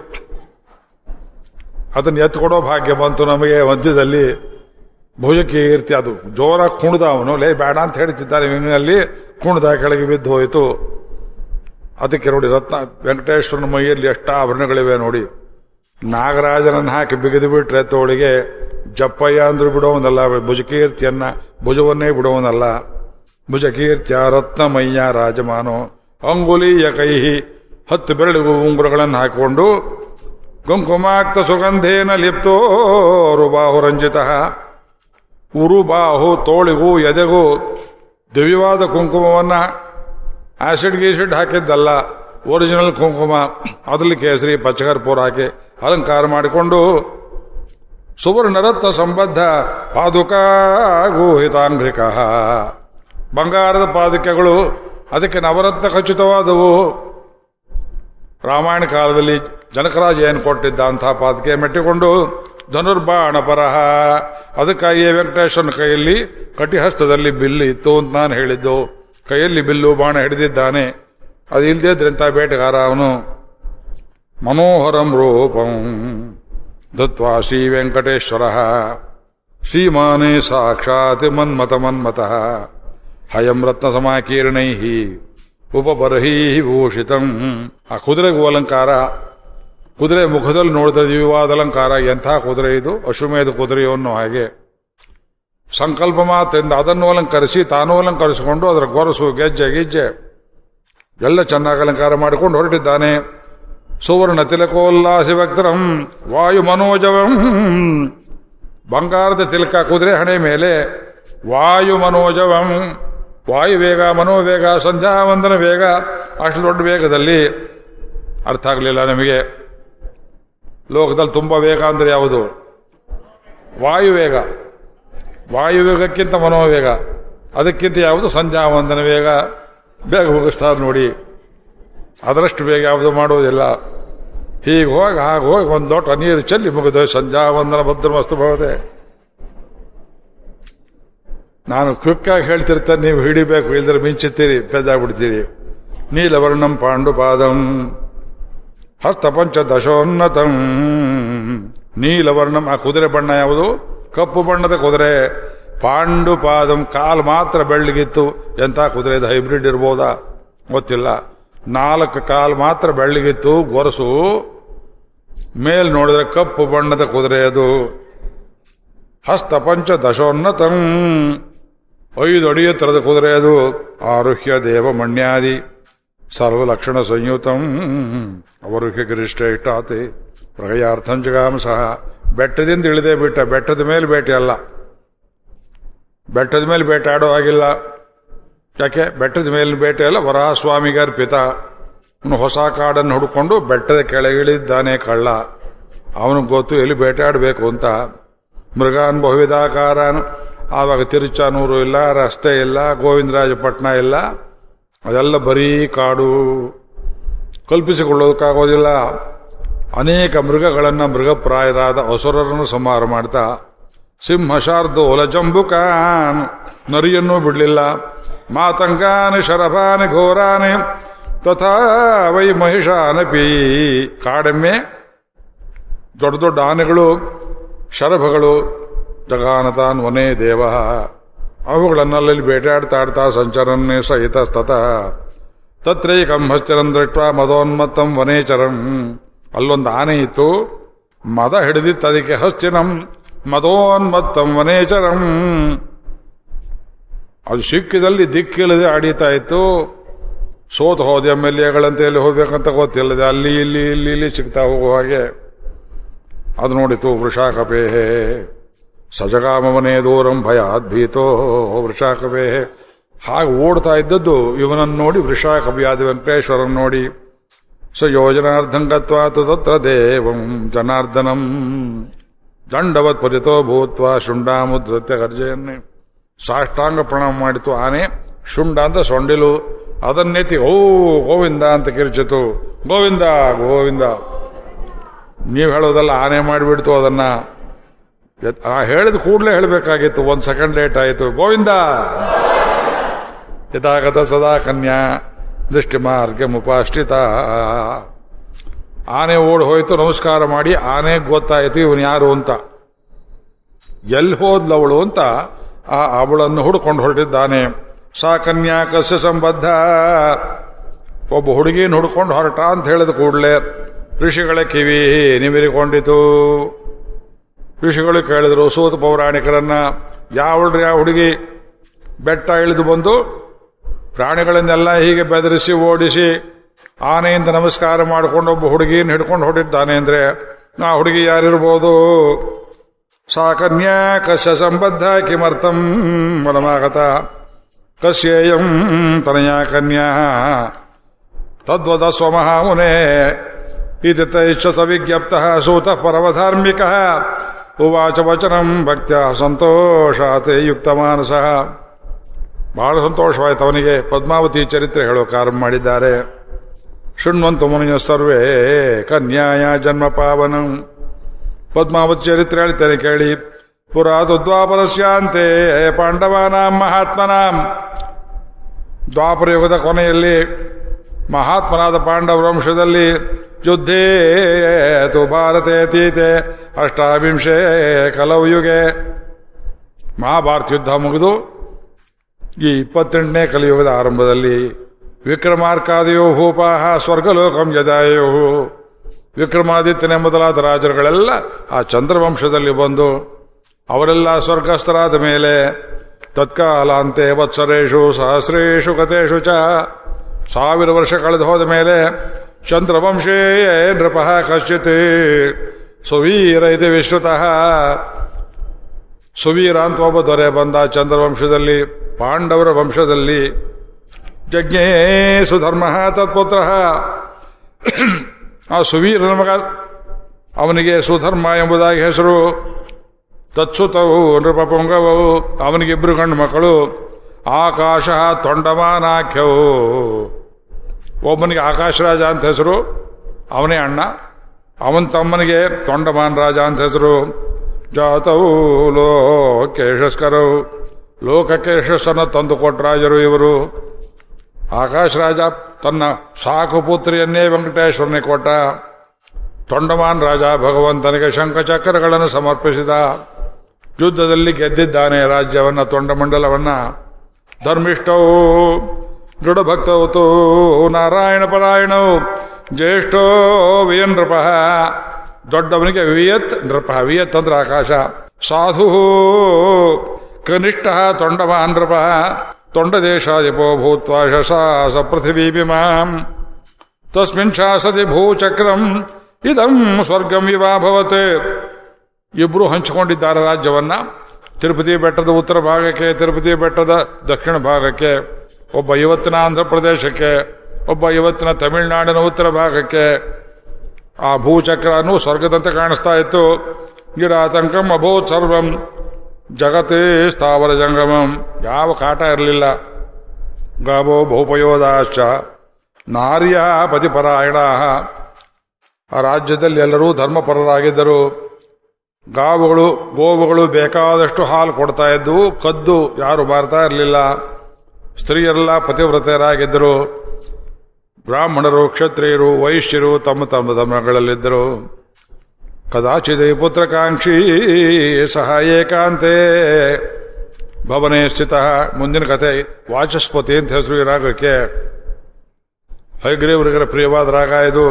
ಅದನ್ನ ಎತ್ಕೊಡೋ ಭಾಗ್ಯ ಬಂತು ನಮಗೆ ಮಧ್ಯದಲ್ಲಿ ಭುಜಕೀರ್ತಿ ಅದು ಜೋರಾಗಿ ಕುಣಿದ ಅವನು ಲೇ ಬೇಡ ಅಂತ ಹೇಳ್ತಿದ್ದಾರೆ ಇವನಲ್ಲಿ ಕುಣಿದ ಕೆಳಗೆ ಬಿದ್ದು ಹೋಯಿತು ಅದಕ್ಕೆ ನೋಡಿ ರತ್ನ ವೆಂಕಟೇಶ್ವರನ ಮೈಯಲ್ಲಿ ಎಷ್ಟು ಆಭರಣಗಳಿವೆ ನೋಡಿ ನಾಗರಾಜನನ್ನು ಹಾಕಿ ಬಿಗಿದು ಬಿಟ್ರೆ ತೋಳಿಗೆ ಜಪ್ಪಯ್ಯ ಅಂದ್ರೂ ಬಿಡೋವನಲ್ಲ ಭುಜಕೀರ್ತಿಯನ್ನ ಭುಜವನ್ನೇ ಬಿಡೋವನಲ್ಲ ಭುಜಕೀರ್ತಿಯ ರತ್ನಮಯ್ಯ ರಾಜಮಾನೋ ಅಂಗುಲೀಯ ಕೈಹಿ ಹತ್ತು ಬೆರಳಿಗೂ ಉಂಗುರಗಳನ್ನು ಹಾಕಿಕೊಂಡು ಕುಂಕುಮಾಕ್ತ ಸುಗಂಧೇನ ಲಿಪ್ತೋ ರುಬಾಹು ರಂಜಿತ ಉರುಬಾಹು ತೋಳಿಗೂ ಎದೆಗೂ ದಿವ್ಯವಾದ ಕುಂಕುಮವನ್ನ ಆಸಿಡ್ ಗೀಸಿಡ್ ಹಾಕಿದ್ದಲ್ಲ ಒರಿಜಿನಲ್ ಕುಂಕುಮ ಅದರಲ್ಲಿ ಕೇಸರಿ ಪಚ್ಚಕರ್ಪೂರ ಹಾಕಿ ಅಲಂಕಾರ ಮಾಡಿಕೊಂಡು ಸುವರ್ಣರತ್ನ ಸಂಬದ್ಧ ಪಾದುಕಾ ಗೂಹಿತಾಂಗ್ರಿಕ ಬಂಗಾರದ ಪಾದುಕೆಗಳು ಅದಕ್ಕೆ ನವರತ್ನ ಖಚಿತವಾದವು ರಾಮಾಯಣ ಕಾಲದಲ್ಲಿ ಜನಕರಾಜ ಏನು ಕೊಟ್ಟಿದ್ದ ಅಂತಹ ಪಾದಕೆ ಮೆಟ್ಟಿಕೊಂಡು ಧನುರ್ಬಾಣ ಪರಹ ಅದಕ್ಕಾಗಿ ವೆಂಕಟೇಶ್ವರನ ಕೈಯಲ್ಲಿ ಕಟಿಹಸ್ತದಲ್ಲಿ ಬಿಲ್ಲು ಇತ್ತು ಅಂತ ನಾನು ಹೇಳಿದ್ದು ಕೈಯಲ್ಲಿ ಬಿಲ್ಲು ಬಾಣ ಹಿಡಿದಿದ್ದಾನೆ ಅದು ಇಲ್ಲದೇ ಇದ್ರಂತ ಬೇಟೆಗಾರ ಅವನು ಮನೋಹರಂ ರೂಪಂ ದತ್ವಾ ಶ್ರೀ ವೆಂಕಟೇಶ್ವರ ಶ್ರೀಮಾನೇ ಸಾಕ್ಷಾತ್ ಮನ್ಮತ ಮನ್ಮತಃ ಹಯಂ ರತ್ನ ಸಮಾಕೀರ್ಣೈ ಉಪಬರ್ಹಿ ಭೂಷಿತಂ ಆ ಕುದುರೆಗೂ ಅಲಂಕಾರ ಕುದುರೆ ಮುಖದಲ್ಲಿ ನೋಡಿದ ದಿವ್ಯವಾದ ಅಲಂಕಾರ ಎಂಥ ಕುದುರೆ ಇದು ಅಶ್ವಮೇಧ ಕುದುರೆಯನ್ನು ಹಾಗೆ ಸಂಕಲ್ಪ ಮಾತ್ರದಿಂದ ಅದನ್ನು ಅಲಂಕರಿಸಿ ತಾನು ಅಲಂಕರಿಸಿಕೊಂಡು ಅದರ ಗೊರಸು ಗೆಜ್ಜೆ ಗಿಜ್ಜೆ ಎಲ್ಲ ಚೆನ್ನಾಗಿ ಅಲಂಕಾರ ಮಾಡಿಕೊಂಡು ಹೊರಟಿದ್ದಾನೆ ಸುವರ್ಣ ತಿಲಕೋಲ್ಲಾಸಿ ಭಕ್ತರಂ ವಾಯು ಮನೋಜವಂ ಬಂಗಾರದ ತಿಲಕ ಕುದುರೆ ಹಣೆ ಮೇಲೆ ವಾಯು ಮನೋಜವಂ ವಾಯುವೇಗ ಮನೋವೇಗ ಸಂಧ್ಯಾವಂದನ ವೇಗ ಅಷ್ಟು ದೊಡ್ಡ ವೇಗದಲ್ಲಿ ಅರ್ಥ ಆಗಲಿಲ್ಲ ನಮಗೆ ಲೋಕದಲ್ಲಿ ತುಂಬ ವೇಗ ಅಂದರೆ ಯಾವುದು ವಾಯುವೇಗ ವಾಯುವೇಗಕ್ಕಿಂತ ಮನೋವೇಗ ಅದಕ್ಕಿಂತ ಯಾವುದು ಸಂಧ್ಯಾವಂದನ ವೇಗ ಬೇಗ ಮುಗಿಸ್ತಾರೆ ನೋಡಿ ಅದರಷ್ಟು ಬೇಗ ಯಾವುದು ಮಾಡುವುದಿಲ್ಲ ಹೀಗೆ ಹೋಗಿ ಹಾಗೆ ಹೋಗಿ ಒಂದು ಲೋಟ ನೀರು ಚೆಲ್ಲಿ ಮುಗಿದು ಸಂಧ್ಯಾವಂದನ ಭದ್ರಮಸ್ತು ಭವದೆ ನಾನು ಕ್ವಿಕ್ಕಾಗಿ ಹೇಳ್ತಿರ್ತೇನೆ ನೀವು ಹಿಡಿಬೇಕು ಇಲ್ದ್ರೆ ಮಿಂಚುತ್ತೀರಿ ಪೆದ್ದಾಗ್ಬಿಡ್ತೀರಿ ನೀಲವರ್ಣಂ ಪಾಂಡುಪಾದಂ ಹಸ್ತಪಂಚ ದಶೋನ್ನತಂ ನೀಲವರ್ಣಂ ಆ ಕುದುರೆ ಬಣ್ಣ ಯಾವುದು ಕಪ್ಪು ಬಣ್ಣದ ಕುದುರೆ ಪಾಂಡುಪಾದಂ ಕಾಲು ಮಾತ್ರ ಬೆಳ್ಳಗಿತ್ತು ಎಂಥ ಕುದುರೆ ಇದು ಹೈಬ್ರಿಡ್ ಇರ್ಬೋದಾ ಗೊತ್ತಿಲ್ಲ ನಾಲ್ಕು ಕಾಲು ಮಾತ್ರ ಬೆಳ್ಳಗಿತ್ತು ಗೊರಸು ಮೇಲ್ ನೋಡಿದ್ರೆ ಕಪ್ಪು ಬಣ್ಣದ ಕುದುರೆ ಅದು ಹಸ್ತಪಂಚ ದಶೋನ್ನತಂ ಐದು ಅಡಿ ಎತ್ತರದ ಕುದುರೆ ಅದು ಆರುಹ್ಯ ದೇವ ಮಣ್ಯಾದಿ ಸರ್ವಲಕ್ಷಣ ಸಂಯುತಂ ಅವರುಹ್ಯ ಗರಿಷ್ಠ ಇಷ್ಟಾತಿ ಪ್ರಗಯಾರ್ಥಂ ಜಗಾಮ ಸಹ ಬೆಟ್ಟದಿಂದ ಇಳಿದೇ ಬಿಟ್ಟ ಬೆಟ್ಟದ ಮೇಲೆ ಬೇಟೆ ಅಲ್ಲ ಬೆಟ್ಟದ ಮೇಲೆ ಬೇಟೆ ಆಡೋ ಹಾಗಿಲ್ಲ ಯಾಕೆ ಬೆಟ್ಟದ ಮೇಲೆ ಬೇಟೆ ಅಲ್ಲ ವರಾಸ್ವಾಮಿಗೆ ಅರ್ಪಿತ ಅವನು ಹೊಸ ಕಾಡನ್ನು ಹುಡುಕೊಂಡು ಬೆಟ್ಟದ ಕೆಳಗಿಳಿದ್ದಾನೆ ಕಳ್ಳ ಅವನಿಗೆ ಗೊತ್ತು ಎಲ್ಲಿ ಬೇಟೆ ಆಡಬೇಕು ಅಂತ ಮೃಗಾನ್ ಬಹುವಿಧಾಕಾರನು ಆವಾಗ ತಿರುಚಾನೂರು ಇಲ್ಲ ರಸ್ತೆ ಇಲ್ಲ ಗೋವಿಂದರಾಜಪಟ್ಟಣ ಇಲ್ಲ ಅದೆಲ್ಲ ಬರೀ ಕಾಡು ಕಲ್ಪಿಸಿಕೊಳ್ಳೋದಕ್ಕಾಗೋದಿಲ್ಲ ಅನೇಕ ಮೃಗಗಳನ್ನು ಮೃಗಪ್ರಾಯರಾದ ಅಸುರರನ್ನು ಸಂಹಾರ ಮಾಡ್ತಾ ಸಿಂಹ ಶಾರ್ದೋಲ ಜಂಬುಕಾನ್ ನರಿಯನ್ನೂ ಬಿಡಲಿಲ್ಲ ಮಾತಂಗಾನಿ ಶರಭಾನಿ ಘೋರಾನಿ ತಥಾ ವೈ ಮಹಿಷಾನಪಿ ಕಾಡೆಮ್ಮೆ ದೊಡ್ಡ ದೊಡ್ಡ ಆನೆಗಳು ಶರಭಗಳು ಜಗಾನತಾನ್ ವನೇ ದೇವ ಅವುಗಳನ್ನಲ್ಲಿ ಬೇಟೆಯಾಡ್ತಾ ಆಡ್ತಾ ಸಂಚರನ್ನೇ ಸಹಿತ ಸ್ತತ ತತ್ರೈಕಂ ಹಶ್ಚರಂ ದೃಷ್ಟ ಮದೋನ್ಮತ್ತಂ ವನೇಚರಂ ಅಲ್ಲೊಂದು ಆನೆ ಇತ್ತು ಮದ ಹಿಡಿದಿತ್ತು ಅದಕ್ಕೆ ಹಸ್ತಿನಂ ಮದೋನ್ಮತ್ತಂ ವನೇಚರಂ ಅದು ಸಿಕ್ಕಿದಲ್ಲಿ ದಿಕ್ಕಿಲ್ಲದೆ ಆಡೀತಾ ಇತ್ತು ಸೋತು ಹೋದ ಎಮ್ ಎಲ್ ಎಗಳಂತ ಎಲ್ಲಿ ಹೋಗ್ಬೇಕಂತ ಗೊತ್ತಿಲ್ಲದೆ ಅಲ್ಲಿ ಇಲ್ಲಿ ಇಲ್ಲಿ ಇಲ್ಲಿ ಸಿಗ್ತಾ ಹೋಗುವ ಹಾಗೆ ಅದು ನೋಡಿತು ವೃಷಾಕಪೇಹೆ ಸಜಗಾಮವನೇ ದೂರಂ ಭಯಾತ್ ಭೀತೋ ವೃಷಾಕಪೇಹೆ ಹಾಗೆ ಓಡ್ತಾ ಇದ್ದದ್ದು ಇವನನ್ನು ನೋಡಿ ವೃಷಾಕಪಿಯಾದ ವೆಂಕಟೇಶ್ವರನ್ ನೋಡಿ ಸ ಯೋಜನಾರ್ಧಂ ಗತ್ವಾತು ತತ್ರ ದೇವಂ ಜನಾರ್ದನಂ ದಂಡವತ್ ಪರಿತೋ ಭೂತ್ವ ಶುಂಡಾಮುದ್ರತ್ಯ ಗರ್ಜೆಯನ್ನೇ ಸಾಷ್ಟಾಂಗ ಪ್ರಣಾಮ ಮಾಡಿತು ಆನೆ ಶುಂಡ ಅಂತ ಸೊಂಡಿಲು ಅದನ್ನೆತ್ತಿ ಓ ಗೋವಿಂದ ಅಂತ ಕಿರ್ಚಿತು ಗೋವಿಂದ ಗೋವಿಂದ ನೀವು ಹೇಳೋದಲ್ಲ ಆನೆ ಮಾಡಿಬಿಡ್ತು ಅದನ್ನ ಎತ್- ಆ ಹೇಳಿದ ಕೂಡಲೇ ಹೇಳಬೇಕಾಗಿತ್ತು ಒಂದು ಸೆಕೆಂಡ್ ಲೇಟ್ ಆಯಿತು ಗೋವಿಂದ ಯಥಾಗತ ಸದಾ ಕನ್ಯಾ ದೃಷ್ಟಿ ಮಾರ್ಗ ಮುಪಾಶ್ರಿತ ಆನೆ ಓಡ್ ಹೋಯ್ತು ನಮಸ್ಕಾರ ಮಾಡಿ ಆನೆ ಗೊತ್ತಾಯಿತು ಇವನು ಯಾರು ಅಂತ ಎಲ್ಲಿ ಹೋದ್ಲವಳು ಅಂತ ಆ ಅವಳನ್ನು ಹುಡ್ಕೊಂಡು ಹೊರಟಿದ್ದಾನೆ ಸಾ ಕನ್ಯಾ ಕಸ್ಯ ಸಂಬದ್ಧ ಒಬ್ಬ ಹುಡುಗಿನ ಹುಡ್ಕೊಂಡು ಹೊರಟ ಅಂತ ಹೇಳಿದ ಕೂಡಲೇ ಋಷಿಗಳ ಕಿವಿ ನಿಮಿರಿಕೊಂಡಿತು ಋಷಿಗಳು ಕೇಳಿದ್ರು ಸೂತ ಪೌರಾಣಿಕರನ್ನ ಯಾವಳ್ರಿ ಆ ಹುಡುಗಿ ಬೆಟ್ಟ ಇಳಿದು ಬಂದು ಪ್ರಾಣಿಗಳನ್ನೆಲ್ಲ ಹೀಗೆ ಬೆದರಿಸಿ ಓಡಿಸಿ ಆನೆಯಿಂದ ನಮಸ್ಕಾರ ಮಾಡಿಕೊಂಡು ಒಬ್ಬ ಹುಡುಗಿನ ಹಿಡ್ಕೊಂಡು ಹೊರಟಿದ್ದಾನೆ ಅಂದ್ರೆ ಆ ಹುಡುಗಿ ಯಾರಿರ್ಬೋದು ಸಾ ಕನ್ಯಾ ಕಸ್ಯ ಸಂಬದ್ಧ ಕಿಮರ್ಥಂ ವನಮಾಗತ ಕಸ್ಯೇಯಂ ತನಯಾ ಕನ್ಯಾ ತದ್ವದ ಸ್ವಮಹಾಮುನೆ ಇತಿ ತೈಚ್ಛ ಸವಿಜ್ಞಪ್ತಃ ಸೂತಃ ಪರಮಧಾರ್ಮಿಕಃ ಉವಾಚ ವಚನಂ ಭಕ್ತ್ಯ ಸಂತೋಷಾತೆ ಯುಕ್ತಮಾನಸಃ ಬಹಳ ಸಂತೋಷವಾಯಿತು ಅವನಿಗೆ ಪದ್ಮಾವತಿ ಚರಿತ್ರೆ ಹೇಳೋ ಕಾರಣ ಮಾಡಿದ್ದಾರೆ ಶೃಣ್ವಂತು ಮುನಿಯ ಸರ್ವೇ ಕನ್ಯಾಯ ಜನ್ಮ ಪಾವನಂ ಪದ್ಮಾವತಿ ಚರಿತ್ರೆ ಹೇಳ್ತೇನೆ ಕೇಳಿ ಪುರಾತು ದ್ವಾಪರಸ್ಯಾಂತೆ ಪಾಂಡವಾನಾಂ ಮಹಾತ್ಮನಾಂ ದ್ವಾಪರ ಯುಗದ ಕೊನೆಯಲ್ಲಿ ಮಹಾತ್ಮನಾದ ಪಾಂಡವ ವಂಶದಲ್ಲಿ ಯುದ್ಧೇ ತು ಭಾರತೆ ತೀತೆ ಅಷ್ಟಾವಿಂಶೇ ಕಲವು ಯುಗೆ ಮಹಾಭಾರತ ಯುದ್ಧ ಮುಗಿದು ಈ ಇಪ್ಪತ್ತೆಂಟನೇ ಕಲಿಯುಗದ ಆರಂಭದಲ್ಲಿ ವಿಕ್ರಮಾರ್ಕಾದಿಯೋ ಭೂಪಾಹ ಸ್ವರ್ಗಲೋಕಂ ಯದಾಯೋ ವಿಕ್ರಮಾದಿತ್ಯನೇ ಮೊದಲಾದ ರಾಜರುಗಳೆಲ್ಲ ಆ ಚಂದ್ರವಂಶದಲ್ಲಿ ಬಂದು ಅವರೆಲ್ಲ ಸ್ವರ್ಗಸ್ಥರಾದ ಮೇಲೆ ತತ್ಕಾಲಾಂತೆ ವತ್ಸರೇಶು ಸಹಸ್ರೇಶು ಕಥೇಶು ಚ ಸಾವಿರ ವರ್ಷ ಕಳೆದು ಹೋದ ಮೇಲೆ ಚಂದ್ರವಂಶೇ ನೃಪಃ ಕಶ್ಚಿತ್ ಸುವೀರ ಇದೆ ವಿಶ್ರುತಃ ಸುವೀರ ಅಂತ ಒಬ್ಬ ದೊರೆ ಬಂದ ಚಂದ್ರವಂಶದಲ್ಲಿ ಪಾಂಡವರ ವಂಶದಲ್ಲಿ ಜಜ್ಞೇ ಸುಧರ್ಮ ತತ್ಪುತ್ರ ಆ ಸುವೀರನ ಮಗ ಅವನಿಗೆ ಸುಧರ್ಮ ಎಂಬುದಾಗಿ ಹೆಸರು ತತ್ಸುತವು ನೃಪ ಪುಂಗವವು ಅವನಿಗಿಬ್ಬರು ಗಂಡು ಮಕ್ಕಳು ಆಕಾಶ ತೊಂಡಮಾನಾಖ್ಯವು ಒಬ್ಬನಿಗೆ ಆಕಾಶ ರಾಜ ಅಂತ ಹೆಸರು ಅವನೇ ಅಣ್ಣ ಅವನ ತಮ್ಮನಿಗೆ ತೊಂಡಮಾನ್ ರಾಜ ಅಂತ ಹೆಸರು ಜಾತವು ಲೋಕೇಶಸ್ಕರವು ಲೋಕಕ್ಕೆ ಯಶಸ್ಸನ್ನು ತಂದು ರಾಜರು ಇವರು ಆಕಾಶ ರಾಜ ತನ್ನ ಸಾಕು ಪುತ್ರಿಯನ್ನೇ ವೆಂಕಟೇಶ್ವರನೇ ಕೊಟ್ಟ ತೊಂಡಮಾನ್ ರಾಜ ಭಗವಂತನಿಗೆ ಶಂಖಚಕ್ರಗಳನ್ನು ಸಮರ್ಪಿಸಿದ ಯುದ್ಧದಲ್ಲಿ ಗೆದ್ದಿದ್ದಾನೆ ರಾಜ್ಯವನ್ನ ತೊಂಡಮಂಡಲವನ್ನ ಧರ್ಮಿಷ್ಠವು ದೃಢಭಕ್ತವತು ನಾರಾಯಣ ಪರಾಯಣವು ಜ್ಯೇಷ್ಠೋ ವಿಯನ್ ನೃಪ ದೊಡ್ಡವನಿಗೆ ವಿಯತ್ ನೃಪ ವಿಯತ್ ಅಂದ್ರೆ ಆಕಾಶ ಸಾಧು ಕನಿಷ್ಠ ತೊಂಡಮಾನ್ ನೃಪ ತೊಂಡದೇಶಾಧಿಪೋ ಭೂತ್ವಾ ಶಸಾಸ ಪೃಥಿವೀಭಿಮಾಂ ತಸ್ಮಿನ್ ಶಾಸತಿ ಭೂಚಕ್ರಂ ಇದಂ ಸ್ವರ್ಗಂ ವಿವಾಭವತ್ ಇಬ್ರು ಹಂಚಿಕೊಂಡಿದ್ದಾರೆ ರಾಜ್ಯವನ್ನ ತಿರುಪತಿ ಬೆಟ್ಟದ ಉತ್ತರ ಭಾಗಕ್ಕೆ ತಿರುಪತಿ ಬೆಟ್ಟದ ದಕ್ಷಿಣ ಭಾಗಕ್ಕೆ ಒಬ್ಬ ಇವತ್ತಿನ ಆಂಧ್ರ ಪ್ರದೇಶಕ್ಕೆ ಒಬ್ಬ ಇವತ್ತಿನ ತಮಿಳುನಾಡಿನ ಉತ್ತರ ಭಾಗಕ್ಕೆ ಆ ಭೂಚಕ್ರನು ಸ್ವರ್ಗದಂತೆ ಕಾಣಿಸ್ತಾ ಇತ್ತು ಗಿಡಾತಂಕಂ ಅಭೂತ್ ಸರ್ವಂ ಜಗತ್ತೇ ಸ್ಥಾವರ ಜಂಗಮಂ ಯಾವ ಕಾಟ ಇರಲಿಲ್ಲ ಗಾವೋ ಬಹುಪಯೋದಾಶ್ಚ ನಾರ್ಯ ಪತಿಪರಾಯಣ ಆ ರಾಜ್ಯದಲ್ಲಿ ಎಲ್ಲರೂ ಧರ್ಮಪರರಾಗಿದ್ದರು ಗಾವುಗಳು ಗೋವುಗಳು ಬೇಕಾದಷ್ಟು ಹಾಲು ಕೊಡ್ತಾ ಇದ್ವು ಕದ್ದು ಯಾರು ಮಾರ್ತಾ ಇರಲಿಲ್ಲ ಸ್ತ್ರೀಯರೆಲ್ಲ ಪತಿವ್ರತೆಯರಾಗಿದ್ದರು ಬ್ರಾಹ್ಮಣರು ಕ್ಷತ್ರಿಯರು ವೈಶ್ಯರು ತಮ್ಮ ತಮ್ಮ ಧರ್ಮಗಳಲ್ಲಿದ್ದರು ಕದಾಚಿದೆ ಪುತ್ರಕಾಂಕ್ಷಿ ಸಹ ಏಕಾಂತೆ ಭವನೇ ಸ್ಥಿತ ಮುಂದಿನ ಕತೆ ವಾಚಸ್ಪತಿ ಅಂತ ಹೆಸರು ಈ ರಾಗಕ್ಕೆ ಹೈಗ್ರೀವರಿಗರ ಪ್ರಿಯವಾದ ರಾಗ ಇದು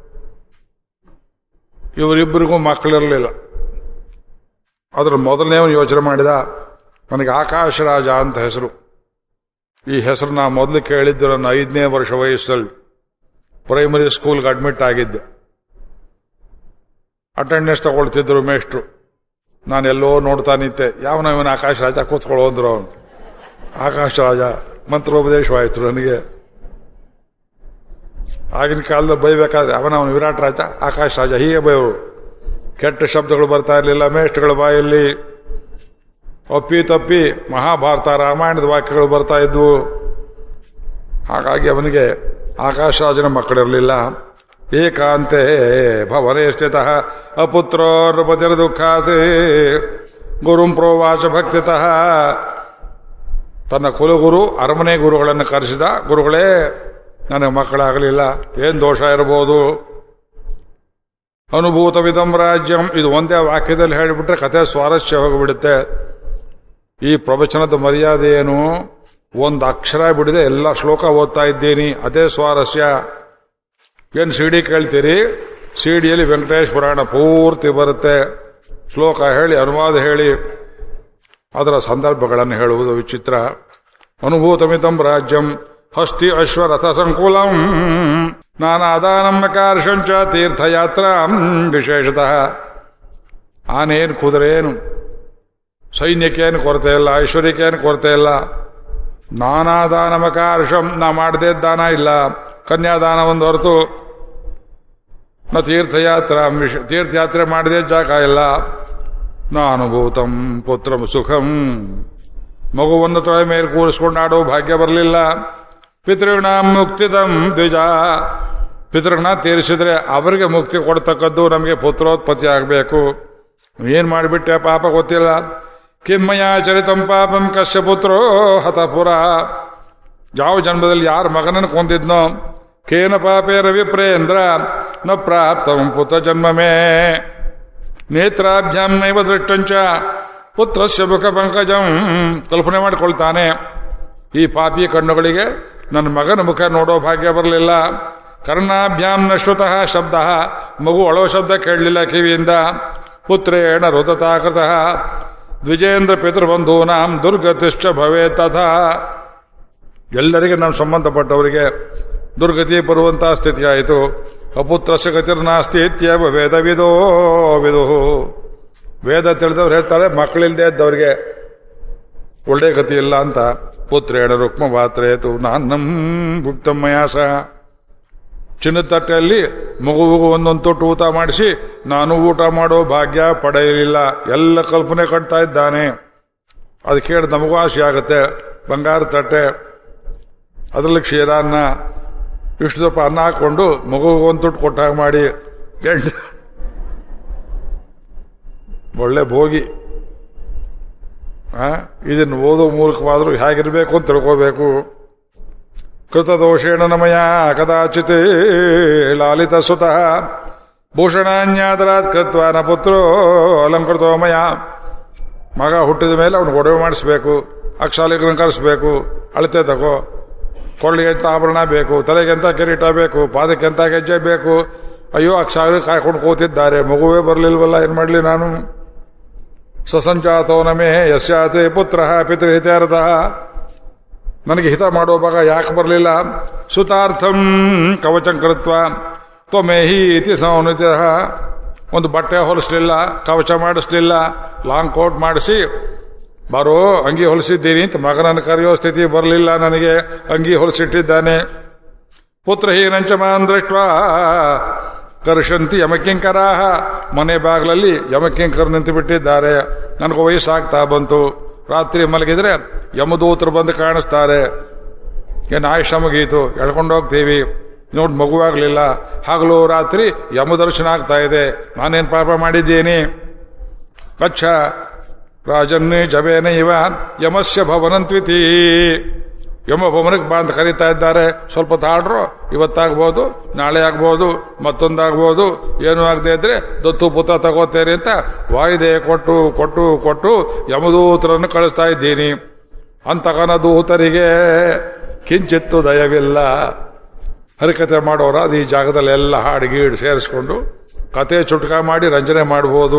ಇವರಿಬ್ಬರಿಗೂ ಮಕ್ಕಳಿರಲಿಲ್ಲ ಅದ್ರ ಮೊದಲನೇವನು ಯೋಚನೆ ಮಾಡಿದ ನನಗೆ ಆಕಾಶ ರಾಜ ಅಂತ ಹೆಸರು ಈ ಹೆಸರು ನಾ ಮೊದಲು ಕೇಳಿದ್ದು ನನ್ನ ಐದನೇ ವರ್ಷ ವಯಸ್ಸಲ್ಲಿ ಪ್ರೈಮರಿ ಸ್ಕೂಲ್ಗೆ ಅಡ್ಮಿಟ್ ಆಗಿದ್ದೆ ಅಟೆಂಡೆನ್ಸ್ ತಗೊಳ್ತಿದ್ರು ಮೇಷ್ಟ್ರು ನಾನೆಲ್ಲೋ ನೋಡ್ತಾ ನಿಂತೆ ಯಾವನ ಇವನ ಆಕಾಶ ರಾಜ ಕೂತ್ಕೊಳ್ಳೋ ಅಂದ್ರು ಅವನು ಆಕಾಶ ರಾಜ ಮಂತ್ರೋಪದೇಶವಾಯಿತು ನನಗೆ ಆಗಿನ ಕಾಲದಲ್ಲಿ ಬೈಬೇಕಾದ್ರೆ ಅವನ ಅವನು ವಿರಾಟ್ ರಾಜ ಆಕಾಶ ರಾಜ ಹೀಗೆ ಬೈವರು ಕೆಟ್ಟ ಶಬ್ದಗಳು ಬರ್ತಾ ಇರಲಿಲ್ಲ ಮೇಷ್ಟ್ಗಳ ಬಾಯಲ್ಲಿ ಒಪ್ಪಿ ತಪ್ಪಿ ಮಹಾಭಾರತ ರಾಮಾಯಣದ ವಾಕ್ಯಗಳು ಬರ್ತಾ ಇದ್ವು ಹಾಗಾಗಿ ಅವನಿಗೆ ಆಕಾಶರಾಜನ ಮಕ್ಕಳಿರಲಿಲ್ಲ ಏಕಾಂತೆ ಭವನೇ ಸ್ಥಿತ ಅಪುತ್ರೋ ನೃಪತಿರ ದುಃಖಾತಿ ಗುರುಂ ಪ್ರೋವಾಚ ಭಕ್ತಿತಃ ತನ್ನ ಕುಲಗುರು ಅರಮನೆ ಗುರುಗಳನ್ನು ಕರೆಸಿದ ಗುರುಗಳೇ ನನಗೆ ಮಕ್ಕಳಾಗಲಿಲ್ಲ ಏನ್ ದೋಷ ಇರಬಹುದು ಅನುಭೂತವಿದಂ ರಾಜ್ಯಂ ಇದು ಒಂದೇ ವಾಕ್ಯದಲ್ಲಿ ಹೇಳಿಬಿಟ್ರೆ ಕಥೆ ಸ್ವಾರಸ್ಯ ಹೋಗಿಬಿಡುತ್ತೆ ಈ ಪ್ರವಚನದ ಮರ್ಯಾದೆ ಏನು ಒಂದು ಅಕ್ಷರ ಬಿಡದೆ ಎಲ್ಲ ಶ್ಲೋಕ ಓದ್ತಾ ಇದ್ದೀನಿ ಅದೇ ಸ್ವಾರಸ್ಯ ಏನು ಸಿಡಿ ಕೇಳ್ತೀರಿ ಸಿಡಿಯಲ್ಲಿ ವೆಂಕಟೇಶ್ ಪುರಾಣ ಪೂರ್ತಿ ಬರುತ್ತೆ ಶ್ಲೋಕ ಹೇಳಿ ಅನುವಾದ ಹೇಳಿ ಅದರ ಸಂದರ್ಭಗಳನ್ನು ಹೇಳುವುದು ವಿಚಿತ್ರ ಅನುಭೂತಮಿತಂ ರಾಜ್ಯಂ ಹಸ್ತಿ ಅಶ್ವರಥ ಸಂಕುಲಂ ನಾನಾದಾನಂ ಕಾರ್ಷಂಚ ತೀರ್ಥಯಾತ್ರಾ ವಿಶೇಷತಃ ಆನೇನು ಕುದುರೇನು ಸೈನ್ಯಕ್ಕೇನು ಕೊರತೆ ಇಲ್ಲ ಐಶ್ವರ್ಯಕ್ಕೇನು ಕೊರತೆ ಇಲ್ಲ ನಾನಾದಾನ ಮಕಾರ್ಷಂ ನಾ ಮಾಡದೇ ದಾನ ಇಲ್ಲ ಕನ್ಯಾದಾನ ಒಂದು ಹೊರತು ನ ತೀರ್ಥಯಾತ್ರ ವಿಷ ತೀರ್ಥಯಾತ್ರೆ ಮಾಡದೇ ಜಾಗ ಇಲ್ಲ ನಾನುಭೂತಂ ಪುತ್ರ ಸುಖಂ ಮಗುವನ್ನು ತೊಳೆ ಮೇಲೆ ಕೂರಿಸ್ಕೊಂಡು ಆಡೋ ಭಾಗ್ಯ ಬರಲಿಲ್ಲ ಪಿತೃಗಣ ಮುಕ್ತಿದಂ ದ್ವಿಜ ಪಿತೃಗಣ ತೀರಿಸಿದ್ರೆ ಅವರಿಗೆ ಮುಕ್ತಿ ಕೊಡ್ತಕ್ಕದ್ದು ನಮಗೆ ಪುತ್ರೋತ್ಪತ್ತಿ ಆಗಬೇಕು ಏನ್ ಮಾಡಿಬಿಟ್ಟೆ ಪಾಪ ಗೊತ್ತಿಲ್ಲ ಕಿಮ್ಮಯ ಚರಿತಂ ಪಾಪಂ ಕಶ್ಯ ಪುತ್ರೋ ಹತಪುರ ಯಾವ ಜನ್ಮದಲ್ಲಿ ಯಾರ ಮಗನನ್ನು ಕೊಂದಿದ್ನೋ ಕೇನ ಪಾಪೇ ರವಿಪ್ರೇಂದ್ರ ನ ಪ್ರಾಪ್ತಂ ಪುತ್ರ ಜನ್ಮಮೇ ನೇತ್ರಾಭ್ಯಾಂ ನೈವ ದೃಷ್ಟಂಚ ಪುತ್ರಸ್ಯ ಮುಖ ಪಂಕಜಂ ಕಲ್ಪನೆ ಮಾಡಿಕೊಳ್ತಾನೆ ಈ ಪಾಪಿ ಕಣ್ಣುಗಳಿಗೆ ನನ್ನ ಮಗನ ಮುಖ ನೋಡೋ ಭಾಗ್ಯ ಬರಲಿಲ್ಲ ಕರ್ಣಾಭ್ಯಾಂ ನ ಶ್ರುತಃ ಶಬ್ದ ಮಗು ಅಳೋ ಶಬ್ದ ಕೇಳಲಿಲ್ಲ ಕಿವಿಯಿಂದ ಪುತ್ರೇಣ ರುತತಾಕೃತಃ ದ್ವಿಜೇಂದ್ರ ಪಿತೃಬಂಧೂನಾಂ ದುರ್ಗತಿಶ್ಚ ಭವೇ ತಥಾ ಎಲ್ಲರಿಗೆ ನಮ್ಮ ಸಂಬಂಧಪಟ್ಟವರಿಗೆ ದುರ್ಗತಿ ಬರುವಂತಹ ಸ್ಥಿತಿ ಆಯಿತು ಅಪುತ್ರಸ ಗತಿರ್ನಾಸ್ತಿ ಇತ್ಯವ ವೇದವಿದೋ ವಿದು ವೇದ ತಿಳಿದವ್ರು ಹೇಳ್ತಾರೆ ಮಕ್ಕಳಿಲ್ದೇ ಇದ್ದವ್ರಿಗೆ ಒಳ್ಳೆ ಗತಿ ಇಲ್ಲ ಅಂತ ಪುತ್ರೇಣ ರುಕ್ಮ ಪಾತ್ರೇತು ನಾನ್ನಂ ಭುಕ್ತಮ್ಮಯಾಸ ಚಿನ್ನದ ತಟ್ಟೆಯಲ್ಲಿ ಮಗುವಿಗೂ ಒಂದೊಂದು ತೊಟ್ಟು ಊಟ ಮಾಡಿಸಿ ನಾನು ಊಟ ಮಾಡೋ ಭಾಗ್ಯ ಪಡೆಯಲಿಲ್ಲ ಎಲ್ಲ ಕಲ್ಪನೆ ಕಟ್ತಾ ಇದ್ದಾನೆ ಅದು ಕೇಳಿ ನಮಗೂ ಆಸೆ ಆಗುತ್ತೆ ಬಂಗಾರ ತಟ್ಟೆ ಅದರಲ್ಲಿ ಕ್ಷೀರಾನ್ನ ಇಷ್ಟು ಸ್ವಲ್ಪ ಅನ್ನ ಹಾಕೊಂಡು ಮಗುವಿಗೆ ಒಂದು ತುಟ್ಟು ಕೊಟ್ಟಾಗ ಮಾಡಿ ಎಂಟು ಒಳ್ಳೆ ಭೋಗಿ ಆ, ಇದನ್ನು ಓದೋ ಮೂಲಕವಾದರೂ ಹೇಗಿರಬೇಕು ಅಂತ ತಿಳ್ಕೋಬೇಕು ಕೃತದೋಷೇಣ ನಮಯ ಕದಾಚಿತ್ ಲಾಲಿತ ಸುತಃ ಭೂಷಣಾನ್ಯಾದರಾತ್ ಕೃತ್ವ ನ ಪುತ್ರೋ ಅಲಂಕೃತೋ ಮಯ ಮಗ ಹುಟ್ಟಿದ ಮೇಲೆ ಅವನು ಒಡವೆ ಮಾಡಿಸ್ಬೇಕು ಅಕ್ಷಾಲಿಕರನ್ನು ಕರೆಸ್ಬೇಕು ಅಳತೆ ತಗೋ ಕೊಳ್ಳಿಗೆ ಅಂತ ಆಭರಣ ಬೇಕು ತಲೆಗೆ ಅಂತ ಕಿರೀಟ ಬೇಕು ಪಾದಕ್ಕೆ ಅಂತ ಗೆಜ್ಜೆ ಬೇಕು ಅಯ್ಯೋ ಅಕ್ಷಾಲಿ ಕಾಯ್ಕೊಂಡು ಕೂತಿದ್ದಾರೆ ಮಗುವೇ ಬರಲಿಲ್ವಲ್ಲ ಏನು ಮಾಡಲಿ ನಾನು ಸಸಂಜಾತೋ ನಮೇ ಯಸ್ಯಾತೆ ಪುತ್ರ ಪಿತೃಹಿತಾರ್ಥ ನನಗೆ ಹಿತ ಮಾಡೋ ಭಾಗ ಯಾಕೆ ಬರಲಿಲ್ಲ ಸುತಾರ್ಥಂ ಕವಚಂ ಕೃತ್ವ ತ್ವಮೇಹಿ ಇತಿ ಸಂಹಿತ ಒಂದು ಬಟ್ಟೆ ಹೊಲಿಸ್ಲಿಲ್ಲ ಕವಚ ಮಾಡಿಸ್ಲಿಲ್ಲ ಲಾಂಗ್ ಕೋಟ್ ಮಾಡಿಸಿ ಬರೋ ಅಂಗಿ ಹೊಲಿಸಿದ್ದೀನಿ ಅಂತ ಮಗನನ್ನು ಕರೆಯೋ ಸ್ಥಿತಿ ಬರಲಿಲ್ಲ ನನಗೆ ಅಂಗಿ ಹೊಲಿಸಿಟ್ಟಿದ್ದಾನೆ ಪುತ್ರಹೀನಂಚ ಮಾನ್ ದೃಷ್ಟ ಕರ್ಷಂತಿ ಯಮಕಿಂಕರಾಹ ಮನೆ ಬಾಗಿಲಲ್ಲಿ ಯಮಕಿಂಕರ್ ನಿಂತು ಬಿಟ್ಟಿದ್ದಾರೆ ನನಗೆ ವಯಸ್ಸಾಗ್ತಾ ಬಂತು ರಾತ್ರಿ ಮಲಗಿದ್ರೆ ಯಮದೂತರು ಬಂದು ಕಾಣಿಸ್ತಾರೆ ಏನು ಆಯುಷ ಮುಗೀತು ಎಳ್ಕೊಂಡು ಹೋಗ್ತೀವಿ ನೋಡಿ ಮಗುವಾಗ್ಲಿಲ್ಲ ಹಗಲು ರಾತ್ರಿ ಯಮದರ್ಶನ ಆಗ್ತಾ ಇದೆ ನಾನೇನು ಪಾಪ ಮಾಡಿದ್ದೀನಿ ಕಚ್ಚ ರಾಜನ್ನೇ ಜವೇನ ಇವ ಯಮಸ್ಯ ಭವನಂತ್ವಿತಿ ಯಮ ಭವನಕ್ಕೆ ಬಂದು ಕರೀತಾ ಇದ್ದಾರೆ ಸ್ವಲ್ಪ ತಾಳ್ರು ಇವತ್ತಾಗ್ಬೋದು ನಾಳೆ ಆಗ್ಬೋದು ಮತ್ತೊಂದಾಗ್ಬೋದು ಏನು ಆಗದೆ ಇದ್ರೆ ದತ್ತು ಪುತ್ರ ತಗೋತೇರಿ ಅಂತ ವಾಯಿದೆ ಕೊಟ್ಟು ಕೊಟ್ಟು ಕೊಟ್ಟು ಯಮದೂತರನ್ನು ಕಳಿಸ್ತಾ ಇದ್ದೀನಿ ಅಂತಕನ ದೂತರಿಗೆ ಕಿಂಚಿತ್ತು ದಯವಿಲ್ಲ ಹರಿಕತೆ ಮಾಡೋರ ಅದು ಈ ಜಾಗದಲ್ಲಿ ಎಲ್ಲ ಹಾಡು ಗೀಡು ಸೇರಿಸ್ಕೊಂಡು ಕತೆ ಚುಟ್ಕ ಮಾಡಿ ರಂಜನೆ ಮಾಡ್ಬೋದು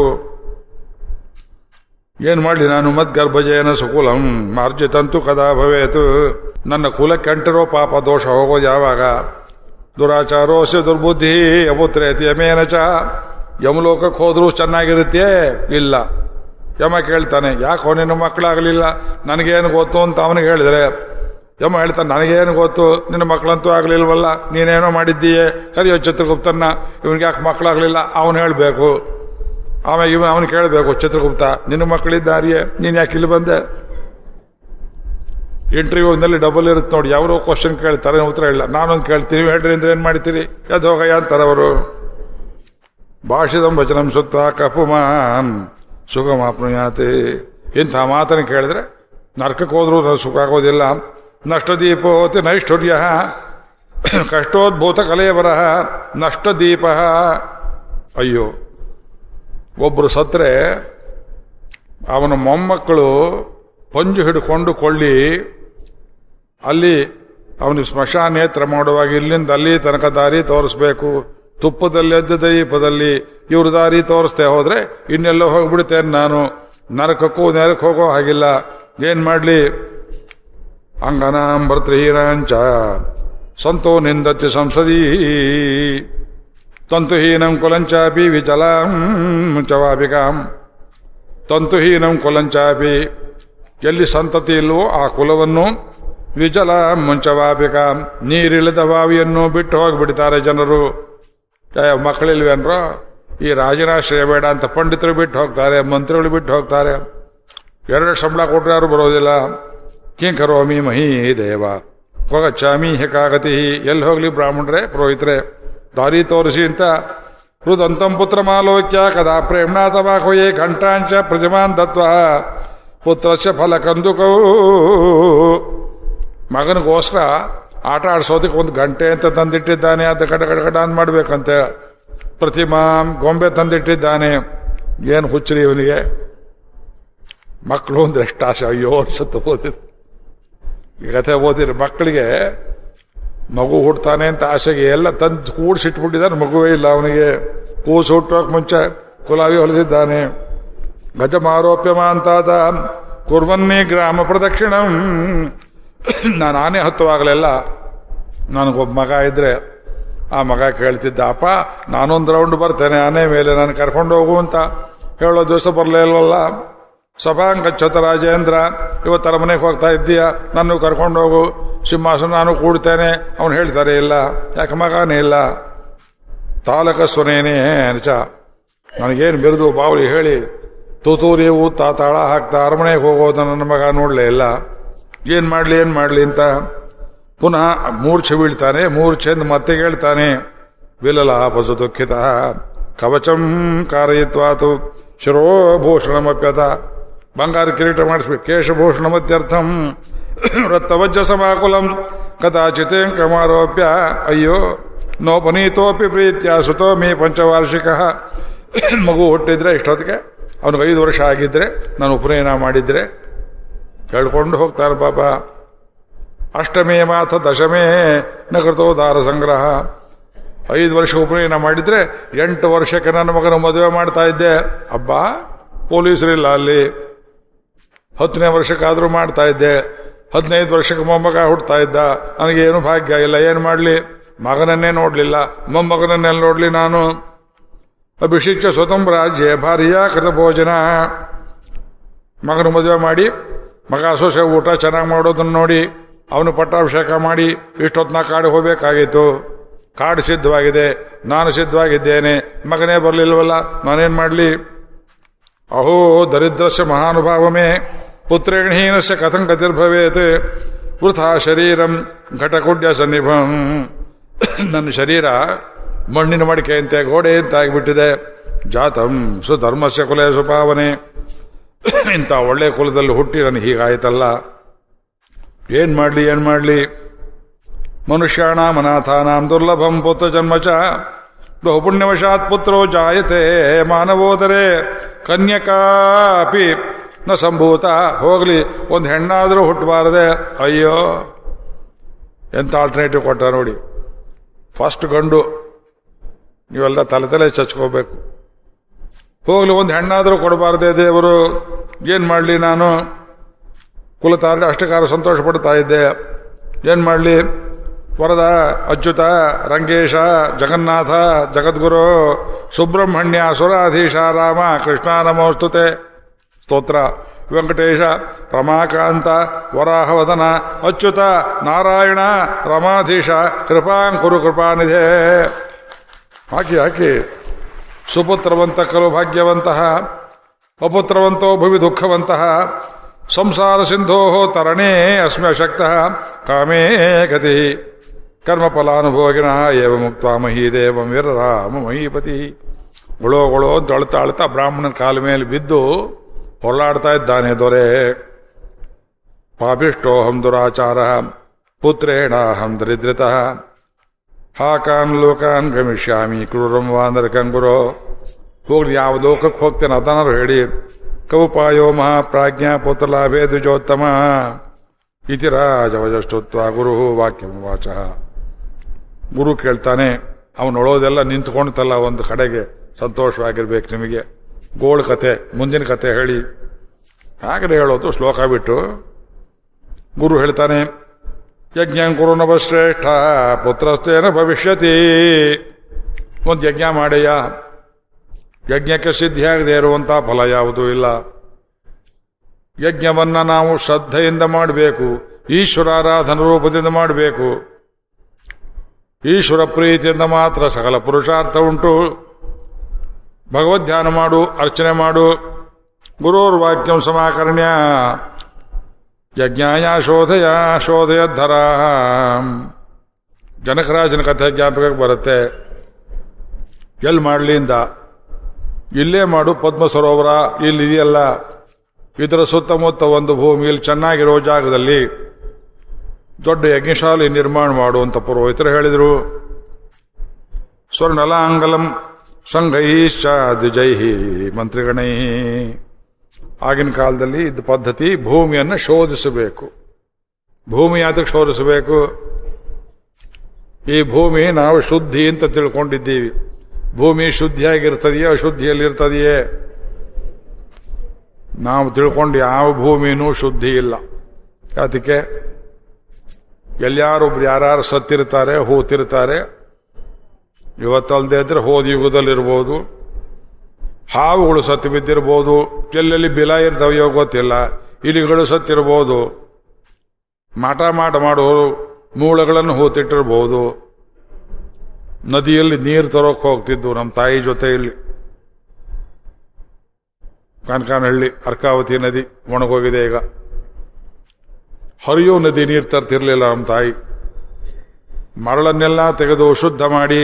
ಏನ್ ಮಾಡಲಿ ನಾನು ಮತ್ ಗರ್ಭಜೇನ ಸುಕುಲಂ ಮಾರ್ಜಿತಂತು ಕದಾ ಭವೇತು ನನ್ನ ಕುಲಕ್ಕೆ ಅಂಟಿರೋ ಪಾಪ ದೋಷ ಹೋಗೋದು ಯಾವಾಗ ದುರಾಚಾರೋಸ್ಯ ದುರ್ಬುದ್ಧಿ ಅಪುತ್ರೇತಿ ಯಮೇನ ಚ ಯಮಲೋಕಕ್ಕೆ ಹೋದ್ರೂ ಚೆನ್ನಾಗಿರುತ್ತೆ ಇಲ್ಲ ಯಮ ಕೇಳ್ತಾನೆ ಯಾಕೋ ನಿನ್ನ ಮಕ್ಕಳಾಗಲಿಲ್ಲ ನನಗೇನು ಗೊತ್ತು ಅಂತ ಅವನಿಗೆ ಹೇಳಿದ್ರೆ ಯಮ ಹೇಳ್ತಾನೆ ನನಗೇನು ಗೊತ್ತು ನಿನ್ನ ಮಕ್ಕಳಂತೂ ಆಗ್ಲಿಲ್ವಲ್ಲ ನೀನೇನೋ ಮಾಡಿದ್ದೀಯೇ ಕರಿಯೋ ಚಿತ್ರಗುಪ್ತನ್ನ ಇವನಿಗೆ ಯಾಕೆ ಮಕ್ಕಳಾಗ್ಲಿಲ್ಲ ಅವನು ಹೇಳಬೇಕು ಆಮೇಲೆ ಇವನು ಅವನು ಕೇಳಬೇಕು ಚಿತ್ರಗುಪ್ತ ನಿನ್ನ ಮಕ್ಕಳಿದ್ದಾರಿಯೇ ನೀನು ಯಾಕೆ ಇಲ್ಲಿ ಬಂದೆ ಇಂಟರ್ವ್ಯೂನಲ್ಲಿ ಡಬಲ್ ಇರುತ್ತೆ ನೋಡಿ ಯಾರೋ ಕ್ವಶನ್ ಕೇಳ್ತಾರೆ ಉತ್ತರ ಇಲ್ಲ ನಾನೊಂದು ಕೇಳ್ತೀನಿ ನೀವು ಹೇಳ್ರಿ ಅಂದ್ರೆ ಏನು ಮಾಡ್ತೀರಿ ಅದು ಹೋಗಯ್ಯ ಅಂತಾರೆ ಅವರು ಭಾಷಿದಂ ವಚನಂ ಸುತ್ತ ಕಪುಮಾನ್ ಸುಖಮಾಪ್ನುಯಾತಿ ಇಂಥ ಮಾತನ್ನು ಕೇಳಿದ್ರೆ ನರಕಕ್ಕೆ ಹೋದ್ರೂ ನ- ಸುಖ ಆಗೋದಿಲ್ಲ ನಷ್ಟದೀಪೋತಿ ನೈಷ್ಠುರ್ಯ ಕಷ್ಟೋದ್ಭೂತ ಕಲೆಯವರಹ ನಷ್ಟದೀಪ ಅಯ್ಯೋ ಒಬ್ಬರು ಸತ್ರೆ ಅವನ ಮೊಮ್ಮಕ್ಕಳು ಪಂಜು ಹಿಡ್ಕೊಂಡು ಕೊಳ್ಳಿ ಅಲ್ಲಿ ಅವನಿಗೆ ಸ್ಮಶಾನೇತ್ರ ಮಾಡುವಾಗ ಇಲ್ಲಿಂದ ಅಲ್ಲಿ ತನಕ ದಾರಿ ತೋರಿಸ್ಬೇಕು ತುಪ್ಪದಲ್ಲಿ ಎದ್ದ ದೀಪದಲ್ಲಿ ಇವ್ರ ದಾರಿ ತೋರಿಸ್ದೆ ಹೋದ್ರೆ ಇನ್ನೆಲ್ಲೋ ಹೋಗ್ಬಿಡ್ತೇನೆ ನಾನು ನರಕಕ್ಕೂ ನೆರಕ್ಕೆ ಹೋಗೋ ಹಾಗಿಲ್ಲ ಏನ್ ಮಾಡ್ಲಿ ಅಂಗನಾಂ ಭರ್ತೃಹೀನಾಂಚ ಸಂತೋ ನಿಂದತಿ ಸಂಸದೀ ತಂತುಹೀನಂ ಕುಲಂಚಾಪಿ ವಿಚಲಾಂ ಚವಾಪಿಕಾಂ ತಂತುಹೀನಂ ಕುಲಂಚಾಪಿ ಎಲ್ಲಿ ಸಂತತಿ ಇಲ್ವೋ ಆ ಕುಲವನ್ನು ವಿಜಲ ಮುಂಚವಾಪಿಕ ನೀರಿಳಿದ ಬಾವಿಯನ್ನು ಬಿಟ್ಟು ಹೋಗಿಬಿಡ್ತಾರೆ ಜನರು ಏ, ಮಕ್ಕಳಿಲ್ವೇನ್ರೋ ಈ ರಾಜನಾಶ್ರಯ ಬೇಡ ಅಂತ ಪಂಡಿತರು ಬಿಟ್ಟು ಹೋಗ್ತಾರೆ ಮಂತ್ರಿಗಳು ಬಿಟ್ಟು ಹೋಗ್ತಾರೆ ಎರಡು ಸಂಬಳ ಕೊಟ್ಟರೆ ಯಾರು ಬರೋದಿಲ್ಲ ಕಿಂ ಕರೋಮಿ ಮಹಿ ದೇವ ಕೊಗಚ್ಚಾಮಿ ಹೆಕಾಗತಿ ಎಲ್ಲಿ ಹೋಗ್ಲಿ ಬ್ರಾಹ್ಮಣರೇ ಪುರೋಹಿತರೆ ದಾರಿ ತೋರಿಸಿ ಅಂತ ಹೃದಂತಂ ಪುತ್ರ ಮಾಲೋಕ್ಯ ಕದಾ ಪ್ರೇಮ್ಣಾ ತಮಾಕೋಯೇ ಘಂಟಾಂಚ ಪ್ರತಿಮಾನ್ ದತ್ವ ಪುತ್ರಸ್ಯ ಫಲ ಕಂದುಕೌ ಮಗನಿಗೋಸ್ಕರ ಆಟ ಆಡ್ಸೋದಕ್ಕೆ ಒಂದು ಗಂಟೆ ಅಂತ ತಂದಿಟ್ಟಿದ್ದಾನೆ ಅದು ಕಡ ಕಡ ಕಡ ಅಂತ ಮಾಡ್ಬೇಕಂತೆ ಪ್ರತಿಮಾ ಗೊಂಬೆ ತಂದಿಟ್ಟಿದ್ದಾನೆ ಏನು ಹುಚ್ಚರಿ ಇವನಿಗೆ ಮಕ್ಕಳು ಅಂದ್ರೆ ಎಷ್ಟು ಆಸೆ ಅಯ್ಯೋ ಅನ್ಸುತ್ತೆ ಓದಿದ್ರು ಈ ಕಥೆ ಓದಿದ್ರೆ ಮಕ್ಕಳಿಗೆ ಮಗು ಹುಡ್ತಾನೆ ಅಂತ ಆಸೆಗೆ ಎಲ್ಲ ತಂದು ಕೂಡಿಸಿಟ್ಬಿಟ್ಟಿದ್ದಾನೆ ಮಗುವೇ ಇಲ್ಲ ಅವನಿಗೆ ಕೂಸು ಹುಟ್ಟೋಕ್ ಮುಂಚೆ ಕುಲಾವಿ ಹೊಲಿಸಿದ್ದಾನೆ ಗಜಮಾರೋಪ್ಯಮಾಂತಾದ ಕುರ್ವನ್ನಿ ಗ್ರಾಮ ಪ್ರದಕ್ಷಿಣಂ ನಾನು ಆನೆ ಹತ್ತುವಾಗಲೆಲ್ಲ ನನಗೊಬ್ಬ ಮಗ ಇದ್ರೆ ಆ ಮಗ ಕೇಳ್ತಿದ್ದ ಅಪ್ಪ ನಾನೊಂದು ರೌಂಡ್ ಬರ್ತೇನೆ ಆನೆ ಮೇಲೆ ನಾನು ಕರ್ಕೊಂಡು ಹೋಗು ಅಂತ ಹೇಳೋ ದಿವಸ ಬರಲೇ ಇಲ್ವಲ್ಲ ಸಭಾಂಗಚ್ಚತ ರಾಜೇಂದ್ರ ಇವತ್ತರ ಮನೆಗೆ ಹೋಗ್ತಾ ಇದ್ದೀಯ ನನ್ನ ಕರ್ಕೊಂಡು ಹೋಗು ಸಿಂಹಾಸನ ನಾನು ಕೂಡ್ತೇನೆ ಅವನು ಹೇಳ್ತಾರೆ ಇಲ್ಲ ಯಾಕೆ ಮಗನೇ ಇಲ್ಲ ತಾಲಕ ಸ್ವನೇನೇ ನಿಜ ನನಗೇನು ಬಿರುದು ಬಾವಲಿ ಹೇಳಿ ತೂತೂರಿ ಊತ ತಾಳ ಹಾಕ್ತಾ ಅರಮನೆಗೆ ಹೋಗೋದು ನನ್ನ ಮಗ ನೋಡಲೇ ಇಲ್ಲ ಏನು ಮಾಡಲಿ ಏನು ಮಾಡಲಿ ಅಂತ ಪುನಃ ಮೂರ್ಛೆ ಬೀಳ್ತಾನೆ ಮೂರ್ಛೆಂದು ಮತ್ತೆ ಹೇಳ್ತಾನೆ ವಿಲಲಾಪಸು ದುಃಖಿತ ಕವಚಂ ಕಾರಯಿತ್ವಾತು ಶಿರೋಭೂಷಣಮಪ್ಯತ ಬಂಗಾರ ಕಿರೀಟ ಮಾಡಿಸ್ಬೇಕು ಕೇಶಭೂಷಣಮತ್ಯರ್ಥಂ ವೃತ್ತವಜ್ಜ ಸಮಾಕುಲಂ ಕದಾಚಿತೇಂಕಮಾರೋಪ್ಯ ಅಯ್ಯೋ ನೋಪನೀತೋಪಿ ಪ್ರೀತ್ಯ ಸುತೋ ಮೇ ಪಂಚವಾರ್ಷಿಕ ಮಗು ಹುಟ್ಟಿದ್ರೆ ಇಷ್ಟೊತ್ತಿಗೆ ಅವನಿಗೆ ಐದು ವರ್ಷ ಆಗಿದ್ರೆ ನಾನು ಉಪನಯನ ಮಾಡಿದ್ರೆ ಹೇಳ್ಕೊಂಡು ಹೋಗ್ತಾರೆ ಪಾಪ ಅಷ್ಟಮೇ ಮಾಥ ದಶಮೇ ನಕೃತೋದಾರ ಸಂಗ್ರಹ ಐದು ವರ್ಷ ಉಪನಯನ ಮಾಡಿದ್ರೆ ಎಂಟು ವರ್ಷಕ್ಕೆ ನನ್ನ ಮಗನ ಮದುವೆ ಮಾಡ್ತಾ ಇದ್ದೆ ಅಬ್ಬ ಪೊಲೀಸರಿಲ್ಲ ಅಲ್ಲಿ ಹತ್ತನೇ ವರ್ಷಕ್ಕಾದ್ರೂ ಮಾಡ್ತಾ ಇದ್ದೆ ಹದಿನೈದು ವರ್ಷಕ್ಕೆ ಮೊಮ್ಮಗ ಹುಡ್ತಾ ಇದ್ದ ನನಗೇನು ಭಾಗ್ಯ ಇಲ್ಲ ಏನು ಮಾಡಲಿ ಮಗನನ್ನೇ ನೋಡಲಿಲ್ಲ ಮೊಮ್ಮಗನನ್ನೆಲ್ಲ ನೋಡಲಿ ನಾನು ಅಭಿಷಿಕ್ತ ಸ್ವತಂತ್ರ ರಾಜ್ಯ ಭಾರಿಯ ಕೃತ ಭೋಜನ ಮಗನ ಮದುವೆ ಮಾಡಿ ಮಗ ಸೊಸೆ ಊಟ ಚೆನ್ನಾಗಿ ಮಾಡೋದನ್ನ ನೋಡಿ ಅವನು ಪಟ್ಟಾಭಿಷೇಕ ಮಾಡಿ ಇಷ್ಟೊತ್ತನ ಕಾಡು ಹೋಗ್ಬೇಕಾಗಿತ್ತು ಕಾಡು ಸಿದ್ಧವಾಗಿದೆ ನಾನು ಸಿದ್ಧವಾಗಿದ್ದೇನೆ ಮಗನೇ ಬರಲಿಲ್ವಲ್ಲ ನಾನೇನ್ ಮಾಡಲಿ ಅಹೋ ದರಿದ್ರಸ್ಯ ಮಹಾನುಭಾವಮೇ ಪುತ್ರೇಣಹೀನಸ್ಯ ಕಥಂ ಗತಿರ್ಭವೇತ್ ವೃಥಾ ಶರೀರಂ ಘಟಕುಡ್ಯ ಸನ್ನಿಭಂ ನನ್ನ ಶರೀರ ಮಣ್ಣಿನ ಮಡಿಕೆಯಂತೆ ಗೋಡೆ ಅಂತ ಆಗಿಬಿಟ್ಟಿದೆ ಜಾತಂ ಸುಧರ್ಮಸ್ಯ ಕುಲೆ ಸುಪಾವನೆ ಇಂಥ ಒಳ್ಳೆ ಕುಲದಲ್ಲಿ ಹುಟ್ಟಿ ನನಗೆ ಹೀಗಾಯ್ತಲ್ಲ ಏನ್ ಮಾಡ್ಲಿ ಏನ್ ಮಾಡ್ಲಿ ಮನುಷ್ಯಾಣಾಂ ಅನಾಥಾನಾಂ ದುರ್ಲಭಂ ಪುತ್ರ ಜನ್ಮ ಚ ಬಹುಪುಣ್ಯವಶಾತ್ ಪುತ್ರೋ ಜಾಯತೆ ಮಾನವೋದರೆ ಕನ್ಯಕಾಪಿ ನ ಸಂಭೂತ ಹೋಗ್ಲಿ ಒಂದು ಹೆಣ್ಣಾದರೂ ಹುಟ್ಟಬಾರದೆ ಅಯ್ಯೋ ಎಂತ ಆಲ್ಟರ್ನೇಟಿವ್ ಕೊಟ್ಟ ನೋಡಿ ಫಸ್ಟ್ ಗಂಡು ನೀವೆಲ್ಲ ತಲೆ ತಲೆ ಚಚ್ಕೋಬೇಕು ಹೋಗ್ಲಿ ಒಂದು ಹೆಣ್ಣಾದರೂ ಕೊಡಬಾರ್ದೆ ದೇವರು ಏನ್ ಮಾಡಲಿ ನಾನು ಕುಲತಾರ ಅಷ್ಟಕಾರ ಸಂತೋಷ ಪಡ್ತಾ ಇದ್ದೆ ಏನ್ ಮಾಡಲಿ ವರದ ಅಚ್ಯುತ ರಂಗೇಶ ಜಗನ್ನಾಥ ಜಗದ್ಗುರು ಸುಬ್ರಹ್ಮಣ್ಯ ಸುರಾಧೀಶ ರಾಮ ಕೃಷ್ಣ ನಮೋಸ್ತುತೆ ಸ್ತೋತ್ರ ವೆಂಕಟೇಶ ರಮಾಕಾಂತ ವರಾಹವದನ ಅಚ್ಯುತ ನಾರಾಯಣ ರಮಾಧೀಶ ಕೃಪಾಂಕುರು ಕೃಪಾನಿಧೆ ಹಾಕಿ ಹಾಕಿ ಸುಪುತ್ರವಂತ ಕಲು ಭಾಗ್ಯವಂತಹ ಅಪುತ್ರವಂತೋ ಭುವಿ ದುಃಖವಂತಹ ಸಂಸಾರ ಸಿಂಧೋ ತರಣೇ ಅಸ್ಮಿ ಅಶಕ್ತ ಕಾಮೇ ಗತಿ ಕರ್ಮಫಲಾನುಭೋಗಿನ ಏವ ಮುಕ್ತ ಮಹೀದೇವಂ ವೀರರಾಮ ಮಹೀಪತಿ ಗುಳೋ ಗುಳೋ ಅಂತ ಅಳ್ತಾ ಅಳ್ತಾ ಬ್ರಾಹ್ಮಣನ ಕಾಲ ಮೇಲೆ ಬಿದ್ದು ಹೊರಲಾಡ್ತಾ ಇದ್ದಾನೆ ದೊರೆ ಪಾಪಿಷ್ಟೋಹಂ ದುರಾಚಾರ ಪುತ್ರೇಣಾಹಂ ದರಿದ್ರತಃ ಹಾಕಾನ್ ಲೋಕಾನ್ ಗಮಿಷ್ಯಾಮಿ ಕ್ರೂರಂ ವಾಂದರ ಕಂಗುರೋ ಹೋಗ್ಲಿ ಯಾವ ಲೋಕಕ್ಕೆ ಹೋಗ್ತೇನೆ ಅದನ್ನಾರು ಹೇಳಿ ಕೌಪಾಯೋ ಮಹಾಪ್ರಾಜ್ಞಾ ಪುತ್ರಲಾಭೇ ದ್ವಿಜೋತ್ತಮ ಇತಿ ರಾಜವಜಷ್ಟುತ್ವ ಗುರು ವಾಕ್ಯಂ ವಾಚ ಗುರು ಕೇಳ್ತಾನೆ ಅವನೊಳೋದೆಲ್ಲ ನಿಂತ್ಕೊಂಡ್ತಲ್ಲ ಒಂದು ಕಡೆಗೆ ಸಂತೋಷವಾಗಿರ್ಬೇಕು ನಿಮಗೆ ಗೋಳ್ ಕತೆ ಮುಂದಿನ ಕತೆ ಹೇಳಿ ಹಾಗೆ ಹೇಳೋದು ಶ್ಲೋಕ ಬಿಟ್ಟು ಗುರು ಹೇಳ್ತಾನೆ ಯಜ್ಞ ಕುರು ನವಶ್ರೇಷ್ಠ ಪುತ್ರಸ್ತೇನ ಭವಿಷ್ಯತಿ ಒಂದು ಯಜ್ಞ ಮಾಡಯ್ಯ ಯಜ್ಞಕ್ಕೆ ಸಿದ್ಧಿಯಾಗದೆ ಇರುವಂತ ಫಲ ಯಾವುದೂ ಇಲ್ಲ ಯಜ್ಞವನ್ನ ನಾವು ಶ್ರದ್ಧೆಯಿಂದ ಮಾಡಬೇಕು ಈಶ್ವರಾರಾಧನ ರೂಪದಿಂದ ಮಾಡಬೇಕು ಈಶ್ವರ ಪ್ರೀತಿಯಿಂದ ಮಾತ್ರ ಸಕಲ ಪುರುಷಾರ್ಥ ಉಂಟು ಭಗವದ್ಧ್ಯಾನ ಮಾಡು ಅರ್ಚನೆ ಮಾಡು ಗುರೋರ್ ವಾಕ್ಯಂ ಸಮಾಕರ್ಣ್ಯ ಯಜ್ಞಾಯ ಶೋಧಯ ಶೋಧಯದ್ಧರ ಜನಕರಾಜನ ಕಥೆ ಜ್ಞಾಪಕಕ್ಕೆ ಬರುತ್ತೆ ಎಲ್ಲಿ ಮಾಡಲಿಂದ ಇಲ್ಲೇ ಮಾಡು ಪದ್ಮ ಸರೋವರ ಇಲ್ಲಿ ಇದೆಯಲ್ಲ ಇದರ ಸುತ್ತಮುತ್ತ ಒಂದು ಭೂಮಿಯಲ್ಲಿ ಚೆನ್ನಾಗಿರೋ ಜಾಗದಲ್ಲಿ ದೊಡ್ಡ ಯಜ್ಞಶಾಲೆ ನಿರ್ಮಾಣ ಮಾಡು ಅಂತ ಪುರೋಹಿತರು ಹೇಳಿದರು ಸ್ವರ್ಣಲಾಂಗಲಂ ಸಂಘೈಶ್ಚ ದ್ವಿಜೈಹಿ ಮಂತ್ರಿಗಣೈ ಆಗಿನ ಕಾಲದಲ್ಲಿ ಇದ್ದ ಪದ್ಧತಿ ಭೂಮಿಯನ್ನು ಶೋಧಿಸಬೇಕು ಭೂಮಿ ಯಾತಕ್ಕೆ ಶೋಧಿಸಬೇಕು ಈ ಭೂಮಿ ನಾವು ಶುದ್ಧಿ ಅಂತ ತಿಳ್ಕೊಂಡಿದ್ದೀವಿ ಭೂಮಿ ಶುದ್ಧಿಯಾಗಿರ್ತದೆಯೇ ಅಶುದ್ಧಿಯಲ್ಲಿರ್ತದೆಯೇ ನಾವು ತಿಳ್ಕೊಂಡು ಯಾವ ಭೂಮಿನೂ ಶುದ್ಧಿ ಇಲ್ಲ ಯಾತಕ್ಕೆ ಎಲ್ಯಾರೊಬ್ರು ಯಾರು ಸತ್ತಿರ್ತಾರೆ ಹೂತಿರ್ತಾರೆ ಇವತ್ತಲ್ದೇ ಇದ್ರೆ ಹೋದ ಯುಗದಲ್ಲಿರ್ಬೋದು ಹಾವುಗಳು ಸತ್ತು ಬಿದ್ದಿರ್ಬೋದು ಎಲ್ಲೆಲ್ಲಿ ಬಿಲ ಇರ್ತಾವೆಯೋ ಗೊತ್ತಿಲ್ಲ ಇಲಿಗಳು ಸತ್ತಿರ್ಬೋದು ಮಾಟ ಮಾಟ ಮಾಡೋರು ಮೂಳೆಗಳನ್ನು ಹೂತಿಟ್ಟಿರ್ಬೋದು ನದಿಯಲ್ಲಿ ನೀರು ತರೋಕ್ ಹೋಗ್ತಿದ್ದು ನಮ್ಮ ತಾಯಿ ಜೊತೆ ಇಲ್ಲಿ ಕಾನ್ಕಾನಹಳ್ಳಿ ಅರ್ಕಾವತಿ ನದಿ ಒಣಗೋಗಿದೆ ಈಗ ಹರಿಯೋ ನದಿ ನೀರು ತರ್ತಿರ್ಲಿಲ್ಲ ನಮ್ಮ ತಾಯಿ ಮರಳನ್ನೆಲ್ಲ ತೆಗೆದು ಶುದ್ಧ ಮಾಡಿ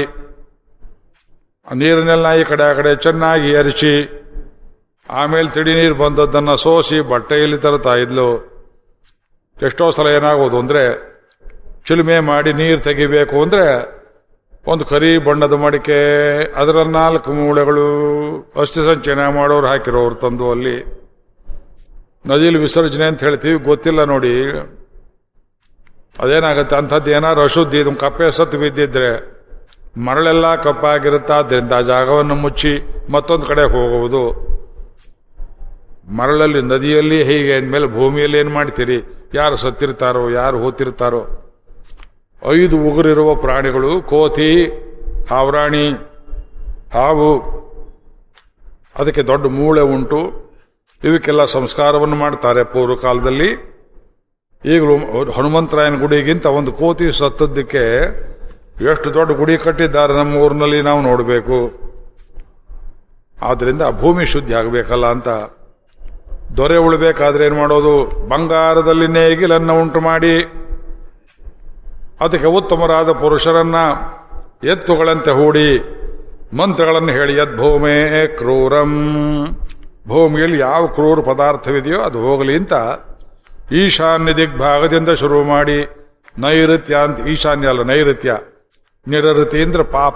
ಆ ನೀರನ್ನೆಲ್ಲ ಈ ಕಡೆ ಆ ಕಡೆ ಚೆನ್ನಾಗಿ ಎರಚಿ ಆಮೇಲೆ ತಿಳಿ ನೀರು ಬಂದದ್ದನ್ನ ಸೋಸಿ ಬಟ್ಟೆಯಲ್ಲಿ ತರ್ತಾ ಇದ್ಲು ಎಷ್ಟೋ ಸಲ ಏನಾಗೋದು ಅಂದ್ರೆ ಚಿಲುಮೆ ಮಾಡಿ ನೀರು ತೆಗಿಬೇಕು ಅಂದ್ರೆ ಒಂದು ಕರಿ ಬಣ್ಣದ ಮಡಿಕೆ ಅದರ ನಾಲ್ಕು ಮೂಳೆಗಳು ಅಸ್ಥಿ ಸಂಚಯನ ಮಾಡೋರು ಹಾಕಿರೋರು ತಂದು ಅಲ್ಲಿ ನದಿಯಲ್ಲಿ ವಿಸರ್ಜನೆ ಅಂತ ಹೇಳ್ತೀವಿ ಗೊತ್ತಿಲ್ಲ ನೋಡಿ ಅದೇನಾಗುತ್ತೆ ಅಂಥದ್ದು ಏನಾದ್ರು ಅಶುದ್ಧಿ ಇದು ಕಪ್ಪೆ ಸತ್ತು ಬಿದ್ದಿದ್ರೆ ಮರಳೆಲ್ಲ ಕಪ್ಪಾಗಿರುತ್ತೆ ಆದ್ದರಿಂದ ಆ ಜಾಗವನ್ನು ಮುಚ್ಚಿ ಮತ್ತೊಂದು ಕಡೆ ಹೋಗುವುದು ಮರಳಲ್ಲಿ ನದಿಯಲ್ಲಿ ಹೀಗೆ ಅಂದಮೇಲೆ ಭೂಮಿಯಲ್ಲಿ ಏನು ಮಾಡ್ತೀರಿ ಯಾರು ಸತ್ತಿರ್ತಾರೋ ಯಾರು ಹೋತಿರ್ತಾರೋ ಐದು ಉಗುರಿರುವ ಪ್ರಾಣಿಗಳು ಕೋತಿ ಹಾವರಾಣಿ ಹಾವು ಅದಕ್ಕೆ ದೊಡ್ಡ ಮೂಳೆ ಉಂಟು ಇವಕ್ಕೆಲ್ಲ ಸಂಸ್ಕಾರವನ್ನು ಮಾಡ್ತಾರೆ ಪೂರ್ವ ಕಾಲದಲ್ಲಿ ಈಗಲೂ ಹನುಮಂತರಾಯನ ಗುಡಿಗಿಂತ ಒಂದು ಕೋತಿ ಸತ್ತದ್ದಕ್ಕೆ ಎಷ್ಟು ದೊಡ್ಡ ಗುಡಿ ಕಟ್ಟಿದ್ದಾರೆ ನಮ್ಮ ಊರಿನಲ್ಲಿ ನಾವು ನೋಡಬೇಕು ಆದ್ರಿಂದ ಭೂಮಿ ಶುದ್ಧಿ ಆಗಬೇಕಲ್ಲ ಅಂತ ದೊರೆ ಉಳ್ಬೇಕಾದ್ರೆ ಏನ್ ಮಾಡೋದು ಬಂಗಾರದಲ್ಲಿ ನೇಗಿಲನ್ನ ಉಂಟು ಮಾಡಿ ಅದಕ್ಕೆ ಉತ್ತಮರಾದ ಪುರುಷರನ್ನ ಎತ್ತುಗಳಂತೆ ಹೂಡಿ ಮಂತ್ರಗಳನ್ನು ಹೇಳಿ ಯದ್ಭೂಮೇ ಕ್ರೂರಂ ಭೂಮಿಯಲ್ಲಿ ಯಾವ ಕ್ರೂರ ಪದಾರ್ಥವಿದೆಯೋ ಅದು ಹೋಗಲಿ ಅಂತ ಈಶಾನ್ಯ ದಿಗ್ಭಾಗದಿಂದ ಶುರು ಮಾಡಿ ನೈಋತ್ಯ ಅಂತ ಈಶಾನ್ಯ ಅಲ್ಲ ನೈಋತ್ಯ ನಿರಋತಿ ಅಂದ್ರೆ ಪಾಪ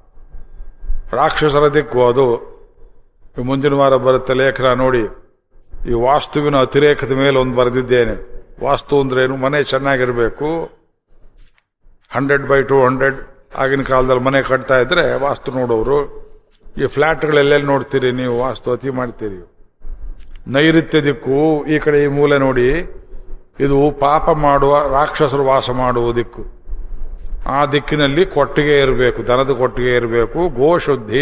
ರಾಕ್ಷಸರ ದಿಕ್ಕು ಅದು ಮುಂದಿನ ವಾರ ಬರುತ್ತೆ ಲೇಖನ ನೋಡಿ ಈ ವಾಸ್ತುವಿನ ಅತಿರೇಕದ ಮೇಲೆ ಒಂದು ಬರೆದಿದ್ದೇನೆ ವಾಸ್ತು ಅಂದ್ರೇನು ಮನೆ ಚೆನ್ನಾಗಿರಬೇಕು ಹಂಡ್ರೆಡ್ ಬೈ ಟು ಹಂಡ್ರೆಡ್ ಆಗಿನ ಕಾಲದಲ್ಲಿ ಮನೆ ಕಟ್ತಾ ಇದ್ರೆ ವಾಸ್ತು ನೋಡೋರು ಈ ಫ್ಲಾಟ್ಗಳೆಲ್ಲೆಲ್ಲಿ ನೋಡ್ತೀರಿ ನೀವು ವಾಸ್ತು ಅತಿ ಮಾಡ್ತೀರಿ ನೈಋತ್ಯ ದಿಕ್ಕು ಈ ಕಡೆ ಈ ಮೂಲೆ ನೋಡಿ ಇದು ಪಾಪ ಮಾಡುವ ರಾಕ್ಷಸರು ವಾಸ ಮಾಡುವ ದಿಕ್ಕು ಆ ದಿಕ್ಕಿನಲ್ಲಿ ಕೊಟ್ಟಿಗೆ ಇರಬೇಕು ದನದ ಕೊಟ್ಟಿಗೆ ಇರಬೇಕು ಗೋಶುದ್ಧಿ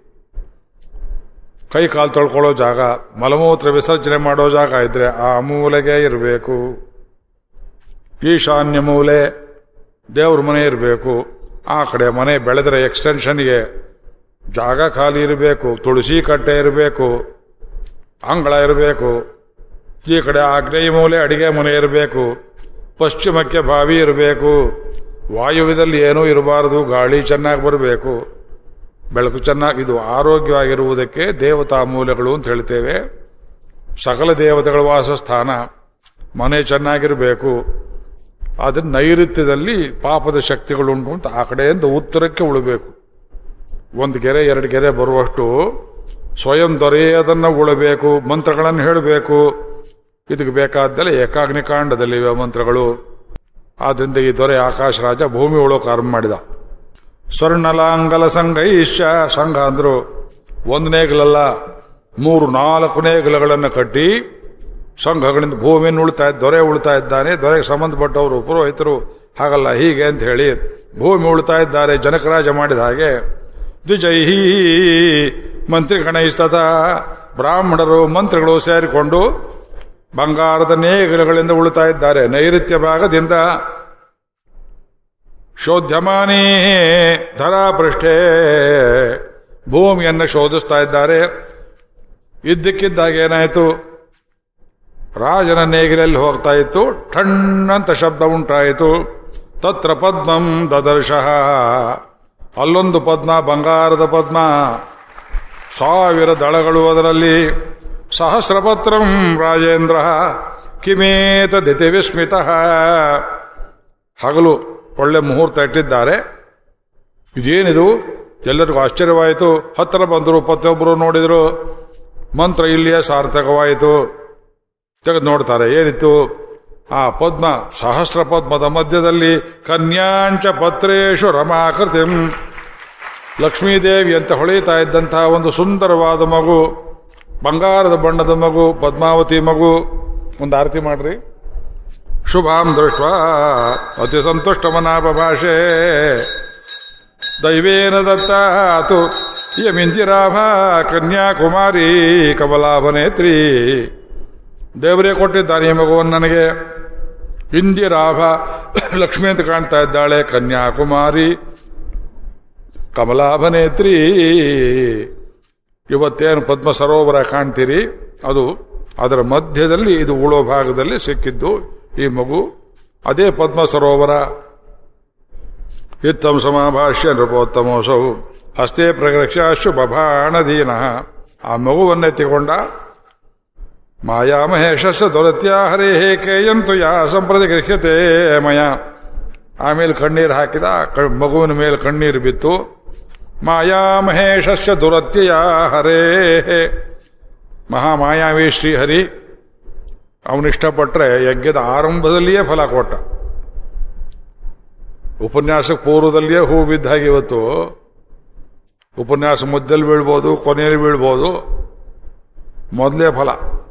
ಕೈ ಕಾಲು ತೊಳ್ಕೊಳ್ಳೋ ಜಾಗ ಮಲಮೂತ್ರ ವಿಸರ್ಜನೆ ಮಾಡೋ ಜಾಗ ಇದ್ರೆ ಆ ಮೂಲೆಗೆ ಇರಬೇಕು ಈಶಾನ್ಯ ಮೂಲೆ ದೇವ್ರ ಮನೆ ಇರಬೇಕು ಆ ಕಡೆ ಮನೆ ಬೆಳೆದರೆ ಎಕ್ಸ್ಟೆನ್ಷನ್ಗೆ ಜಾಗ ಖಾಲಿ ಇರಬೇಕು ತುಳಸಿ ಕಟ್ಟೆ ಇರಬೇಕು ಅಂಗಳ ಇರಬೇಕು ಈ ಕಡೆ ಆಗ್ನೇಯ ಮೂಲೆ ಅಡಿಗೆ ಮನೆ ಇರಬೇಕು ಪಶ್ಚಿಮಕ್ಕೆ ಬಾವಿ ಇರಬೇಕು ವಾಯುವ್ಯದಲ್ಲಿ ಏನೂ ಇರಬಾರದು ಗಾಳಿ ಚೆನ್ನಾಗಿ ಬರಬೇಕು ಬೆಳಕು ಚೆನ್ನಾಗಿ ಇದು ಆರೋಗ್ಯವಾಗಿರುವುದಕ್ಕೆ ದೇವತಾ ಮೂಲಗಳು ಅಂತ ಹೇಳ್ತೇವೆ ಸಕಲ ದೇವತೆಗಳ ವಾಸಸ್ಥಾನ ಮನೆ ಚೆನ್ನಾಗಿರಬೇಕು ಆದರೆ ನೈಋತ್ಯದಲ್ಲಿ ಪಾಪದ ಶಕ್ತಿಗಳುಂಟು ಅಂತ ಆ ಕಡೆಯಿಂದ ಉತ್ತರಕ್ಕೆ ಉಳಬೇಕು ಒಂದು ಗೆರೆ ಎರಡು ಗೆರೆ ಬರುವಷ್ಟು ಸ್ವಯಂ ದೊರೆಯದನ್ನು ಉಳಬೇಕು ಮಂತ್ರಗಳನ್ನು ಹೇಳಬೇಕು ಇದಕ್ಕೆ ಬೇಕಾದ್ದೆಲ್ಲ ಏಕಾಗ್ನಿ ಕಾಂಡದಲ್ಲಿವೆ ಮಂತ್ರಗಳು ಆದ್ರಿಂದ ಈ ದೊರೆ ಆಕಾಶ ರಾಜ ಭೂಮಿ ಉಳೋಕೆ ಆರಂಭ ಮಾಡಿದ ಸ್ವರ್ಣಲಾಂಗಲ ಸಂಘ ಈಶ್ಯ ಸಂಘ ಅಂದ್ರು ಒಂದು ನೇಗಲಲ್ಲ ಮೂರು ನಾಲ್ಕು ನೇಗಲಗಳನ್ನು ಕಟ್ಟಿ ಸಂಘಗಳಿಂದ ಭೂಮಿಯನ್ನು ಉಳ್ತಾ ಇದ್ದ ದೊರೆ ಉಳ್ತಾ ಇದ್ದಾನೆ ದೊರೆಗೆ ಸಂಬಂಧಪಟ್ಟವರು ಪುರೋಹಿತರು ಹಾಗಲ್ಲ ಹೀಗೆ ಅಂತ ಹೇಳಿ ಭೂಮಿ ಉಳ್ತಾ ಇದ್ದಾರೆ ಜನಕರಾಜ ಮಾಡಿದ ಹಾಗೆ ದ್ವಿಜೈಹಿ ಮಂತ್ರಿ ಗಣಯಿಸ್ತದ ಬ್ರಾಹ್ಮಣರು ಮಂತ್ರಿಗಳು ಸೇರಿಕೊಂಡು ಬಂಗಾರದ ನೇಗಿಲುಗಳಿಂದ ಉಳ್ತಾ ಇದ್ದಾರೆ ನೈಋತ್ಯ ಭಾಗದಿಂದ ಶೋಧ್ಯಮಾನೇ ಧರಾಪೃಷ್ಠೆ ಭೂಮಿಯನ್ನು ಶೋಧಿಸ್ತಾ ಇದ್ದಾರೆ ಇದ್ದಕ್ಕಿದ್ದಾಗ ಏನಾಯಿತು ರಾಜನ ನೇಗಿಲಲ್ಲಿ ಹೋಗ್ತಾ ಇತ್ತು ಠಣ್ಣಂತ ಶಬ್ದ ಉಂಟಾಯಿತು ತತ್ರ ಪದ್ಮಂ ದದರ್ಶಃ ಅಲ್ಲೊಂದು ಪದ್ಮ ಬಂಗಾರದ ಪದ್ಮ ಸಾವಿರ ದಳಗಳು ಅದರಲ್ಲಿ ಸಹಸ್ರಪತ್ರಂ ರಾಜೇಂದ್ರ ಕಿಮೇತ ದಿತಿ ವಿಸ್ಮಿತ ಹಗಲು ಒಳ್ಳೆ ಮುಹೂರ್ತ ಇಟ್ಟಿದ್ದಾರೆ ಇದೇನಿದು ಎಲ್ಲರಿಗೂ ಆಶ್ಚರ್ಯವಾಯಿತು ಹತ್ತಿರ ಬಂದರು ಪ್ರತಿಯೊಬ್ಬರು ನೋಡಿದ್ರು ಮಂತ್ರ ಇಲ್ಲಿಯೇ ಸಾರ್ಥಕವಾಯಿತು ತೆಗೆದು ನೋಡ್ತಾರೆ ಏನಿತ್ತು ಆ ಪದ್ಮ ಸಹಸ್ರ ಪದ್ಮದ ಮಧ್ಯದಲ್ಲಿ ಕನ್ಯಾಂಚ ಪತ್ರೇಶು ರಮಾಕೃತಿಂ ಲಕ್ಷ್ಮೀದೇವಿ ಅಂತ ಹೊಳೆಯುತ್ತಾ ಇದ್ದಂತಹ ಒಂದು ಸುಂದರವಾದ ಮಗು ಬಂಗಾರದ ಬಣ್ಣದ ಮಗು ಪದ್ಮಾವತಿ ಮಗು ಒಂದು ಆರತಿ ಮಾಡ್ರಿ ಶುಭಾಂ ದೃಷ್ಟ ಅತಿ ಸಂತುಷ್ಟ ಮನಾಪ ಭಾಷೆ ದೈವೇನ ದತ್ತಾತು ಯಮಿಂದಿರಾಭ ಕನ್ಯಾಕುಮಾರಿ ಕಮಲಾಭನೇತ್ರಿ ದೇವರೇ ಕೊಟ್ಟಿದ್ದಾನೆ ಈ ಮಗುವನ್ನು ನನಗೆ ಇಂದಿರಾಭ ಲಕ್ಷ್ಮಿ ಅಂತ ಕಾಣ್ತಾ ಇದ್ದಾಳೆ ಕನ್ಯಾಕುಮಾರಿ ಕಮಲಾಭನೇತ್ರಿ ಇವತ್ತೇನು ಪದ್ಮ ಸರೋವರ ಕಾಣ್ತೀರಿ ಅದು ಅದರ ಮಧ್ಯದಲ್ಲಿ ಇದು ಉಳೋ ಭಾಗದಲ್ಲಿ ಸಿಕ್ಕಿದ್ದು ಈ ಮಗು ಅದೇ ಪದ್ಮ ಸರೋವರ ಇತ್ತಂ ಸಮಾಭಾಷ್ಯ ನೃಪೋತ್ತಮೋಸೌ ಹಸ್ತೆ ಪ್ರಗೃಕ್ಷ ಶುಭಾಣದೀನ ಆ ಮಗುವನ್ನೆತ್ತಿಕೊಂಡ ಮಾಯಾಮಹೇಶಸ್ಸ ದೊರತ್ಯ ಹರೇ ಕೇಯಂತು ಯಾ ಸಂಪ್ರತಿ ಗೃಹ್ಯತೆ ಮಯ ಆಮೇಲೆ ಕಣ್ಣೀರು ಹಾಕಿದ ಕ- ಮಗುವಿನ ಮೇಲೆ ಕಣ್ಣೀರು ಬಿತ್ತು ಮಾಯಾಮಹೇಶಸ್ಯ ದುರತ್ಯಯ ಹರೇ ಮಹಾಮಾಯಾವಿ ಶ್ರೀಹರಿ ಅವನಿಷ್ಟಪಟ್ಟರೆ ಯಜ್ಞದ ಆರಂಭದಲ್ಲಿಯೇ ಫಲ ಕೊಟ್ಟ ಉಪನ್ಯಾಸಕ್ಕೆ ಪೂರ್ವದಲ್ಲಿಯೇ ಹೂ ಬಿದ್ದ ಹಾಗೆ ಇವತ್ತು ಉಪನ್ಯಾಸ ಮಧ್ಯದಲ್ಲಿ ಬೀಳ್ಬೋದು ಕೊನೆಯಲ್ಲಿ ಬೀಳ್ಬೋದು ಮೊದಲೇ ಫಲ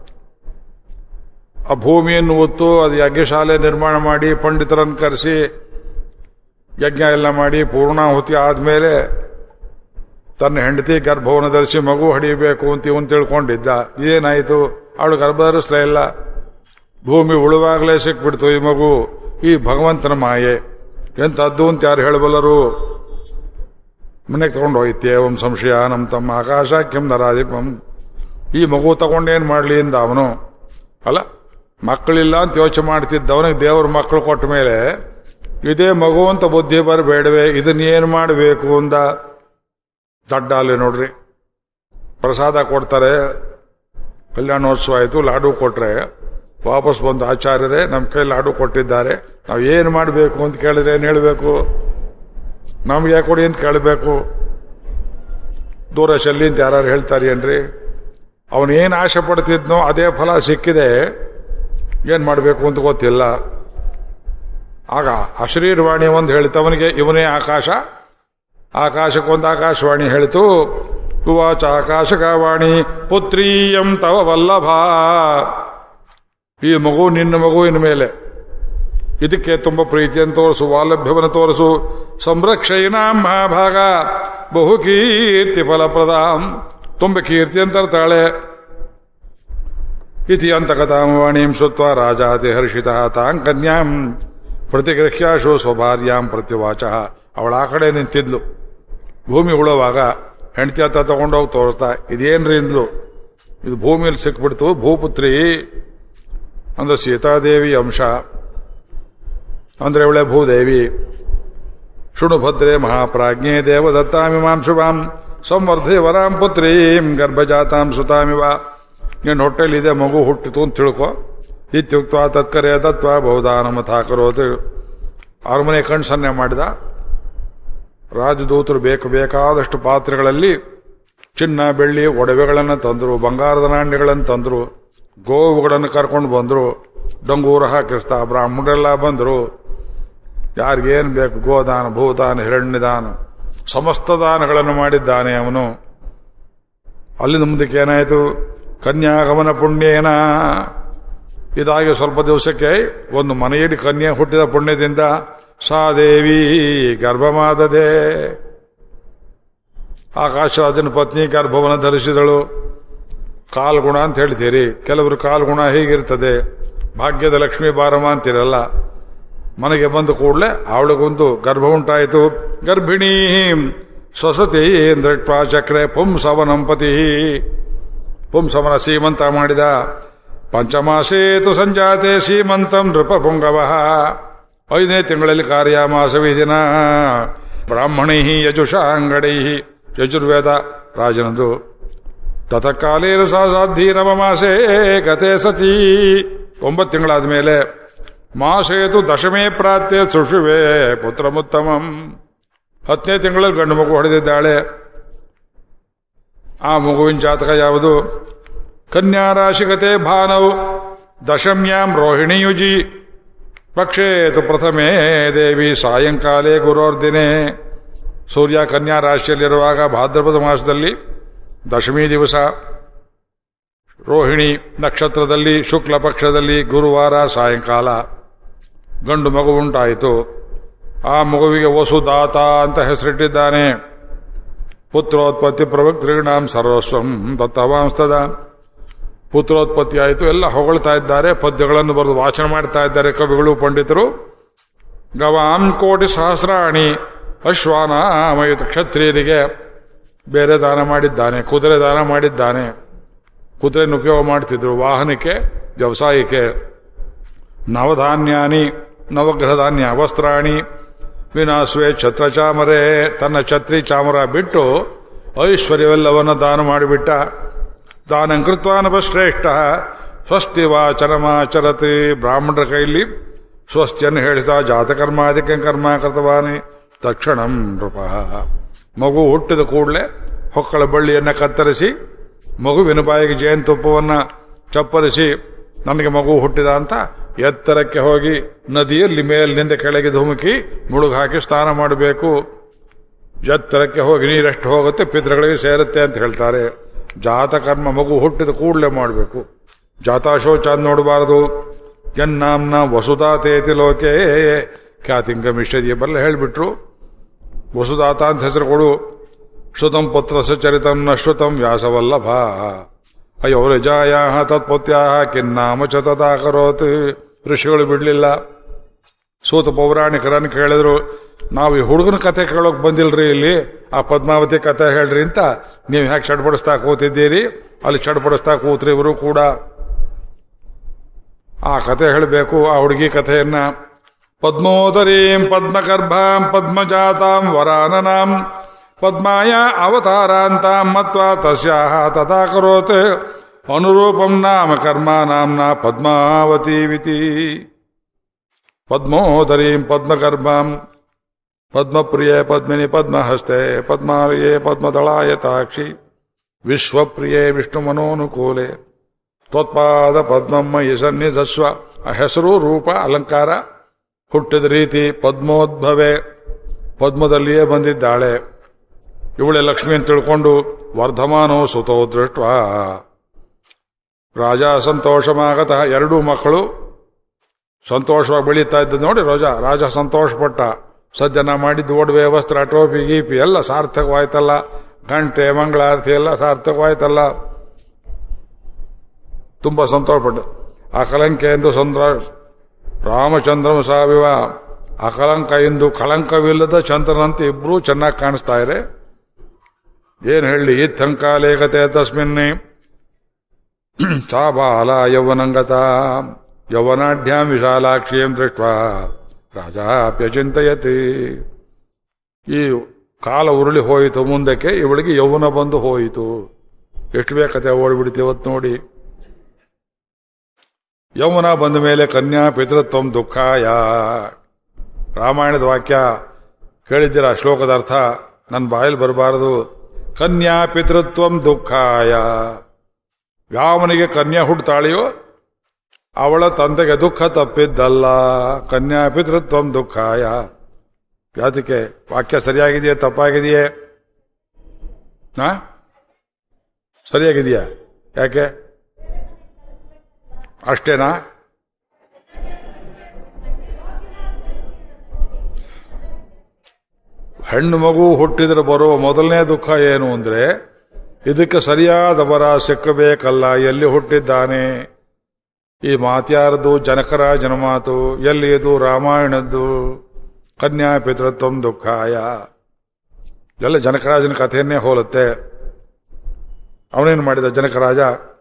ಆ ಭೂಮಿಯನ್ನು ಒತ್ತು ಅದು ಯಜ್ಞಶಾಲೆ ನಿರ್ಮಾಣ ಮಾಡಿ ಪಂಡಿತರನ್ನು ಕರೆಸಿ ಯಜ್ಞ ಎಲ್ಲ ಮಾಡಿ ಪೂರ್ಣಾಹುತಿ ಆದಮೇಲೆ ತನ್ನ ಹೆಂಡತಿ ಗರ್ಭವನ್ನು ಧರಿಸಿ ಮಗು ಹಡಿಬೇಕು ಅಂತ ಇವನು ತಿಳ್ಕೊಂಡಿದ್ದ ಏನಾಯಿತು ಅವಳು ಗರ್ಭ ಧರಿಸ್ಲೇ ಇಲ್ಲ ಭೂಮಿ ಉಳುವಾಗಲೇ ಸಿಕ್ಬಿಡ್ತು ಈ ಮಗು ಈ ಭಗವಂತನ ಮಾಯೆ ಎಂಥದ್ದು ಅಂತ ಯಾರು ಹೇಳಬಲ್ಲರು ಮನೆಗೆ ತಗೊಂಡು ಹೋಯ್ತೇವಂ ಸಂಶಯ ನಮ್ಮ ತಮ್ಮ ಆಕಾಶ ಕೆಂ ನರಾಧಿಪಂ ಈ ಮಗು ತಗೊಂಡೇನು ಮಾಡಲಿ ಅಂದ ಅವನು ಅಲ್ಲ ಮಕ್ಕಳಿಲ್ಲ ಅಂತ ಯೋಚನೆ ಮಾಡ್ತಿದ್ದವನಿಗೆ ದೇವ್ರ ಮಕ್ಕಳು ಕೊಟ್ಟ ಮೇಲೆ ಇದೇ ಮಗು ಅಂತ ಬುದ್ಧಿ ಬರಬೇಡವೆ ಇದನ್ನೇನು ಮಾಡಬೇಕು ಅಂದ ದಡ್ಡ ಅಲ್ಲಿ ನೋಡ್ರಿ ಪ್ರಸಾದ ಕೊಡ್ತಾರೆ ಕಲ್ಯಾಣೋತ್ಸವ ಆಯಿತು ಲಾಡು ಕೊಟ್ರೆ ವಾಪಸ್ ಬಂದು ಆಚಾರ್ಯರೇ ನಮ್ಮ ಕೈ ಲಾಡು ಕೊಟ್ಟಿದ್ದಾರೆ ನಾವು ಏನು ಮಾಡಬೇಕು ಅಂತ ಕೇಳಿದ್ರೆ ಏನು ಹೇಳಬೇಕು ನಮ್ಗೆ ಕೊಡಿ ಅಂತ ಕೇಳಬೇಕು ದೂರ ಶಲ್ಲಿ ಅಂತ ಯಾರು ಹೇಳ್ತಾರೆ ಏನ್ರಿ ಅವನೇನು ಆಸೆ ಪಡ್ತಿದ್ನೋ ಅದೇ ಫಲ ಸಿಕ್ಕಿದೆ ಏನು ಮಾಡಬೇಕು ಅಂತ ಗೊತ್ತಿಲ್ಲ ಆಗ ಅಶ್ರೀರ್ವಾಣಿ ಒಂದು ಹೇಳ್ತವನಿಗೆ ಇವನೇ ಆಕಾಶ ಆಕಾಶಕ್ಕೊಂದು ಆಕಾಶವಾಣಿ ಹೇಳಿತು ಉವಾಚ ಆಕಾಶಕವಾಣಿ ಪುತ್ರೀಯಂ ತವ ವಲ್ಲಭ ಈ ಮಗು ನಿನ್ನ ಮಗುವಿನ ಮೇಲೆ ಇದಕ್ಕೆ ತುಂಬ ಪ್ರೀತಿಯನ್ನು ತೋರಿಸು ವಾಲಭ್ಯವನ್ನು ತೋರಿಸು ಸಂರಕ್ಷಯಿನಾಂ ಮಹಾಭಾಗ ಬಹು ಕೀರ್ತಿ ಫಲಪ್ರದಾಂ ತುಂಬ ಕೀರ್ತಿ ಅಂತ ತರ್ತಾಳೆ ಇತಿ ಅಂತಕತಾಂ ವಾಣೀಂ ಶ್ರುತ್ವ ರಾಜಾತಿ ಹರ್ಷಿತ ತಾಂ ಕನ್ಯಾಂ ಪ್ರತಿಗೃಹ್ಯಾಶು ಸ್ವಭಾರ್ಯಾಂ ಪ್ರತ್ಯುವಾಚ ಅವಳ ಆ ಕಡೆ ನಿಂತಿದ್ಲು ಭೂಮಿ ಉಳುವಾಗ ಹೆಂಡತಿ ಹತ್ತ ತಗೊಂಡೋಗಿ ತೋರಿಸ್ತಾ ಇದೇನ್ರಿ ಇಂದ್ಲು ಇದು ಭೂಮಿಯಲ್ಲಿ ಸಿಕ್ಬಿಡ್ತು ಭೂಪುತ್ರಿ ಅಂದ್ರೆ ಸೀತಾದೇವಿ ಅಂಶ ಅಂದ್ರೆ ಇವಳೆ ಭೂದೇವಿ ಶೃಣು ಭದ್ರೆ ಮಹಾಪ್ರಾಜ್ಞೆ ದೇವದತ್ತಾಮಿಮಾಂ ಶುಭಾಂ ಸಂವರ್ಧೆ ವರಾಂ ಪುತ್ರೀಂ ಗರ್ಭಜಾತಾಂ ಸುತಾಮಿವ ನಿನ್ನ ಹೊಟ್ಟೆಲಿದೆ ಮಗು ಹುಟ್ಟಿತು ಅಂತ ತಿಳ್ಕೊ ಇತ್ಯುಕ್ತ ತತ್ಕರೆ ದತ್ವ ಬಹುದಾನಮಥಾ ಕರೋದು ಅರಮನೆ ಕಣ್ಣು ಸನ್ನೆ ಮಾಡಿದ ರಾಜದೂತರು ಬೇಕು ಬೇಕಾದಷ್ಟು ಪಾತ್ರೆಗಳಲ್ಲಿ ಚಿನ್ನ ಬೆಳ್ಳಿ ಒಡವೆಗಳನ್ನು ತಂದರು ಬಂಗಾರದ ನಾಣ್ಯಗಳನ್ನು ತಂದರು ಗೋವುಗಳನ್ನು ಕರ್ಕೊಂಡು ಬಂದರು ಡಂಗೂರ ಹಾಕಿಸ್ತಾ ಬ್ರಾಹ್ಮಣರೆಲ್ಲ ಬಂದರು ಯಾರಿಗೇನು ಬೇಕು ಗೋದಾನ ಭೂದಾನ ಹಿರಣ್ಯದಾನ ಸಮಸ್ತ ದಾನಗಳನ್ನು ಮಾಡಿದ್ದಾನೆ ಅವನು ಅಲ್ಲಿಂದ ಮುಂದಕ್ಕೆ ಏನಾಯಿತು ಕನ್ಯಾಗಮನ ಪುಣ್ಯೇನ ಇದಾಗಿ ಸ್ವಲ್ಪ ದಿವಸಕ್ಕೆ ಒಂದು ಮನೆಯಲ್ಲಿ ಕನ್ಯೆ ಹುಟ್ಟಿದ ಪುಣ್ಯದಿಂದ ಸಾ ದೇವಿ ಗರ್ಭಮಾದದೆ ಆಕಾಶರಾಜನ ಪತ್ನಿ ಗರ್ಭವನ್ನು ಧರಿಸಿದಳು ಕಾಲ್ಗುಣ ಅಂತ ಹೇಳ್ತೀರಿ ಕೆಲವರು ಕಾಲ್ಗುಣ ಹೀಗಿರ್ತದೆ ಭಾಗ್ಯದ ಲಕ್ಷ್ಮೀ ಬಾರಮ್ಮ ಅಂತಿರಲ್ಲ ಮನೆಗೆ ಬಂದ ಕೂಡಲೇ ಅವಳಿಗೊಂದು ಗರ್ಭ ಉಂಟಾಯಿತು ಗರ್ಭಿಣೀ ಸ್ವಸತಿ ದೃಟ್ವಾ ಚಕ್ರೆ ಪುಂಸವನಂಪತಿ ಪುಂಸವನ ಸೀಮಂತ ಮಾಡಿದ ಪಂಚಮಾಸೇತು ಸಂಜಾತೆ ಸೀಮಂತಂ ನೃಪ ಪುಂಗವ ಐದನೇ ತಿಂಗಳಲ್ಲಿ ಕಾರ್ಯಮಾಸವಿದಿನ ಬ್ರಾಹ್ಮಣೈ ಯಜುಷಾಂಗಡೈ ಯಜುರ್ವೇದ ರಾಜನದು ತತಕಾಲೇನ ಸಾಧಿ ನವಮಾಸೆ ಗತೆ ಸತಿ ಒಂಬತ್ತು ತಿಂಗಳಾದ ಮೇಲೆ ಮಾಸೇತು ದಶಮೇ ಪ್ರಾತ್ಯ ಸುಷುವೆ ಪುತ್ರಮುತ್ತಮಂ ಹತ್ತನೇ ತಿಂಗಳಲ್ಲಿ ಗಂಡು ಮಗು ಹೊಡೆದಿದ್ದಾಳೆ ಆ ಮಗುವಿನ ಜಾತಕ ಯಾವುದು ಕನ್ಯಾ ರಾಶಿಗತೆ ಭಾನವು ದಶಮ್ಯಾಂ ರೋಹಿಣಿಯುಜಿ ಪಕ್ಷೇತು ಪ್ರಥಮೇ ದೇವಿ ಸಾಯಂಕಾಲೇ ಗುರೋರ್ದಿನೇ ಸೂರ್ಯ ಕನ್ಯಾ ರಾಶಿಯಲ್ಲಿರುವಾಗ ಭಾದ್ರಪದ ಮಾಸದಲ್ಲಿ ದಶಮಿ ದಿವಸ ರೋಹಿಣಿ ನಕ್ಷತ್ರದಲ್ಲಿ ಶುಕ್ಲ ಪಕ್ಷದಲ್ಲಿ ಗುರುವಾರ ಸಾಯಂಕಾಲ ಗಂಡು ಮಗು ಉಂಟಾಯಿತು ಆ ಮಗುವಿಗೆ ವಸುದಾತ ಅಂತ ಹೆಸರಿಟ್ಟಿದ್ದಾನೆ ಪುತ್ರೋತ್ಪತ್ತಿ ಪ್ರವಕ್ತೃಣಾಂ ಸರ್ವಸ್ವಂ ದತ್ತವಾಂಸ್ತದ ಪುತ್ರೋತ್ಪತ್ತಿ ಆಯಿತು ಎಲ್ಲ ಹೊಗಳ್ತಾ ಇದ್ದಾರೆ ಪದ್ಯಗಳನ್ನು ಬರೆದು ವಾಚನ ಮಾಡ್ತಾ ಇದ್ದಾರೆ ಕವಿಗಳು ಪಂಡಿತರು ಗವಾಂ ಕೋಟಿ ಸಹಸ್ರಾಣಿ ಅಶ್ವಾನಾಮಯುತ ಕ್ಷತ್ರಿಯರಿಗೆ ಬೇರೆ ದಾನ ಮಾಡಿದ್ದಾನೆ ಕುದುರೆ ದಾನ ಮಾಡಿದ್ದಾನೆ ಕುದುರೆಯನ್ನು ಉಪಯೋಗ ಮಾಡ್ತಿದ್ರು ವಾಹನಕ್ಕೆ ವ್ಯವಸಾಯಕ್ಕೆ ನವಧಾನ್ಯಾನಿ ನವಗ್ರಹ ಧಾನ್ಯ ವಸ್ತ್ರಾಣಿ ವಿನಾಸ್ವೇ ಛತ್ರ ಚಾಮರೆ ತನ್ನ ಛತ್ರಿ ಚಾಮರ ಬಿಟ್ಟು ಐಶ್ವರ್ಯವೆಲ್ಲವನ್ನ ದಾನ ಮಾಡಿಬಿಟ್ಟ ದಾನಂ ಕೃತ್ವಾನಪಶ್ರೇಷ್ಠ ಸ್ವಸ್ತಿ ವಾಚನಮಾಚರತಿ ಬ್ರಾಹ್ಮಣರ ಕೈಲಿ ಸ್ವಸ್ತಿಯನ್ನು ಹೇಳಿದ ಜಾತಕರ್ಮಾಧಿಕ ಕರ್ಮ ಕೃತವಾನಿ ತಕ್ಷಣಂ ನೃಪ ಮಗು ಹುಟ್ಟಿದ ಕೂಡಲೇ ಹೊಕ್ಕಳ ಬಳ್ಳಿಯನ್ನು ಕತ್ತರಿಸಿ ಮಗುವಿನ ಬಾಯಿಗೆ ಜೇನುತುಪ್ಪವನ್ನು ಚಪ್ಪರಿಸಿ ನನಗೆ ಮಗು ಹುಟ್ಟಿದ ಅಂತ ಎತ್ತರಕ್ಕೆ ಹೋಗಿ ನದಿಯಲ್ಲಿ ಮೇಲಿನಿಂದ ಕೆಳಗೆ ಧುಮುಕಿ ಮುಳುಗು ಹಾಕಿ ಸ್ನಾನ ಮಾಡಬೇಕು ಎತ್ತರಕ್ಕೆ ಹೋಗಿ ನೀರೆಷ್ಟು ಹೋಗುತ್ತೆ ಪಿತೃಗಳಿಗೆ ಸೇರುತ್ತೆ ಅಂತ ಹೇಳ್ತಾರೆ ಜಾತಕರ್ಮ ಮಗು ಹುಟ್ಟಿದ ಕೂಡಲೇ ಮಾಡಬೇಕು ಜಾತಾಶೋಚ ಅಂತ ನೋಡಬಾರದು ಎನ್ನಾಮ್ನ ವಸುದಾತೇತಿ ಲೋಕೆ ಖ್ಯಾತಿಂಗ ಮಿಶ್ರದಿಯ ಬಲ್ಲ ಹೇಳಿಬಿಟ್ರು ವಸುದಾತ ಅಂತ ಹೆಸರು ಕೊಡು ಶ್ರುತಂ ಪುತ್ರ ಸಚರಿತಂ ನ ಶ್ರುತಂ ವ್ಯಾಸವಲ್ಲಭ ಅಯ್ಯೋ ರಜಾಯ ತತ್ಪತ್ಯಾ ಕಿನ್ನಾಮ ಚ ತದಾ ಕರೋತ್ ಋಷಿಗಳು ಬಿಡ್ಲಿಲ್ಲ ಸೂತ ಪೌರಾಣಿಕರನ್ನು ಕೇಳಿದ್ರು ನಾವು ಈ ಹುಡುಗನ ಕತೆ ಕೇಳೋಕ್ ಬಂದಿಲ್ರಿ ಇಲ್ಲಿ ಆ ಪದ್ಮಾವತಿ ಕತೆ ಹೇಳ್ರಿ ಅಂತ ನೀವು ಹ್ಯಾಕೆ ಚಡ್ಪಡಿಸ್ತಾ ಕೂತಿದ್ದೀರಿ ಅಲ್ಲಿ ಚಡ್ಪಡಿಸ್ತಾ ಕೂತ್ರಿ ಇವರು ಕೂಡ ಆ ಕತೆ ಹೇಳಬೇಕು ಆ ಹುಡುಗಿ ಕಥೆಯನ್ನ ಪದ್ಮೋದರೀಂ ಪದ್ಮಗರ್ಭಾಂ ಪದ್ಮಜಾತಾಂ ವರಾನನಾಂ ಪದ್ಮಾಯ ಅವತಾರಾಂತಾಂ ಮತ್ವಾ ತಸ್ಯಾಹ ತಥಾ ಕರೋತ್ ಅನುರೂಪಂ ನಾಮ ಕರ್ಮ ನಾಮ್ನ ಪದ್ಮಾವತೀವಿತಿ ಪದ್ಮೋದರೀಂ ಪದ್ಮಗರ್ಭಾಂ ಪದ್ಮಪ್ರಿಯೆ ಪದ್ಮಿನಿ ಪದ್ಮಹಸ್ತೆ ಪದ್ಮಾಲಯೇ ಪದ್ಮದಳಾಯತಾಕ್ಷಿ ವಿಶ್ವಪ್ರಿಯೆ ವಿಷ್ಣುಮನೋನುಕೂಲೆ ತ್ವತ್ಪಾದ ಪದ್ಮಮ್ಮಯಿ ಸನ್ನಿಧಸ್ವ ಆ ಹೆಸರು ರೂಪ ಅಲಂಕಾರ ಹುಟ್ಟಿದ ರೀತಿ ಪದ್ಮೋದ್ಭವೆ ಪದ್ಮದಲ್ಲಿಯೇ ಬಂದಿದ್ದಾಳೆ ಇವಳೆ ಲಕ್ಷ್ಮಿ ಅಂತ ತಿಳ್ಕೊಂಡು ವರ್ಧಮಾನೋ ಸುತೋ ದೃಷ್ಟ ರಾಜ ಸಂತೋಷಮಾಗತಃ ಎರಡೂ ಮಕ್ಕಳು ಸಂತೋಷವಾಗಿ ಬೆಳೀತಾ ಇದ್ದ ನೋಡಿ ರೋಜ ರಾಜ ಸಂತೋಷಪಟ್ಟ ಸಜ್ಜನ ಮಾಡಿದ್ದು ಒಡವೆ ವಸ್ತ್ರ ಟೋಪಿ ಗೀಪಿ ಎಲ್ಲ ಸಾರ್ಥಕವಾಯ್ತಲ್ಲ ಗಂಟೆ ಮಂಗಳಾರತಿ ಎಲ್ಲ ಸಾರ್ಥಕವಾಯ್ತಲ್ಲ ತುಂಬಾ ಸಂತೋಷಪಟ್ಟ ಅಕಲಂಕೆ ಎಂದು ಸಂದ್ರ ರಾಮಚಂದ್ರನ ಸಾವಿವ ಅಕಲಂಕ ಎಂದು ಕಳಂಕವಿಲ್ಲದ ಚಂದ್ರನಂತೆ ಇಬ್ರು ಚೆನ್ನಾಗಿ ಕಾಣಿಸ್ತಾ ಇದೆ ಏನ್ ಹೇಳಿ ಇತ್ತಂಕಾಲೇಕತೆ ತಸ್ಮಿನ್ನೇ ಸಾ ಬಾಲ ಯೌವನಂಗತ ಯೌವನಾಢ್ಯಾಂ ವಿಶಾಲಾಕ್ಷಿಯಂ ದೃಷ್ಟ ರಾಜಾಪ್ಯಚಿಂತಯತಿ ಈ ಕಾಲ ಉರುಳಿ ಹೋಯಿತು ಮುಂದಕ್ಕೆ ಇವಳಿಗೆ ಯೌವನ ಬಂದು ಹೋಯಿತು ಎಷ್ಟು ಬೇಕತೆ ಓಡಿಬಿಡ್ತೀವತ್ತು ನೋಡಿ ಯೌವನ ಬಂದ ಮೇಲೆ ಕನ್ಯಾ ಪಿತೃತ್ವಂ ದುಃಖಾಯ ರಾಮಾಯಣದ ವಾಕ್ಯ ಕೇಳಿದ್ದೀರಾ ಶ್ಲೋಕದ ಅರ್ಥ ನನ್ನ ಬಾಯಲ್ಲಿ ಬರಬಾರದು ಕನ್ಯಾ ಪಿತೃತ್ವಂ ದುಃಖಾಯ ಯಾವನಿಗೆ ಕನ್ಯಾ ಹುಟ್ಟುತ್ತಾಳೆಯೋ ಅವಳ ತಂದೆಗೆ ದುಃಖ ತಪ್ಪಿದ್ದಲ್ಲ ಕನ್ಯಾ ಪಿತೃತ್ವಂ ದುಃಖಾಯ ಯಾತಕ್ಕೆ ವಾಕ್ಯ ಸರಿಯಾಗಿದೆಯೇ ತಪ್ಪಾಗಿದೆಯೇ ಹಾ ಸರಿಯಾಗಿದೆಯಾ ಯಾಕೆ ಅಷ್ಟೇನಾ ಹೆಣ್ಣು ಮಗು ಹುಟ್ಟಿದ್ರೆ ಬರುವ ಮೊದಲನೇ ದುಃಖ ಏನು ಅಂದ್ರೆ ಇದಕ್ಕೆ ಸರಿಯಾದ ವರ ಸಿಕ್ಕಬೇಕಲ್ಲ ಎಲ್ಲಿ ಹುಟ್ಟಿದ್ದಾನೆ ಈ ಮಾತ್ಯಾರದು ಜನಕರಾಜನ ಮಾತು ಎಲ್ಲಿ ಇದು ರಾಮಾಯಣದ್ದು ಕನ್ಯಾ ಪಿತೃತ್ವಂ ದುಃಖಾಯ ಎಲ್ಲ ಜನಕರಾಜನ ಕಥೆಯನ್ನೇ ಹೋಲುತ್ತೆ ಅವನೇನು ಮಾಡಿದ ಜನಕರಾಜ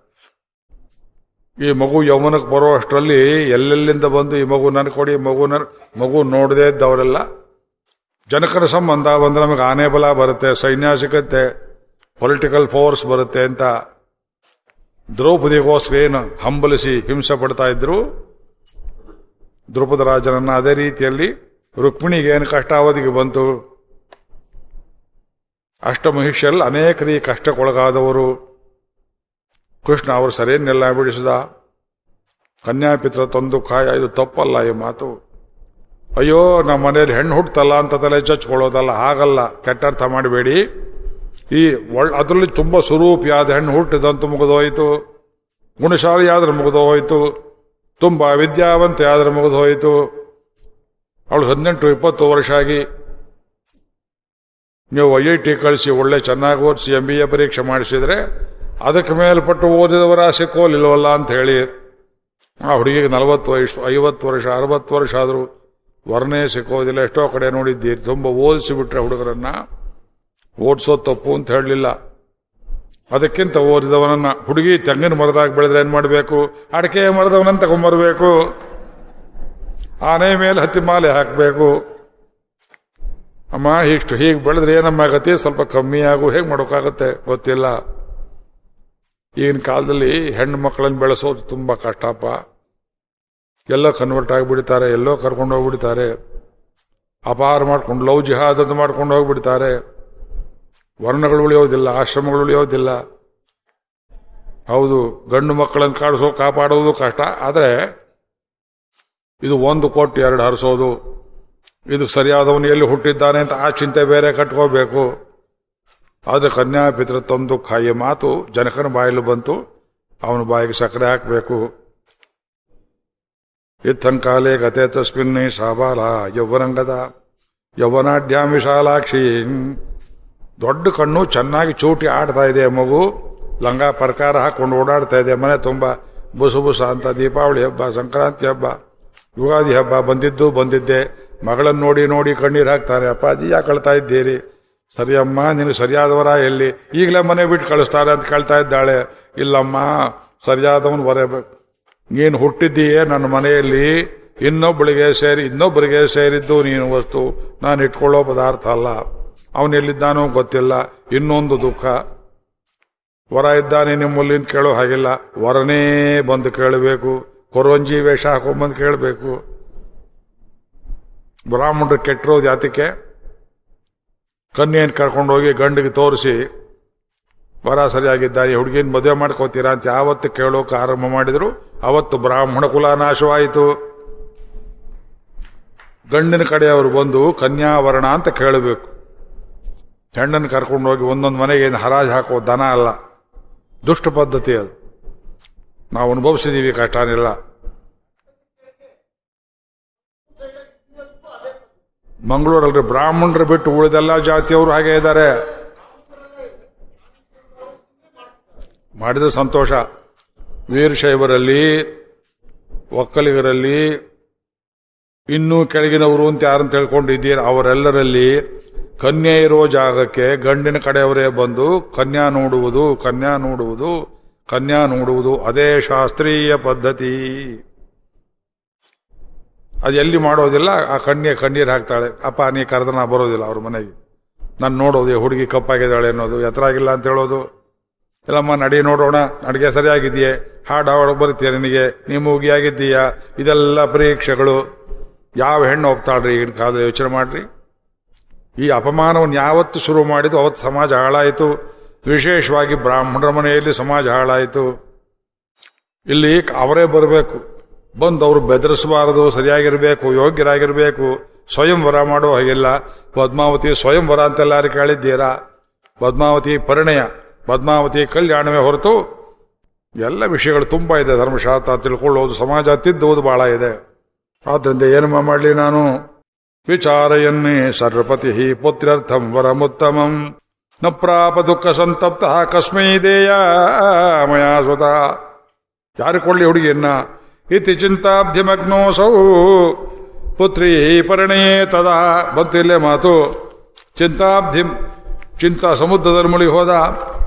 ಈ ಮಗು ಯೌವನಕ್ಕೆ ಬರೋ ಅಷ್ಟರಲ್ಲಿ ಎಲ್ಲೆಲ್ಲಿಂದ ಬಂದು ಈ ಮಗು ನನ್ ಕೊಡಿ ಮಗು ನನ್ ಮಗು ನೋಡದೇ ಇದ್ದವರೆಲ್ಲ ಜನಕರ ಸಂಬಂಧ ಬಂದ್ರೆ ನಮಗೆ ಆನೆ ಬಲ ಬರುತ್ತೆ ಸೈನ್ಯ ಸಿಗುತ್ತೆ ಪೊಲಿಟಿಕಲ್ ಫೋರ್ಸ್ ಬರುತ್ತೆ ಅಂತ ದ್ರೌಪದಿಗೋಸ್ಕರ ಏನು ಹಂಬಲಿಸಿ ಹಿಂಸೆ ಪಡ್ತಾ ಇದ್ರು ದ್ರೌಪದ ರಾಜನನ್ನ ಅದೇ ರೀತಿಯಲ್ಲಿ ರುಕ್ಮಿಣಿಗೆ ಏನು ಕಷ್ಟ ಅವಧಿಗೆ ಬಂತು ಅಷ್ಟಮಹಿಷ್ಯಲ್ಲಿ ಅನೇಕರಿಗೆ ಕಷ್ಟಕ್ಕೊಳಗಾದವರು ಕೃಷ್ಣ ಅವರು ಸರಿಯನ್ನೆಲ್ಲ ಬಿಡಿಸಿದ ಕನ್ಯಾಪಿತ್ರ ತಂದು ಕಾಯ ಇದು ತಪ್ಪಲ್ಲ ಈ ಮಾತು ಅಯ್ಯೋ ನಮ್ಮ ಮನೆಯಲ್ಲಿ ಹೆಣ್ಣು ಹುಟ್ಟಲ್ಲ ಅಂತ ತಲೆ ಚಚ್ಕೊಳ್ಳೋದಲ್ಲ ಹಾಗಲ್ಲ ಕೆಟ್ಟರ್ಥ ಮಾಡಬೇಡಿ ಈ ಒಳ್ ಅದರಲ್ಲಿ ತುಂಬ ಸ್ವರೂಪಿಯಾದ ಹೆಣ್ಣು ಹುಟ್ಟಿದಂತೂ ಮುಗಿದೋಯ್ತು ಗುಣಶಾಲಿಯಾದ್ರೆ ಮುಗಿದೋಯ್ತು ತುಂಬ ವಿದ್ಯಾವಂತೆ ಆದ್ರೆ ಮುಗಿದೋಯ್ತು ಅವಳು ಹದಿನೆಂಟು ಇಪ್ಪತ್ತು ವರ್ಷ ಆಗಿ ನೀವು ಐ ಐ ಟಿ ಕಳಿಸಿ ಒಳ್ಳೆ ಚೆನ್ನಾಗಿ ಓದಿಸಿ ಎಂ ಬಿ ಎ ಪರೀಕ್ಷೆ ಮಾಡಿಸಿದ್ರೆ ಅದಕ್ಕೆ ಮೇಲ್ಪಟ್ಟು ಓದಿದವರ ಸಿಕ್ಕೋಲಿಲ್ವಲ್ಲ ಅಂತ ಹೇಳಿ ಆ ಹುಡುಗಿಗೆ ನಲವತ್ತು ವಯಸ್ಸು ಐವತ್ತು ವರ್ಷ ಅರವತ್ತು ವರ್ಷ ಆದರೂ ವರ್ಣೇ ಸಿಕ್ಕೋದಿಲ್ಲ ಎಷ್ಟೋ ಕಡೆ ನೋಡಿದ್ದೀರಿ ತುಂಬ ಓದಿಸಿಬಿಟ್ರೆ ಹುಡುಗರನ್ನ ಓಡಿಸೋದು ತಪ್ಪು ಅಂತ ಹೇಳಲಿಲ್ಲ ಅದಕ್ಕಿಂತ ಓದಿದವನನ್ನ ಹುಡುಗಿ ತೆಂಗಿನ ಮರದಾಗ ಬೆಳೆದ್ರೆ ಏನ್ ಮಾಡಬೇಕು ಅಡಕೆ ಮರದವನನ್ನ ತಗೊಂಬರ್ಬೇಕು ಆನೆ ಮೇಲೆ ಹತ್ತಿ ಮಾಲೆ ಹಾಕಬೇಕು ಅಮ್ಮ ಇಷ್ಟು ಹೀಗೆ ಬೆಳೆದ್ರೆ ಏನಮ್ಮ ಆಗತ್ತೆ ಸ್ವಲ್ಪ ಕಮ್ಮಿ ಆಗು ಹೇಗೆ ಮಾಡೋಕ್ಕಾಗತ್ತೆ ಗೊತ್ತಿಲ್ಲ ಈಗಿನ ಕಾಲದಲ್ಲಿ ಹೆಣ್ಣು ಮಕ್ಕಳನ್ನು ಬೆಳೆಸೋದು ತುಂಬಾ ಕಷ್ಟಪ್ಪ ಎಲ್ಲೋ ಕನ್ವರ್ಟ್ ಆಗಿಬಿಡ್ತಾರೆ ಎಲ್ಲೋ ಕರ್ಕೊಂಡು ಹೋಗ್ಬಿಡ್ತಾರೆ ಅಪಾರ ಮಾಡ್ಕೊಂಡು ಲವ್ ಜಿಹಾದ್ ಅಂತ ಮಾಡ್ಕೊಂಡು ಹೋಗ್ಬಿಡ್ತಾರೆ ವರ್ಣಗಳು ಉಳಿಯೋದಿಲ್ಲ ಆಶ್ರಮಗಳು ಉಳಿಯೋದಿಲ್ಲ ಹೌದು ಗಂಡು ಮಕ್ಕಳನ್ನು ಕಾಡಿಸೋ ಕಾಪಾಡೋದು ಕಷ್ಟ ಆದರೆ ಇದು ಒಂದು ಕೊಟ್ಟು ಎರಡು ಹರಿಸೋದು ಇದು ಸರಿಯಾದವನು ಎಲ್ಲಿ ಹುಟ್ಟಿದ್ದಾನೆ ಅಂತ ಆ ಚಿಂತೆ ಬೇರೆ ಕಟ್ಕೋಬೇಕು ಆದರೆ ಕನ್ಯಾ ಪಿತೃತ್ವಂ ದುಃಖ ಈ ಮಾತು ಜನಕನ ಬಾಯಲ್ಲಿ ಬಂತು ಅವನ ಬಾಯಿಗೆ ಸಕ್ಕರೆ ಹಾಕಬೇಕು ಇತ್ತಂಕಾಲೇ ಗತೆ ತಸ್ಮಿನ್ನೇ ಶಾಬಾಲ ಯೌವನಂಗದ ಯೌವನಾಢ್ಯಾಂ ವಿಶಾಲಾಕ್ಷಿ ದೊಡ್ಡ ಕಣ್ಣು ಚೆನ್ನಾಗಿ ಚೂಟಿ ಆಡ್ತಾ ಇದೆ ಮಗು ಲಂಗ ಪರ್ಕಾರ ಹಾಕೊಂಡು ಓಡಾಡ್ತಾ ಇದೆ ಮನೆ ತುಂಬ ಬುಸು ಬುಸ ಅಂತ ದೀಪಾವಳಿ ಹಬ್ಬ ಸಂಕ್ರಾಂತಿ ಹಬ್ಬ ಯುಗಾದಿ ಹಬ್ಬ ಬಂದಿದ್ದು ಬಂದಿದ್ದೆ ಮಗಳನ್ನು ನೋಡಿ ನೋಡಿ ಕಣ್ಣೀರು ಹಾಕ್ತಾರೆ ಅಪ್ಪಾಜಿ ಯಾಕೆ ಕಳ್ತಾ ಇದ್ದೀರಿ ಸರಿಯಮ್ಮ ನಿನಗೆ ಸರಿಯಾದವರ ಎಲ್ಲಿ ಈಗಲೇ ಮನೆ ಬಿಟ್ಟು ಕಳಿಸ್ತಾರೆ ಅಂತ ಕೇಳ್ತಾ ಇದ್ದಾಳೆ ಇಲ್ಲಮ್ಮ ಸರಿಯಾದವನು ಬರಬೇಕು ನೀನು ಹುಟ್ಟಿದ್ದೀಯೇ ನನ್ನ ಮನೆಯಲ್ಲಿ ಇನ್ನೊಬ್ಬಳಿಗೆ ಸೇರಿ ಇನ್ನೊಬ್ಬರಿಗೆ ಸೇರಿದ್ದು ನೀನು ವಸ್ತು ನಾನು ಇಟ್ಕೊಳ್ಳೋ ಪದಾರ್ಥ ಅಲ್ಲ ಅವನೆಲ್ಲಿದ್ದಾನೋ ಗೊತ್ತಿಲ್ಲ ಇನ್ನೊಂದು ದುಃಖ ವರ ಇದ್ದಾನೆ ನಿಮ್ಮಲ್ಲಿ ಅಂತ ಕೇಳೋ ಹಾಗಿಲ್ಲ ವರನೇ ಬಂದು ಕೇಳಬೇಕು ಕೊರವಂಜಿ ವೇಷ ಹಾಕೊಂಡ್ಬಂದು ಕೇಳಬೇಕು ಬ್ರಾಹ್ಮಣರು ಕೆಟ್ಟಿರೋದು ಯಾತಕ್ಕೆ ಕನ್ಯೆಯನ್ನು ಕರ್ಕೊಂಡೋಗಿ ಗಂಡಿಗೆ ತೋರಿಸಿ ವರ ಸರಿಯಾಗಿದ್ದಾರೆ ಹುಡುಗಿನ ಮದುವೆ ಮಾಡ್ಕೋತೀರಾ ಅಂತ ಯಾವತ್ತು ಕೇಳೋಕೆ ಆರಂಭ ಮಾಡಿದ್ರು ಅವತ್ತು ಬ್ರಾಹ್ಮಣ ಕುಲ ನಾಶವಾಯಿತು ಗಂಡಿನ ಕಡೆಯವರು ಬಂದು ಕನ್ಯಾವರಣ ಅಂತ ಕೇಳಬೇಕು ಹೆಣ್ಣನ್ನು ಕರ್ಕೊಂಡೋಗಿ ಒಂದೊಂದು ಮನೆಗೆ ಏನು ಹರಾಜು ಹಾಕೋ ದನ ಅಲ್ಲ ದುಷ್ಟ ಪದ್ಧತಿ ಅದು ನಾವು ಅನುಭವಿಸಿದೀವಿ ಕಷ್ಟನಿಲ್ಲ ಮಂಗಳೂರಲ್ಲಿ ಬ್ರಾಹ್ಮಣರು ಬಿಟ್ಟು ಉಳಿದೆಲ್ಲ ಜಾತಿಯವರು ಹಾಗೆ ಇದ್ದಾರೆ ಮಾಡಿದ ಸಂತೋಷ ವೀರಶೈವರಲ್ಲಿ ಒಕ್ಕಲಿಗರಲ್ಲಿ ಇನ್ನೂ ಕೆಳಗಿನವರು ಅಂತ ಯಾರನ್ನು ತಿಳ್ಕೊಂಡಿದ್ದೀರ ಅವರೆಲ್ಲರಲ್ಲಿ ಕನ್ಯೆ ಇರೋ ಜಾಗಕ್ಕೆ ಗಂಡಿನ ಕಡೆಯವರೇ ಬಂದು ಕನ್ಯಾ ನೋಡುವುದು ಕನ್ಯಾ ನೋಡುವುದು ಕನ್ಯಾ ನೋಡುವುದು ಅದೇ ಶಾಸ್ತ್ರೀಯ ಪದ್ಧತಿ ಅದು ಎಲ್ಲಿ ಮಾಡೋದಿಲ್ಲ ಆ ಕನ್ಯೆ ಕಣ್ಣೀರು ಹಾಕ್ತಾಳೆ ಅಪ್ಪ ನೀ ಕರೆದ ನಾ ಬರೋದಿಲ್ಲ ಅವ್ರ ಮನೆಗೆ ನಾನು ನೋಡೋದು ಹುಡುಗಿ ಕಪ್ಪಾಗಿದ್ದಾಳೆ ಅನ್ನೋದು ಎತ್ತರಾಗಿಲ್ಲ ಅಂತ ಹೇಳೋದು ಇಲ್ಲಮ್ಮ ನಡಿ ನೋಡೋಣ ಅಡುಗೆ ಸರಿಯಾಗಿದೆಯೇ ಹಾಡು ಹಾಡೋಕೆ ಬರುತ್ತೀಯ ನಿನಗೆ ನೀ ಮೂಗಿಯಾಗಿದ್ದೀಯಾ ಇದೆಲ್ಲ ಪರೀಕ್ಷೆಗಳು ಯಾವ ಹೆಣ್ಣು ಹೋಗ್ತಾಳ್ರಿ ಈಗಿನ ಕಾಲದ ಯೋಚನೆ ಮಾಡ್ರಿ ಈ ಅಪಮಾನವನ್ನು ಯಾವತ್ತು ಶುರು ಮಾಡಿದ್ದು ಅವತ್ತು ಸಮಾಜ ಹಾಳಾಯಿತು ವಿಶೇಷವಾಗಿ ಬ್ರಾಹ್ಮಣರ ಮನೆಯಲ್ಲಿ ಸಮಾಜ ಹಾಳಾಯಿತು ಇಲ್ಲಿ ಅವರೇ ಬರಬೇಕು ಬಂದು ಅವರು ಬೆದರಿಸಬಾರದು ಸರಿಯಾಗಿರಬೇಕು ಯೋಗ್ಯರಾಗಿರಬೇಕು ಸ್ವಯಂವರ ಮಾಡೋ ಹಾಗಿಲ್ಲ ಪದ್ಮಾವತಿ ಸ್ವಯಂವರ ಅಂತೆಲ್ಲಾರು ಕೇಳಿದ್ದೀರಾ ಪದ್ಮಾವತಿ ಪರಿಣಯ ಪದ್ಮಾವತಿ ಕಲ್ಯಾಣವೇ ಹೊರತು ಎಲ್ಲ ವಿಷಯಗಳು ತುಂಬಾ ಇದೆ ಧರ್ಮಶಾಸ್ತ್ರ ತಿಳ್ಕೊಳ್ಳೋದು ಸಮಾಜ ತಿದ್ದುವುದು ಬಹಳ ಇದೆ ಆದ್ರಿಂದ ಏನಮ್ಮ ಮಾಡಲಿ ನಾನು ವಿಚಾರಯನ್ನೇ ಸರ್ವಪತಿ ಪುತ್ರ್ಯರ್ಥಂ ವರಮುತ್ತಮಂ ನ ಪ್ರಾಪ ದುಃಖ ಸಂತಪ್ತ ಕಸ್ಮೈ ದೇಯ ಮಯಾ ಸುತ ಯಾರು ಕೊಳ್ಳಿ ಹುಡುಗಿಯನ್ನ ಇತಿ ಚಿಂತಾಬ್ಧಿಮಗ್ನೋಸೌ ಪುತ್ರಿ ಪರಿಣಯೇ ತದಾ ಬಂತಿಲ್ಲೇ ಮಾತು ಚಿಂತಾಬ್ಧಿ ಚಿಂತಾ ಸಮುದ್ರದಲ್ಲಿ ಮುಳುಗಿ ಹೋದ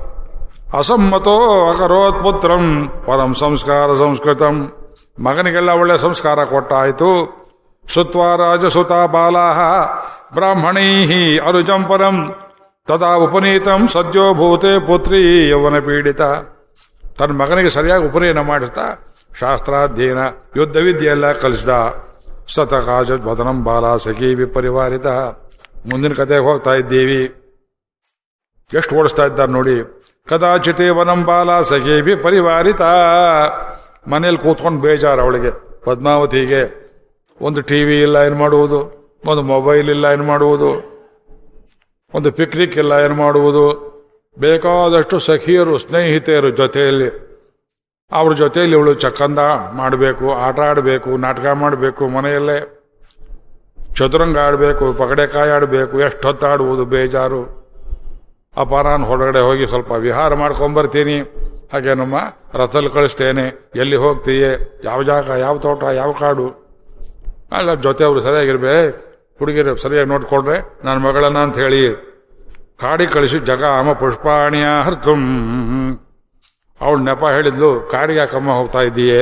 ಅಸಮ್ಮತೋ ಅಕರೋತ್ ಪುತ್ರಂ ಪರಂ ಸಂಸ್ಕಾರ ಸಂಸ್ಕೃತಂ ಮಗನಿಗೆಲ್ಲ ಒಳ್ಳೆ ಸಂಸ್ಕಾರ ಕೊಟ್ಟಾಯಿತು ಸುತ್ವ ರಾಜಸುತ ಬಾಲಾಹ ಬ್ರಾಹ್ಮಣೈ ಅರುಜಂ ಪರಂ ತದಾ ಉಪನೀತಂ ಸದ್ಯೋ ಭೂತೆ ಪುತ್ರಿ ಯೌವನ ಪೀಡಿತ ತನ್ನ ಮಗನಿಗೆ ಸರಿಯಾಗಿ ಉಪನಯನ ಮಾಡಿಸ್ತಾ ಶಾಸ್ತ್ರಾಧ್ಯಯನ ಯುದ್ಧ ವಿದ್ಯೆಯೆಲ್ಲ ಕಲಿಸಿದ ಸತಕಾಜ ವದನಂ ಬಾಲ ಸಖಿ ವಿಪರಿವಾರಿತ ಮುಂದಿನ ಕತೆಗೆ ಹೋಗ್ತಾ ಇದ್ದೀವಿ ಎಷ್ಟು ಓಡಿಸ್ತಾ ಇದ್ದಾರೆ ನೋಡಿ ಕದಾಚಿತೆ ವನಂ ಬಾಲ ಸಖಿ ಪರಿವಾರಿತ ಮನೇಲಿ ಕೂತ್ಕೊಂಡು ಬೇಜಾರು ಅವಳಿಗೆ ಪದ್ಮಾವತಿಗೆ ಒಂದು ಟಿವಿ ಇಲ್ಲ ಏನು ಮಾಡುವುದು ಒಂದು ಮೊಬೈಲ್ ಇಲ್ಲ ಏನು ಮಾಡುವುದು ಒಂದು ಪಿಕ್ನಿಕ್ ಇಲ್ಲ ಏನು ಮಾಡುವುದು ಬೇಕಾದಷ್ಟು ಸಖಿಯರು ಸ್ನೇಹಿತೆಯರು ಜೊತೆಯಲ್ಲಿ ಅವ್ರ ಜೊತೆಯಲ್ಲಿ ಇವಳು ಚಕ್ಕಂದ ಮಾಡಬೇಕು ಆಟ ಆಡಬೇಕು ನಾಟಕ ಮಾಡಬೇಕು ಮನೆಯಲ್ಲೇ ಚದುರಂಗ ಆಡಬೇಕು ಪಗಡೆಕಾಯಿ ಆಡಬೇಕು ಎಷ್ಟು ಹೊತ್ತಾಡುವುದು ಬೇಜಾರು ಅಪ್ಪ ನಾನು ಹೊರಗಡೆ ಹೋಗಿ ಸ್ವಲ್ಪ ವಿಹಾರ ಮಾಡ್ಕೊಂಬರ್ತೀನಿ ಹಾಗೆ ನಮ್ಮ ರಥದಲ್ಲಿ ಕಳಿಸ್ತೇನೆ ಎಲ್ಲಿ ಹೋಗ್ತೀಯೇ ಯಾವ ಜಾಗ ಯಾವ ತೋಟ ಯಾವ ಕಾಡು ಅಲ್ಲ ಜೊತೆಯವರು ಸರಿಯಾಗಿರ್ಬೇ ಹುಡುಗಿರು ಸರಿಯಾಗಿ ನೋಡ್ಕೊಂಡ್ರೆ ನನ್ನ ಮಗಳನ್ನ ಅಂತ ಹೇಳಿ ಕಾಡಿ ಕಳಿಸಿ ಜಗಾಮ ಪುಷ್ಪಾಣಿಯ ಹರ್ತುಂ ಅವಳು ನೆಪ ಹೇಳಿದ್ಲು ಕಾಡಿಗೆ ಯಾಕಮ್ಮ ಹೋಗ್ತಾ ಇದ್ದೀಯೇ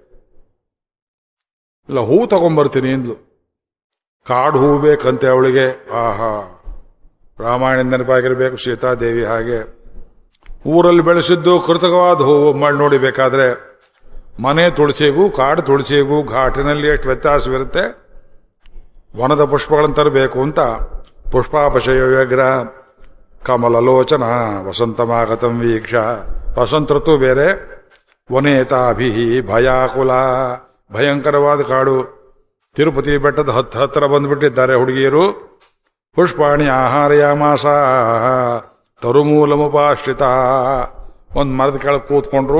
ಇಲ್ಲ ಹೂ ತಗೊಂಬರ್ತೀನಿ ಅಂದ್ಲು ಕಾಡು ಹೂ ಬೇಕಂತೆ ಅವಳಿಗೆ ಆಹಾ ರಾಮಾಯಣ ನೆನಪಾಗಿರ್ಬೇಕು ಸೀತಾದೇವಿ ಹಾಗೆ ಊರಲ್ಲಿ ಬೆಳೆಸಿದ್ದು ಕೃತಕವಾದ ಹೂವು ಮಾಡಿ ನೋಡಿಬೇಕಾದ್ರೆ ಮನೆ ತುಳಸಿಗೂ ಕಾಡು ತುಳಸಿಗೂ ಘಾಟಿನಲ್ಲಿ ಎಷ್ಟು ವ್ಯತ್ಯಾಸವಿರುತ್ತೆ ವನದ ಪುಷ್ಪಗಳನ್ನು ತರಬೇಕು ಅಂತ ಪುಷ್ಪಾಪಶಯ ವ್ಯಗ್ರ ಕಮಲಲೋಚನ ವಸಂತಮಾಗತಂ ವೀಕ್ಷ ವಸಂತ ಋತು ಬೇರೆ ವನೇತಾಭಿ ಭಯಾಕುಲ ಭಯಂಕರವಾದ ಕಾಡು ತಿರುಪತಿ ಬೆಟ್ಟದ ಹತ್ತು ಹತ್ತಿರ ಬಂದ್ಬಿಟ್ಟಿದ್ದಾರೆ ಹುಡುಗಿಯರು ಪುಷ್ಪಾಣಿ ಆಹಾರಯಾಮಾಸ ತರುಮೂಲಮುಪಾಶ್ರಿತ ಒಂದು ಮರದ ಕೆಳಗೆ ಕೂತ್ಕೊಂಡ್ರು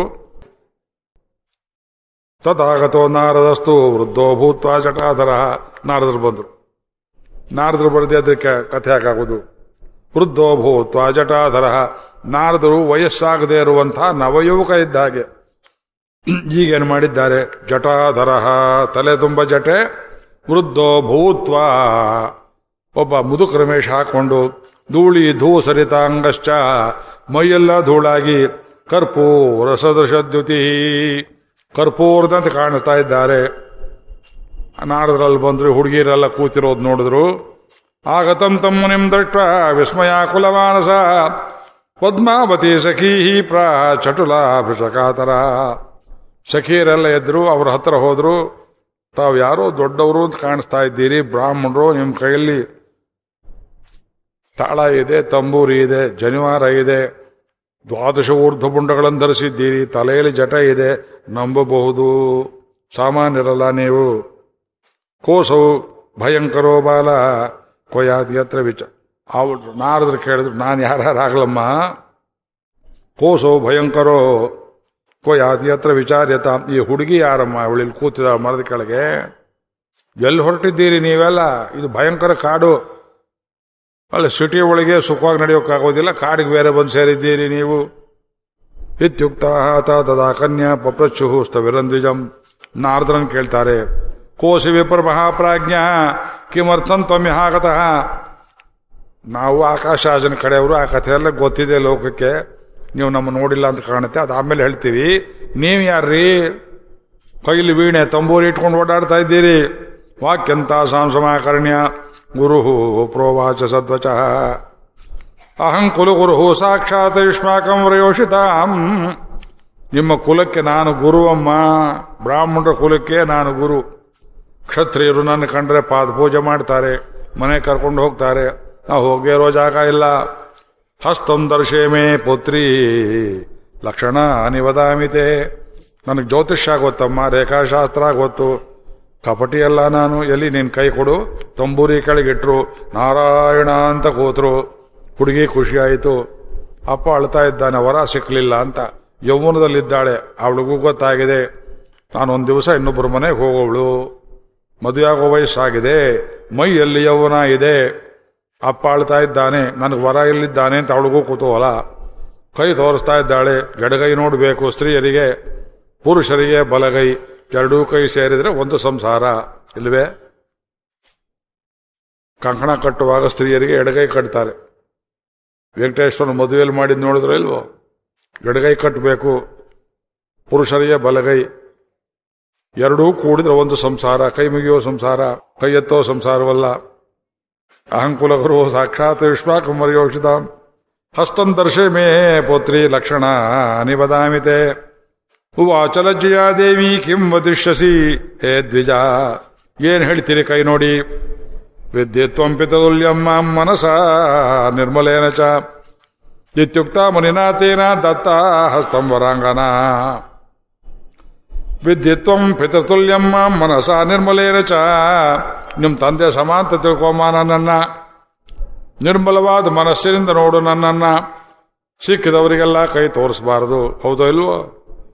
ತದಾಗತೋ ನಾರದಸ್ತು ವೃದ್ಧೋ ಭೂತ್ವ ಜಟಾಧರ ನಾರದರು ಬಂದರು ನಾರದರು ಬರದೆ ಅದಕ್ಕೆ ಕಥೆ ಹಾಕಾಗೋದು ವೃದ್ಧೋ ಭೂತ್ವ ಜಟಾಧರ ನಾರದರು ವಯಸ್ಸಾಗದೇ ಇರುವಂತಹ ನವಯುವಕ ಇದ್ದ ಹಾಗೆ ಈಗೇನು ಮಾಡಿದ್ದಾರೆ ಜಟಾಧರ ತಲೆ ತುಂಬ ಜಟೆ ವೃದ್ಧೋ ಭೂತ್ವ ಒಬ್ಬ ಮುದುಕ ರಮೇಶ್ ಹಾಕೊಂಡು ಧೂಳಿ ಧೂ ಸರಿತಾಂಗಶ್ಚ ಮೈಯೆಲ್ಲ ಧೂಳಾಗಿ ಕರ್ಪೂರ ಸದೃಶದ್ಯುತಿ ಕರ್ಪೂರದಂತೆ ಕಾಣಿಸ್ತಾ ಇದ್ದಾರೆ ನಾಡದ್ರಲ್ಲಿ ಬಂದ್ರು ಹುಡುಗಿರೆಲ್ಲ ಕೂತಿರೋದು ನೋಡಿದ್ರು ಆಗತಂ ತಮ್ಮ ನಿಮ್ ದೃಷ್ಟ ವಿಸ್ಮಯಾಕುಲ ಮಾನಸ ಪದ್ಮಾವತಿ ಸಖೀ ಪ್ರ ಚಟುಲಾಭಿಷಕಾತರ ಸಖಿಯರೆಲ್ಲ ಎದ್ರು ಅವ್ರ ಹತ್ರ ಹೋದ್ರು ತಾವು ಯಾರೋ ದೊಡ್ಡವರು ಅಂತ ಕಾಣಿಸ್ತಾ ಇದ್ದೀರಿ ಬ್ರಾಹ್ಮಣರು ನಿಮ್ಮ ಕೈಯಲ್ಲಿ ತಾಳ ಇದೆ ತಂಬೂರಿ ಇದೆ ಜನಿವಾರ ಇದೆ ದ್ವಾದಶ ಊರ್ಧ್ವಪುಂಡಗಳನ್ನು ಧರಿಸಿದ್ದೀರಿ ತಲೆಯಲ್ಲಿ ಜಟ ಇದೆ ನಂಬಬಹುದು ಸಾಮಾನ್ಯರಲ್ಲ ನೀವು ಕೋಸವು ಭಯಂಕರೋ ಬಾಲ ಕೊಯಾದಿ ಹತ್ರ ವಿಚ ಅವ್ರು ನಾರದ್ರು ಕೇಳಿದ್ರು ನಾನು ಯಾರ್ಯಾರಾಗ್ಲಮ್ಮ ಕೋಸವು ಭಯಂಕರೋ ಕೊಯಾದಿ ಹತ್ರ ವಿಚಾರ್ಯತ ಈ ಹುಡುಗಿ ಯಾರಮ್ಮ ಅವಳಿಲ್ಲಿ ಕೂತಿದ ಮರದ ಕೆಳಗೆ ಎಲ್ಲಿ ಹೊರಟಿದ್ದೀರಿ ನೀವೆಲ್ಲ ಇದು ಭಯಂಕರ ಕಾಡು ಅಲ್ಲ ಸಿಟಿ ಒಳಗೆ ಸುಖವಾಗಿ ನಡೆಯೋಕ್ಕಾಗೋದಿಲ್ಲ ಕಾಡಿಗೆ ಬೇರೆ ಬಂದು ಸೇರಿದ್ದೀರಿ ನೀವು ಇತ್ಯುಕ್ತ ತದಾ ಕನ್ಯಾ ಪಪ್ರಚ್ಚು ಸ್ತವಿರಂದ್ವಿಜಂ ನಾರದ್ರನ್ ಕೇಳ್ತಾರೆ ಕೋಸಿ ವಿಪರ್ ಮಹಾಪ್ರಾಜ್ಞ ಕಿಮರ್ಥಂ ತ್ವಮ್ಯಹಾಗತಃ ನಾವು ಆಕಾಶಾಜನ ಕಡೆಯವರು ಆ ಕಥೆ ಎಲ್ಲ ಗೊತ್ತಿದೆ ಲೋಕಕ್ಕೆ ನೀವು ನಮ್ಮ ನೋಡಿಲ್ಲ ಅಂತ ಕಾಣುತ್ತೆ ಅದಾದ್ಮೇಲೆ ಹೇಳ್ತೀವಿ ನೀವು ಯಾರ್ರೀ ಕೈಲಿ ವೀಣೆ ತಂಬೂರಿ ಇಟ್ಕೊಂಡು ಓಡಾಡ್ತಾ ಇದ್ದೀರಿ ವಾಕ್ಯಂತ ಸಾಂಸಮಾಕರ್ಣ್ಯ ಗುರು ಪ್ರೋವಾಚ ಸದ್ವಚ ಅಹಂ ಕುಲು ಗುರು ಸಾಕ್ಷಾತ್ ಯುಷ್ಮಾಕಂ ವ್ರಯೋಷಿತಾಂ ನಿಮ್ಮ ಕುಲಕ್ಕೆ ನಾನು ಗುರುವಮ್ಮ ಬ್ರಾಹ್ಮಣರ ಕುಲಕ್ಕೆ ನಾನು ಗುರು ಕ್ಷತ್ರಿಯರು ನನ್ನ ಕಂಡ್ರೆ ಪಾದ ಪೂಜೆ ಮಾಡ್ತಾರೆ ಮನೆ ಕರ್ಕೊಂಡು ಹೋಗ್ತಾರೆ ನಾವು ಹೋಗೇ ಇರೋ ಜಾಗ ಇಲ್ಲ ಹಸ್ತಂ ದರ್ಶೇಮೇ ಪುತ್ರಿ ಲಕ್ಷಣ ನಿವದಾಮಿತೆ ನನಗೆ ಜ್ಯೋತಿಷ್ಯ ಗೊತ್ತಮ್ಮ ರೇಖಾಶಾಸ್ತ್ರ ಗೊತ್ತು ಕಪಟಿ ಅಲ್ಲ ನಾನು ಎಲ್ಲಿ ನಿನ್ ಕೈ ಕೊಡು ತಂಬೂರಿ ಕೆಳಗಿಟ್ರು ನಾರಾಯಣ ಅಂತ ಕೂತ್ರು ಹುಡುಗಿ ಖುಷಿ ಆಯಿತು ಅಪ್ಪ ಅಳ್ತಾ ಇದ್ದಾನೆ ವರ ಸಿಕ್ಲಿಲ್ಲ ಅಂತ ಯೌವನದಲ್ಲಿದ್ದಾಳೆ ಅವಳಿಗೂ ಗೊತ್ತಾಗಿದೆ ನಾನು ಒಂದು ದಿವಸ ಇನ್ನೊಬ್ಬರ ಮನೆಗೆ ಹೋಗೋವಳು ಮದುವೆಯಾಗೋ ವಯಸ್ಸಾಗಿದೆ ಮೈಯಲ್ಲಿ ಯೌವನ ಇದೆ ಅಪ್ಪ ಅಳ್ತಾ ಇದ್ದಾನೆ ನನಗೆ ವರ ಇಲ್ಲಿದ್ದಾನೆ ಅಂತ ಅವಳಿಗೂ ಕೂತುವಲ್ಲ ಕೈ ತೋರಿಸ್ತಾ ಇದ್ದಾಳೆ ಎಡಗೈ ನೋಡಬೇಕು ಸ್ತ್ರೀಯರಿಗೆ ಪುರುಷರಿಗೆ ಬಲಗೈ ಎರಡೂ ಕೈ ಸೇರಿದ್ರೆ ಒಂದು ಸಂಸಾರ ಇಲ್ವೇ ಕಂಕಣ ಕಟ್ಟುವಾಗ ಸ್ತ್ರೀಯರಿಗೆ ಎಡಗೈ ಕಟ್ತಾರೆ ವೆಂಕಟೇಶ್ವರ ಮದುವೆಯಲ್ಲಿ ಮಾಡಿದ್ ನೋಡಿದ್ರೆ ಇಲ್ವೋ ಎಡಗೈ ಕಟ್ಟಬೇಕು ಪುರುಷರಿಗೆ ಬಲಗೈ ಎರಡೂ ಕೂಡಿದ್ರೆ ಒಂದು ಸಂಸಾರ ಕೈ ಮುಗಿಯೋ ಸಂಸಾರ ಕೈ ಎತ್ತೋ ಸಂಸಾರವಲ್ಲ ಅಹಂಕುಲಗುರು ಸಾಕ್ಷಾತ್ ವಿಶ್ವಾಕಂ ಮರ್ಯೋಷಿತ ಹಸ್ತಂ ದರ್ಶೆ ಮೇ ಪುತ್ರಿ ಲಕ್ಷಣ ನಿಬದಾಮಿತೆ ಉವಾಚ ಲಜ್ಜೆಯ ದೇವಿ ಕಿಂ ವದಿಷ್ಯಸಿ ಹೇ ದ್ವಿಜ ಏನ್ ಹೇಳ್ತೀರಿ ಕೈ ನೋಡಿ ವಿದ್ಯತ್ವಂ ಪಿತುಲ್ಯಮ್ಮ ಮನಸ ನಿರ್ಮಲೇನ ಚ ಇತ್ಯುಕ್ತ ಮುನಿನಾಥೇನ ದತ್ತ ಹಸ್ತಂ ವರಾಂಗನ ವಿದ್ಯತ್ವಂ ಪಿತೃತುಲ್ಯಮ್ಮ ಮನಸ ನಿರ್ಮಲೇನ ಚ ನಿಮ್ಮ ತಂದೆ ಸಮಾಂತ ತಿಳ್ಕೊಂಬ ನನ್ನನ್ನ ನಿರ್ಮಲವಾದ ಮನಸ್ಸಿನಿಂದ ನೋಡು ನನ್ನನ್ನ ಸಿಕ್ಕಿದವರಿಗೆಲ್ಲ ಕೈ ತೋರಿಸಬಾರದು ಹೌದೋ ಇಲ್ವೋ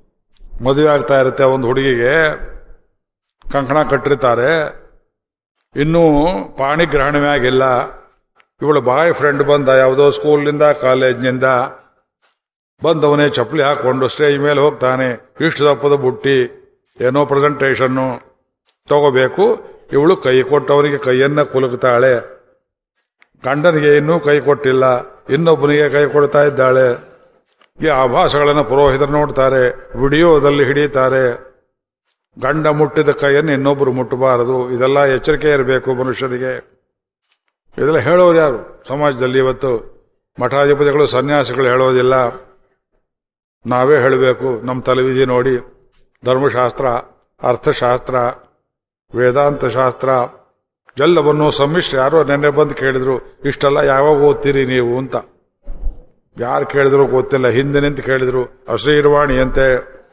ಮದುವೆ ಆಗ್ತಾ ಇರುತ್ತೆ ಒಂದು ಹುಡುಗಿಗೆ ಕಂಕಣ ಕಟ್ಟಿರ್ತಾರೆ ಇನ್ನೂ ಪಾಣಿಗ್ರಹಣವೇ ಆಗಿಲ್ಲ ಇವಳು ಬಾಯ್ ಫ್ರೆಂಡ್ ಬಂದ ಯಾವುದೋ ಸ್ಕೂಲ್ನಿಂದ ಕಾಲೇಜ್ನಿಂದ ಬಂದವನೇ ಚಪ್ಪಲಿ ಹಾಕೊಂಡು ಸ್ಟೇಜ್ ಮೇಲೆ ಹೋಗ್ತಾನೆ ಇಷ್ಟು ದಪ್ಪದ ಬುಟ್ಟಿ ಏನೋ ಪ್ರೆಸೆಂಟೇಷನ್ನು ತಗೋಬೇಕು ಇವಳು ಕೈ ಕೊಟ್ಟವನಿಗೆ ಕೈಯನ್ನ ಕುಲುಕ್ತಾಳೆ ಗಂಡನಿಗೆ ಇನ್ನೂ ಕೈ ಕೊಟ್ಟಿಲ್ಲ ಇನ್ನೊಬ್ಬನಿಗೆ ಕೈ ಕೊಡ್ತಾ ಇದ್ದಾಳೆ ಈ ಆಭಾಸಗಳನ್ನು ಪುರೋಹಿತರು ನೋಡ್ತಾರೆ ವಿಡಿಯೋದಲ್ಲಿ ಹಿಡಿತಾರೆ ಗಂಡ ಮುಟ್ಟಿದ ಕೈಯನ್ನು ಇನ್ನೊಬ್ಬರು ಮುಟ್ಟಬಾರದು ಇದೆಲ್ಲ ಎಚ್ಚರಿಕೆ ಇರಬೇಕು ಮನುಷ್ಯರಿಗೆ ಇದೆಲ್ಲ ಹೇಳೋರು ಯಾರು ಸಮಾಜದಲ್ಲಿ ಇವತ್ತು ಮಠಾಧಿಪತಿಗಳು ಸನ್ಯಾಸಿಗಳು ಹೇಳೋದಿಲ್ಲ ನಾವೇ ಹೇಳಬೇಕು ನಮ್ಮ ತಲೆವಿಧಿ ನೋಡಿ ಧರ್ಮಶಾಸ್ತ್ರ ಅರ್ಥಶಾಸ್ತ್ರ ವೇದಾಂತ ಶಾಸ್ತ್ರ ಎಲ್ಲವನ್ನು ಸಮ್ಮಿಶ್ರ ಯಾರೋ ನೆನ್ನೆ ಬಂದು ಕೇಳಿದ್ರು ಇಷ್ಟೆಲ್ಲ ಯಾವಾಗ ಓದ್ತೀರಿ ನೀವು ಅಂತ ಯಾರು ಕೇಳಿದ್ರು ಗೊತ್ತಿಲ್ಲ ಹಿಂದೆ ನಿಂತು ಕೇಳಿದ್ರು ಅಶ್ರೀರ್ವಾಣಿ ಅಂತೆ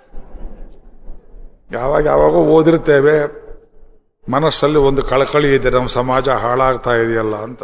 ಯಾವಾಗ ಯಾವಾಗೋ ಓದಿರ್ತೇವೆ ಮನಸ್ಸಲ್ಲಿ ಒಂದು ಕಳಕಳಿ ಇದೆ ನಮ್ಮ ಸಮಾಜ ಹಾಳಾಗ್ತಾ ಇದೆಯಲ್ಲ ಅಂತ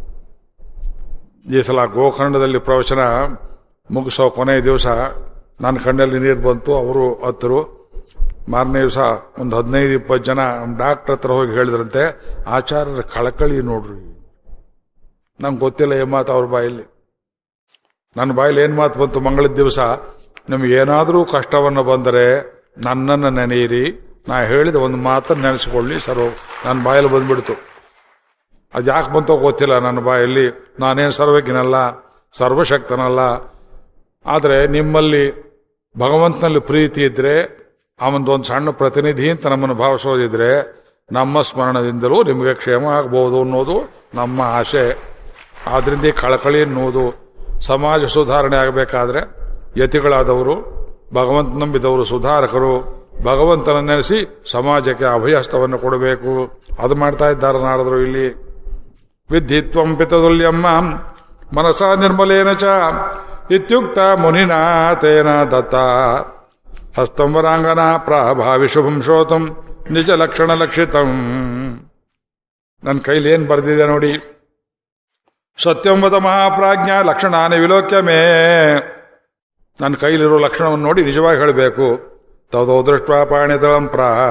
ಈ ಸಲ ಗೋಕರ್ಣದಲ್ಲಿ ಪ್ರವಚನ ಮುಗಿಸೋ ಕೊನೆಯ ದಿವಸ ನನ್ನ ಕಣ್ಣಲ್ಲಿ ನೀರು ಬಂತು ಅವರು ಹತ್ತರು ಮಾರನೇ ದಿವಸ ಒಂದು ಹದಿನೈದು ಇಪ್ಪತ್ತು ಜನ ನಮ್ಮ ಡಾಕ್ಟರ್ ಹತ್ರ ಹೋಗಿ ಹೇಳಿದ್ರಂತೆ ಆಚಾರ್ಯರ ಕಳಕಳಿ ನೋಡ್ರಿ ನಂಗೆ ಗೊತ್ತಿಲ್ಲ ಏನ್ ಮಾತು ಅವ್ರ ಬಾಯಲ್ಲಿ ನನ್ನ ಬಾಯಲ್ಲಿ ಏನ್ ಮಾತು ಬಂತು ಮಂಗಳದ ದಿವಸ ನಿಮ್ಗೆ ಏನಾದರೂ ಕಷ್ಟವನ್ನು ಬಂದರೆ ನನ್ನನ್ನು ನೆನೆಯಿರಿ ನಾ ಹೇಳಿದ ಒಂದು ಮಾತನ್ನು ನೆನೆಸಿಕೊಳ್ಳಿ ಸರ್ ನನ್ನ ಬಾಯಲ್ಲಿ ಬಂದ್ಬಿಡ್ತು ಅದು ಯಾಕೆ ಬಂತೋ ಗೊತ್ತಿಲ್ಲ ನನ್ನ ಬಾಯಲ್ಲಿ ನಾನೇನು ಸರ್ವಜ್ಞನಲ್ಲ ಸರ್ವಶಕ್ತನಲ್ಲ ಆದರೆ ನಿಮ್ಮಲ್ಲಿ ಭಗವಂತನಲ್ಲಿ ಪ್ರೀತಿ ಇದ್ರೆ ಅವನದೊಂದು ಸಣ್ಣ ಪ್ರತಿನಿಧಿ ಅಂತ ನಮ್ಮನ್ನು ಭಾವಿಸೋದಿದ್ರೆ ನಮ್ಮ ಸ್ಮರಣದಿಂದಲೂ ನಿಮಗೆ ಕ್ಷೇಮ ಆಗ್ಬೋದು ಅನ್ನೋದು ನಮ್ಮ ಆಶೆ ಆದ್ರಿಂದ ಈ ಕಳಕಳಿ ಅನ್ನೋದು ಸಮಾಜ ಸುಧಾರಣೆ ಆಗಬೇಕಾದ್ರೆ ಯತಿಗಳಾದವರು ಭಗವಂತ ನಂಬಿದವರು ಸುಧಾರಕರು ಭಗವಂತನ ನೆನೆಸಿ ಸಮಾಜಕ್ಕೆ ಅಭಯಸ್ತವನ್ನು ಕೊಡಬೇಕು ಅದು ಮಾಡ್ತಾ ಇದ್ದಾರೆ ನಾರದರು ಇಲ್ಲಿ ವಿದ್ಧಿತ್ವಂ ಪಿತದುಲ್ಯಮ್ಮ ಮನಸ ನಿರ್ಮಲೇನ ಚ ಇತ್ಯುಕ್ತ ಮುನಿನಾ ತೇನ ದತ್ತ ಹಸ್ತಂಬರಾಂಗನ ಪ್ರಾಭಾವಿ ಶುಭಂ ಶ್ರೋತಂ ನಿಜ ಲಕ್ಷಣ ಲಕ್ಷಿತಂ ನನ್ನ ಕೈಲಿ ಏನ್ ಬರೆದಿದೆ ನೋಡಿ ಸತ್ಯಂಬದ ಮಹಾಪ್ರಾಜ್ಞ ಲಕ್ಷಣಾನಿ ವಿಲೋಕ್ಯ ಮೇ ನನ್ನ ಕೈಲಿರೋ ಲಕ್ಷಣವನ್ನು ನೋಡಿ ನಿಜವಾಗಿ ಹೇಳಬೇಕು ತದೋ ದೃಷ್ಟ ಪಾಣಿತಳಂ ಪ್ರಾಹ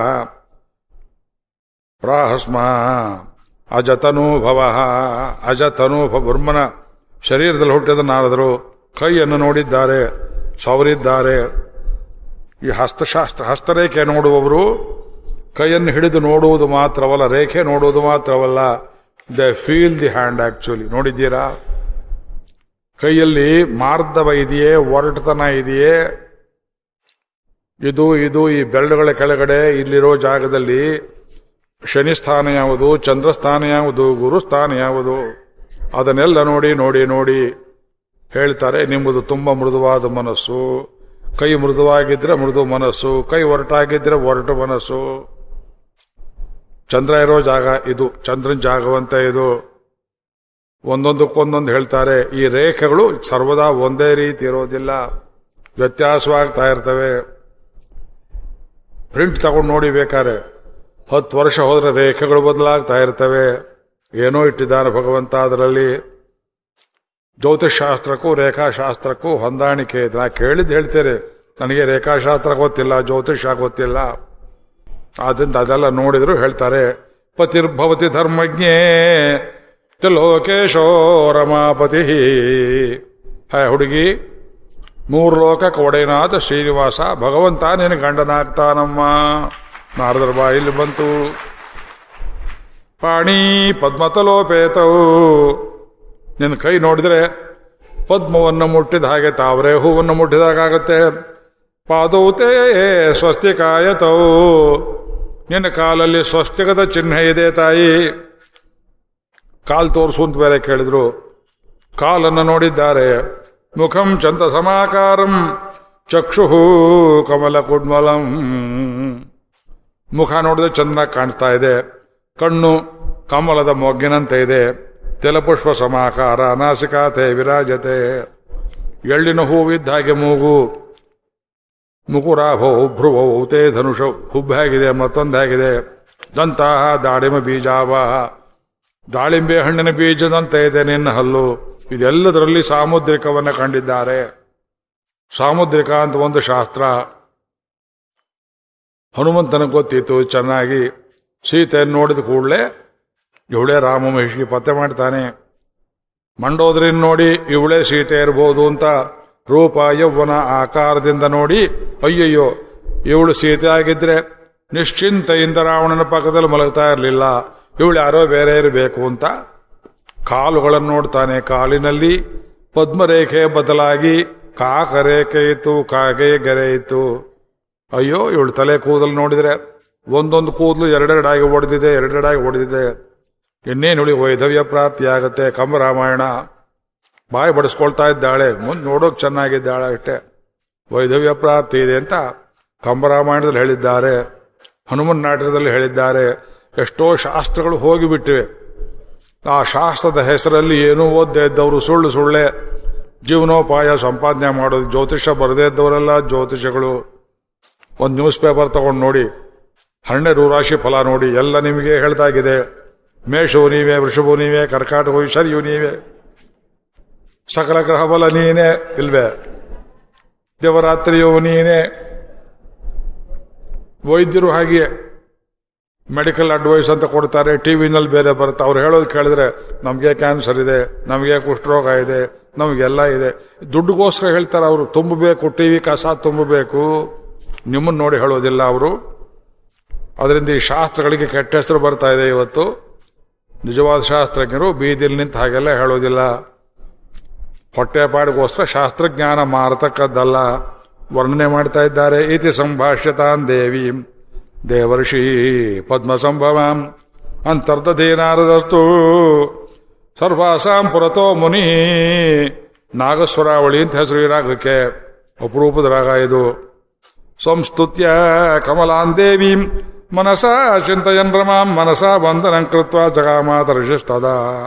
ಪ್ರಾಹಸ್ಮ ಅಜತನೂಭವ ಅಜತನೂಭವ ಬ್ರಹ್ಮನ ಶರೀರದಲ್ಲಿ ಹುಟ್ಟಿದ ನಾರದರು ಕೈಯನ್ನು ನೋಡಿದ್ದಾರೆ ಸವರಿದ್ದಾರೆ ಈ ಹಸ್ತಶಾಸ್ತ್ರ ಹಸ್ತರೇಖೆ ನೋಡುವವರು ಕೈಯನ್ನು ಹಿಡಿದು ನೋಡುವುದು ಮಾತ್ರವಲ್ಲ ರೇಖೆ ನೋಡುವುದು ಮಾತ್ರವಲ್ಲ the feel the hand actually ನೋಡಿದ್ದೀರಾ ಕೈಯಲ್ಲಿ ಮಾರ್ಧವ ಇದೆಯೇ ಒರಟತನ ಇದೆಯೇ ಇದು ಇದು ಈ ಬೆರಳುಗಳ ಕೆಳಗಡೆ ಇಲ್ಲಿರೋ ಜಾಗದಲ್ಲಿ ಶನಿ ಸ್ಥಾನ ಯಾವುದು ಚಂದ್ರಸ್ಥಾನ ಯಾವುದು ಗುರುಸ್ಥಾನ ಯಾವುದು ಅದನ್ನೆಲ್ಲ ನೋಡಿ ನೋಡಿ ನೋಡಿ ಹೇಳ್ತಾರೆ ನಿಮ್ಮದು ತುಂಬಾ ಮೃದುವಾದ ಮನಸ್ಸು ಕೈ ಮೃದುವಾಗಿದ್ರೆ ಮೃದು ಮನಸ್ಸು ಕೈ ಒರಟಾಗಿದ್ರೆ ಒರಟು ಮನಸ್ಸು ಚಂದ್ರ ಇರೋ ಜಾಗ ಇದು ಚಂದ್ರನ ಜಾಗವಂತ ಇದು ಒಂದೊಂದಕ್ಕೊಂದೊಂದು ಹೇಳ್ತಾರೆ ಈ ರೇಖೆಗಳು ಸರ್ವದಾ ಒಂದೇ ರೀತಿ ಇರೋದಿಲ್ಲ ವ್ಯತ್ಯಾಸವಾಗ್ತಾ ಇರ್ತವೆ ಪ್ರಿಂಟ್ ತಗೊಂಡು ನೋಡಿ ಬೇಕಾರೆ ಹತ್ತು ವರ್ಷ ಹೋದ್ರೆ ರೇಖೆಗಳು ಬದಲಾಗ್ತಾ ಇರ್ತವೆ ಏನೋ ಇಟ್ಟಿದ್ದಾನೆ ಭಗವಂತ ಅದರಲ್ಲಿ ಜ್ಯೋತಿಷಾಸ್ತ್ರಕ್ಕೂ ರೇಖಾಶಾಸ್ತ್ರಕ್ಕೂ ಹೊಂದಾಣಿಕೆ ಇದೆ ನಾ ಕೇಳಿದ್ದು ಹೇಳ್ತೇನೆ ನನಗೆ ರೇಖಾಶಾಸ್ತ್ರ ಗೊತ್ತಿಲ್ಲ ಜ್ಯೋತಿಷ ಗೊತ್ತಿಲ್ಲ ಆದ್ರಿಂದ ಅದೆಲ್ಲ ನೋಡಿದ್ರು ಹೇಳ್ತಾರೆ ಪತಿರ್ಭವತಿ ಧರ್ಮಜ್ಞೇ ಲೋಕೇಶೋ ರಮಾಪತಿ ಹೇ ಹುಡುಗಿ ಮೂರು ಲೋಕಕ್ಕೆ ಒಡೆಯನಾದ ಶ್ರೀನಿವಾಸ ಭಗವಂತ ನಿನ್ನ ಗಂಡನಾಗ್ತಾನಮ್ಮ ನಾರದರ ಬಾಯಲ್ಲಿ ಬಂತು ಪಾಣಿ ಪದ್ಮತಲೋಪೇತವು ನಿನ್ನ ಕೈ ನೋಡಿದ್ರೆ ಪದ್ಮವನ್ನು ಮುಟ್ಟಿದ ಹಾಗೆ ತಾವರೆ ಹೂವನ್ನು ಮುಟ್ಟಿದಾಗತ್ತೆ ಪಾದೌತೇ ಸ್ವಸ್ತಿಕಾಯತವು ನಿನ್ನ ಕಾಲಲ್ಲಿ ಸ್ವಸ್ತಿಕದ ಚಿಹ್ನೆ ಇದೆ ತಾಯಿ ಕಾಲ್ ತೋರಿಸು ಅಂತ ಬೇರೆ ಕೇಳಿದ್ರು ಕಾಲನ್ನು ನೋಡಿದ್ದಾರೆ ಮುಖಂ ಚಂದ ಸಮಾಕಾರಂ ಚಕ್ಷು ಕಮಲ ಕುಡ್ಮಲಂ ಮುಖ ನೋಡಿದ್ರೆ ಚಂದ್ರ ಕಾಣಿಸ್ತಾ ಇದೆ ಕಣ್ಣು ಕಮಲದ ಮೊಗ್ಗಿನಂತೆ ಇದೆ ತೆಲಪುಷ್ಪ ಸಮಾಕಾರ ನಾಸಿಕಾತೆ ವಿರಾಜತೆ ಎಳ್ಳಿನ ಹೂವಿದ್ದ ಹಾಗೆ ಮೂಗು ಮುಕುರಾಭೋ ಭ್ರುವೋ ತೇ ಧನುಷ ಹುಬ್ಬು ಹೇಗಿದೆ ಮತ್ತೊಂದು ಹೇಗಿದೆ ದಂತಹ ದಾಳಿಮ ಬೀಜಾವ ದಾಳಿಂಬೆ ಹಣ್ಣಿನ ಬೀಜದಂತೆ ಇದೆ ನಿನ್ನ ಹಲ್ಲು ಇದೆಲ್ಲದರಲ್ಲಿ ಸಾಮುದ್ರಿಕವನ್ನ ಕಂಡಿದ್ದಾರೆ ಸಾಮುದ್ರಿಕ ಅಂತ ಒಂದು ಶಾಸ್ತ್ರ ಹನುಮಂತನ ಗೊತ್ತಿತ್ತು ಚೆನ್ನಾಗಿ ಸೀತೆಯನ್ನು ನೋಡಿದ ಕೂಡಲೇ ಇವಳೇ ರಾಮ ಮಹಿಷಿಗೆ ಪತ್ತೆ ಮಾಡ್ತಾನೆ ಮಂಡೋದ್ರಿನ್ ನೋಡಿ ಇವಳೇ ಸೀತೆ ಇರಬಹುದು ಅಂತ ರೂಪ ಯೌವನ ಆಕಾರದಿಂದ ನೋಡಿ ಅಯ್ಯಯ್ಯೋ ಇವಳು ಸೀತೆ ಆಗಿದ್ರೆ ನಿಶ್ಚಿಂತೆಯಿಂದ ರಾವಣನ ಪಕ್ಕದಲ್ಲಿ ಮಲಗ್ತಾ ಇರಲಿಲ್ಲ ಇವಳು ಯಾರೋ ಬೇರೆ ಇರಬೇಕು ಅಂತ ಕಾಲುಗಳನ್ನು ನೋಡ್ತಾನೆ ಕಾಲಿನಲ್ಲಿ ಪದ್ಮರೇಖೆ ಬದಲಾಗಿ ಕಾಕರೇಖೆ ಇತ್ತು ಕಾಗೆ ಗೆರೆ ಇತ್ತು ಅಯ್ಯೋ ಇವಳು ತಲೆ ಕೂದಲು ನೋಡಿದ್ರೆ ಒಂದೊಂದು ಕೂದಲು ಎರಡೆರಡಾಗಿ ಒಡೆದಿದೆ ಎರಡೆರಡಾಗಿ ಒಡೆದಿದೆ ಇನ್ನೇನು ಇವಳಿಗೆ ವೈಧವ್ಯ ಪ್ರಾಪ್ತಿ ಆಗತ್ತೆ ಕಂಬರಾಮಾಯಣ ಬಾಯಿ ಬಡಿಸ್ಕೊಳ್ತಾ ಇದ್ದಾಳೆ ಮುಂದೆ ನೋಡೋಕ್ ಚೆನ್ನಾಗಿದ್ದಾಳೆ ಅಷ್ಟೇ ವೈಧವ್ಯ ಪ್ರಾಪ್ತಿ ಇದೆ ಅಂತ ಕಂಬರಾಮಾಯಣದಲ್ಲಿ ಹೇಳಿದ್ದಾರೆ ಹನುಮನ್ ನಾಟಕದಲ್ಲಿ ಹೇಳಿದ್ದಾರೆ ಎಷ್ಟೋ ಶಾಸ್ತ್ರಗಳು ಹೋಗಿಬಿಟ್ಟಿವೆ ಆ ಶಾಸ್ತ್ರದ ಹೆಸರಲ್ಲಿ ಏನೂ ಓದ್ದೇ ಇದ್ದವರು ಸುಳ್ಳು ಸುಳ್ಳೆ ಜೀವನೋಪಾಯ ಸಂಪಾದನೆ ಮಾಡೋದು ಜ್ಯೋತಿಷ ಬರದೇ ಇದ್ದವರೆಲ್ಲ ಜ್ಯೋತಿಷಗಳು ಒಂದು ನ್ಯೂಸ್ ಪೇಪರ್ ತಗೊಂಡು ನೋಡಿ ಹನ್ನೆರಡು ರಾಶಿ ಫಲ ನೋಡಿ ಎಲ್ಲ ನಿಮಗೆ ಹೇಳ್ದಾಗಿದೆ ಮೇಷವು ನೀವೇ ವೃಷಭವು ನೀವೇ ಕರ್ಕಾಟಕವು ಶರಿಯು ನೀವೇ ಸಕಲ ಗ್ರಹ ಬಲ ನೀನೇ ಇಲ್ವೇ ದೇವರಾತ್ರಿಯು ನೀನೇ ವೈದ್ಯರು ಹಾಗೆಯೇ ಮೆಡಿಕಲ್ ಅಡ್ವೈಸ್ ಅಂತ ಕೊಡ್ತಾರೆ ಟಿವಿನಲ್ಲಿ ಬೇರೆ ಬರುತ್ತೆ ಅವ್ರು ಹೇಳೋದು ಕೇಳಿದ್ರೆ ನಮಗೆ ಕ್ಯಾನ್ಸರ್ ಇದೆ ನಮಗೆ ಕುಷ್ಠರೋಗ ಇದೆ ನಮಗೆಲ್ಲ ಇದೆ ದುಡ್ಡುಗೋಸ್ಕರ ಹೇಳ್ತಾರೆ ಅವರು ತುಂಬಬೇಕು ಟಿವಿ ಕಸ ತುಂಬಬೇಕು ನಿಮ್ಮನ್ನು ನೋಡಿ ಹೇಳೋದಿಲ್ಲ ಅವರು ಅದರಿಂದ ಈ ಶಾಸ್ತ್ರಗಳಿಗೆ ಕೆಟ್ಟ ಹೆಸರು ಬರ್ತಾ ಇದೆ ಇವತ್ತು ನಿಜವಾದ ಶಾಸ್ತ್ರಜ್ಞರು ಬೀದಿಲಿ ನಿಂತು ಹಾಗೆಲ್ಲ ಹೇಳೋದಿಲ್ಲ ಹೊಟ್ಟೆಪಾಡಿಗೋಸ್ಕರ ಶಾಸ್ತ್ರಜ್ಞಾನ ಮಾರತಕ್ಕದ್ದಲ್ಲ ವರ್ಣನೆ ಮಾಡ್ತಾ ಇದ್ದಾರೆ ಇತಿ ಸಂಭಾಷ್ಯತಾನ್ ದೇವಿ ದೇವರ್ಷಿ ಪದ್ಮ ಸಂಭವಾಂ ಅಂತರ್ಧೀನಾರದಸ್ತು ಸರ್ವಾಸಾಂ ಪುರತೋ ಮುನಿ ನಾಗಸ್ವರಾವಳಿ ಅಂತ ಹೆಸರು ಈ ರಾಗಕ್ಕೆ ಅಪರೂಪದ ರಾಗ ಇದು ಸಂಸ್ತುತ್ಯ ಕಮಲಾನ್ ದೇವೀಂ ಮನಸ ಚಿಂತಯನ್ ರಮಾಂ ಮನಸ ಬಂಧನಂ ಕೃತ್ವ ಜಗಾಮಾತರ್ಷಿಸ್ತದ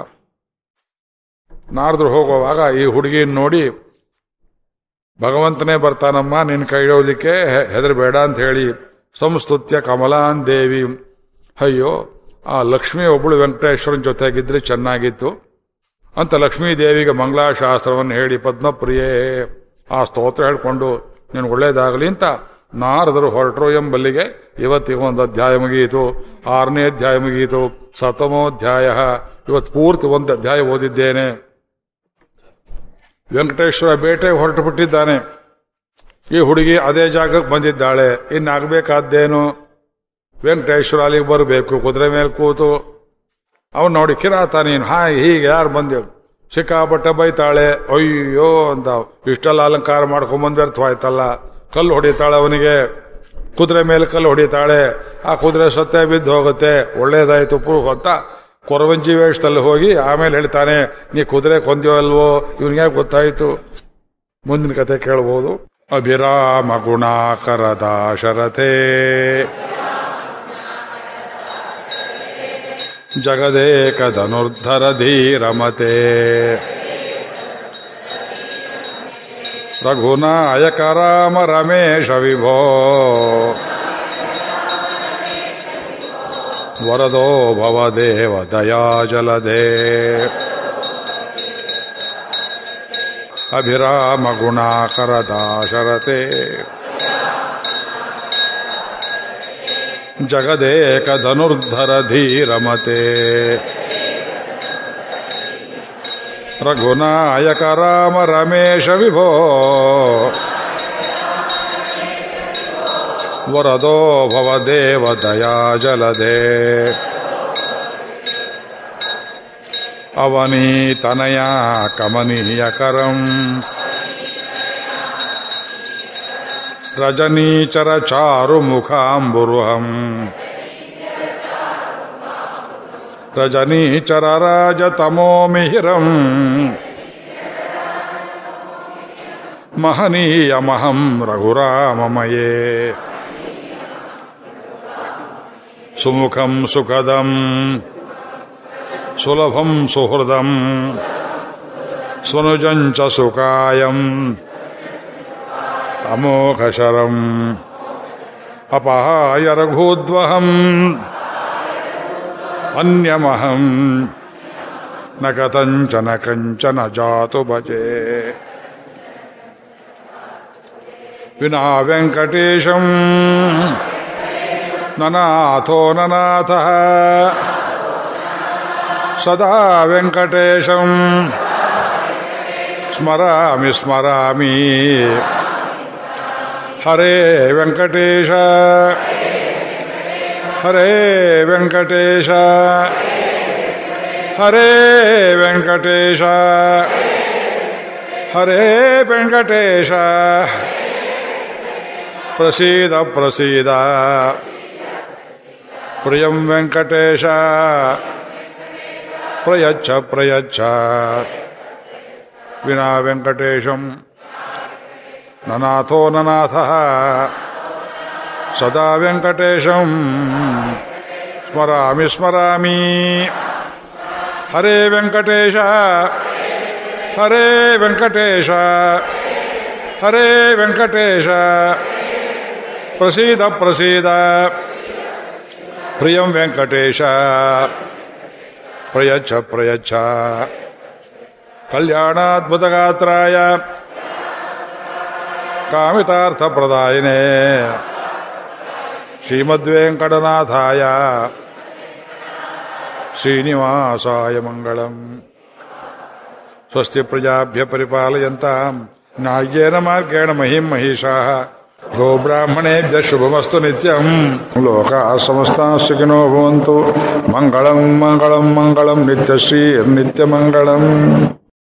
ನಾರದ್ರು ಹೋಗುವಾಗ ಈ ಹುಡುಗಿನ ನೋಡಿ ಭಗವಂತನೇ ಬರ್ತಾನಮ್ಮ ನಿನ್ನ ಕೈ ಹಿಡೋದಕ್ಕೆ ಹೆದರಬೇಡ ಅಂತ ಹೇಳಿ ಸಂಸ್ತುತ್ಯ ಕಮಲಾನ್ ದೇವಿ ಅಯ್ಯೋ ಆ ಲಕ್ಷ್ಮಿ ಒಬ್ಬಳು ವೆಂಕಟೇಶ್ವರನ ಜೊತೆಗಿದ್ರೆ ಚೆನ್ನಾಗಿತ್ತು ಅಂತ ಲಕ್ಷ್ಮೀ ದೇವಿಗೆ ಮಂಗಳಾಶಾಸ್ತ್ರವನ್ನು ಹೇಳಿ ಪದ್ಮಪ್ರಿಯೇ ಆ ಸ್ತೋತ್ರ ಹೇಳ್ಕೊಂಡು ನಿನಗೆ ಒಳ್ಳೇದಾಗಲಿ ಅಂತ ನಾರದರು ಹೊರಟರು ಎಂಬಲ್ಲಿಗೆ ಇವತ್ತಿಗೆ ಒಂದು ಅಧ್ಯಾಯ ಮುಗಿಯಿತು ಆರನೇ ಅಧ್ಯಾಯ ಮುಗಿಯಿತು ಸಪ್ತಮೋಧ್ಯಾಯ ಇವತ್ತು ಪೂರ್ತಿ ಒಂದು ಅಧ್ಯಾಯ ಓದಿದ್ದೇನೆ ವೆಂಕಟೇಶ್ವರ ಬೇಟೆಗೆ ಹೊರಟು ಬಿಟ್ಟಿದ್ದಾನೆ ಈ ಹುಡುಗಿ ಅದೇ ಜಾಗಕ್ಕೆ ಬಂದಿದ್ದಾಳೆ ಇನ್ನಾಗಬೇಕಾದ್ದೇನು ವೆಂಕಟೇಶ್ವರ ಅಲ್ಲಿಗೆ ಬರಬೇಕು ಕುದುರೆ ಮೇಲೆ ಕೂತು ಅವನು ನೋಡಿ ಕಿರಾತ ನೀನು ಹಾಯ್ ಹೀಗೆ ಯಾರು ಬಂದೆವು ಸಿಕ್ಕಾಪಟ್ಟೆ ಬೈತಾಳೆ ಅಯ್ಯೋ ಅಂತ ಇಷ್ಟೆಲ್ಲ ಅಲಂಕಾರ ಮಾಡ್ಕೊಂಡ್ ವ್ಯರ್ಥವಾಯ್ತಲ್ಲ ಕಲ್ಲು ಹೊಡಿತಾಳೆ ಅವನಿಗೆ ಕುದುರೆ ಮೇಲೆ ಕಲ್ಲು ಹೊಡಿತಾಳೆ ಆ ಕುದುರೆ ಸತ್ತೆ ಬಿದ್ದು ಹೋಗುತ್ತೆ ಒಳ್ಳೇದಾಯ್ತು ಪ್ರೂಫ್ ಅಂತ ಕೊರವಂಜಿ ವೇಷದಲ್ಲಿ ಹೋಗಿ ಆಮೇಲೆ ಹೇಳ್ತಾನೆ ನೀ ಕುದುರೆ ಕೊಂದ್ಯೋ ಅಲ್ವೋ ಇವನಿಗೆ ಗೊತ್ತಾಯ್ತು ಮುಂದಿನ ಕತೆ ಕೇಳಬಹುದು ಅಭಿರಾಮ ಗುಣಾಕರದ ಶರಥೇ ಜಗದೇಕಧನುರ್ಧರ ಧೀರಮತೆ ರಘುನಾಯಕ ರಾಮ ರಮೇಶ ವಿಭೋ ವರದೋ ಭವದೇವ ದಯಾ ಜಲಧೇ ಅಭಿರಾಮ ಗುಣಾಕರ ದಾಶರಥೆ ಜಗದೇಕ ಧನುರ್ಧರ ಧೀರಮತೆ ರಘುನಾಯಕ ರಾಮ ರಮೇಶ ವಿಭೋ ವರದೋ ಭವದೇವ ದಯಾ ಜಲಧೇ ಅವನೀತನಯ ಕಮನೀಯಕರಂ ರಜನೀಚರ ಚಾರು ಮುಖಾಂಬುರುಹಂ ರಜನೀಚರ ರಾಜತಮೋ ಮಿಹಿರಂ ಮಹನೀಯಮಹಂ ರಘುರಾಮಮಯೇ ಸುಮುಖಂ ಸುಖದಂ ಸುಲಭಂ ಸುಹೃದಂ ಸ್ವನುಜಂಚ ಸುಖಾಯಂ ಅಮೋಘಶರಂ ಅಪಹಾಯ ರಘೂದ್ವಹಂ ಅನ್ಯಮಹಂ ನ ಕಥಂಚನ ಕಂಚನ ಜಾತು ಭಜೆ ವಿನಾ ವೆಂಕಟೇಶಂ ನನಾಥೋ ನನಾಥಃ ಸದಾ ವೆಂಕಟೇಶಂ ಸ್ಮರಾಮಿ ಸ್ಮರಾಮಿ ಹರೇ ವೆಂಕಟೇಶ ಹರೇ ವೆಂಕಟೇಶ ಹರೇ ವೆಂಕಟೇಶ ಹರೇ ವೆಂಕಟೇಶ ಪ್ರಸೀದ ಪ್ರಸೀದ ಪ್ರಿಯಂ ವೆಂಕಟೇಶ ಪ್ರಯಚ್ಛ ಪ್ರಯಚ್ಛ ವಿನಾ ವೆಂಕಟೇಶಂ ನನಾಥೋ ನನಾಥ ಸದಾ ವೆಂಕಟೇಶಂ ಸ್ಮರಾಮಿ ಸ್ಮರಾಮಿ ಹರೇ ವೆಂಕಟೇಶ ಹರೇ ವೆಂಕಟೇಶ ಹರೇ ವೆಂಕಟೇಶ ಪ್ರಸೀದ ಪ್ರಸೀದ ಪ್ರಿಯಂ ವೆಂಕಟೇಶ ಪ್ರಯಚ್ಛ ಪ್ರಯಚ್ಛ ಕಲ್ಯಾಣಾದ್ಭುತಗಾತ್ರಾಯ ಕಾಮಿತಾರ್ಥಪ್ರದಾಯಿನೇ ಶ್ರೀಮದ್ವೆಂಕಟನಾಥಾಯ ಶ್ರೀನಿವಾಸಾಯ ಮಂಗಳಂ ಸ್ವಸ್ತಿ ಪ್ರಜಾಭ್ಯ ಪರಿಪಾಲಯಂತಾಂ ನ್ಯಾಯೇನ ಮಾರ್ಗೇಣ ಮಹಿಂ ಮಹಿಷಾಃ ಗೋಬ್ರಾಹ್ಮಣೇಭ್ಯ ಶುಭಮಸ್ತು ನಿತ್ಯಂ ಲೋಕ ಸಮಸ್ತಾ ಸುಖಿನೋ ಭವಂತು ಮಂಗಳಂ ಮಂಗಳಂ ಮಂಗಳಂ ನಿತ್ಯಶ್ರೀ ನಿತ್ಯಮಂಗಳಂ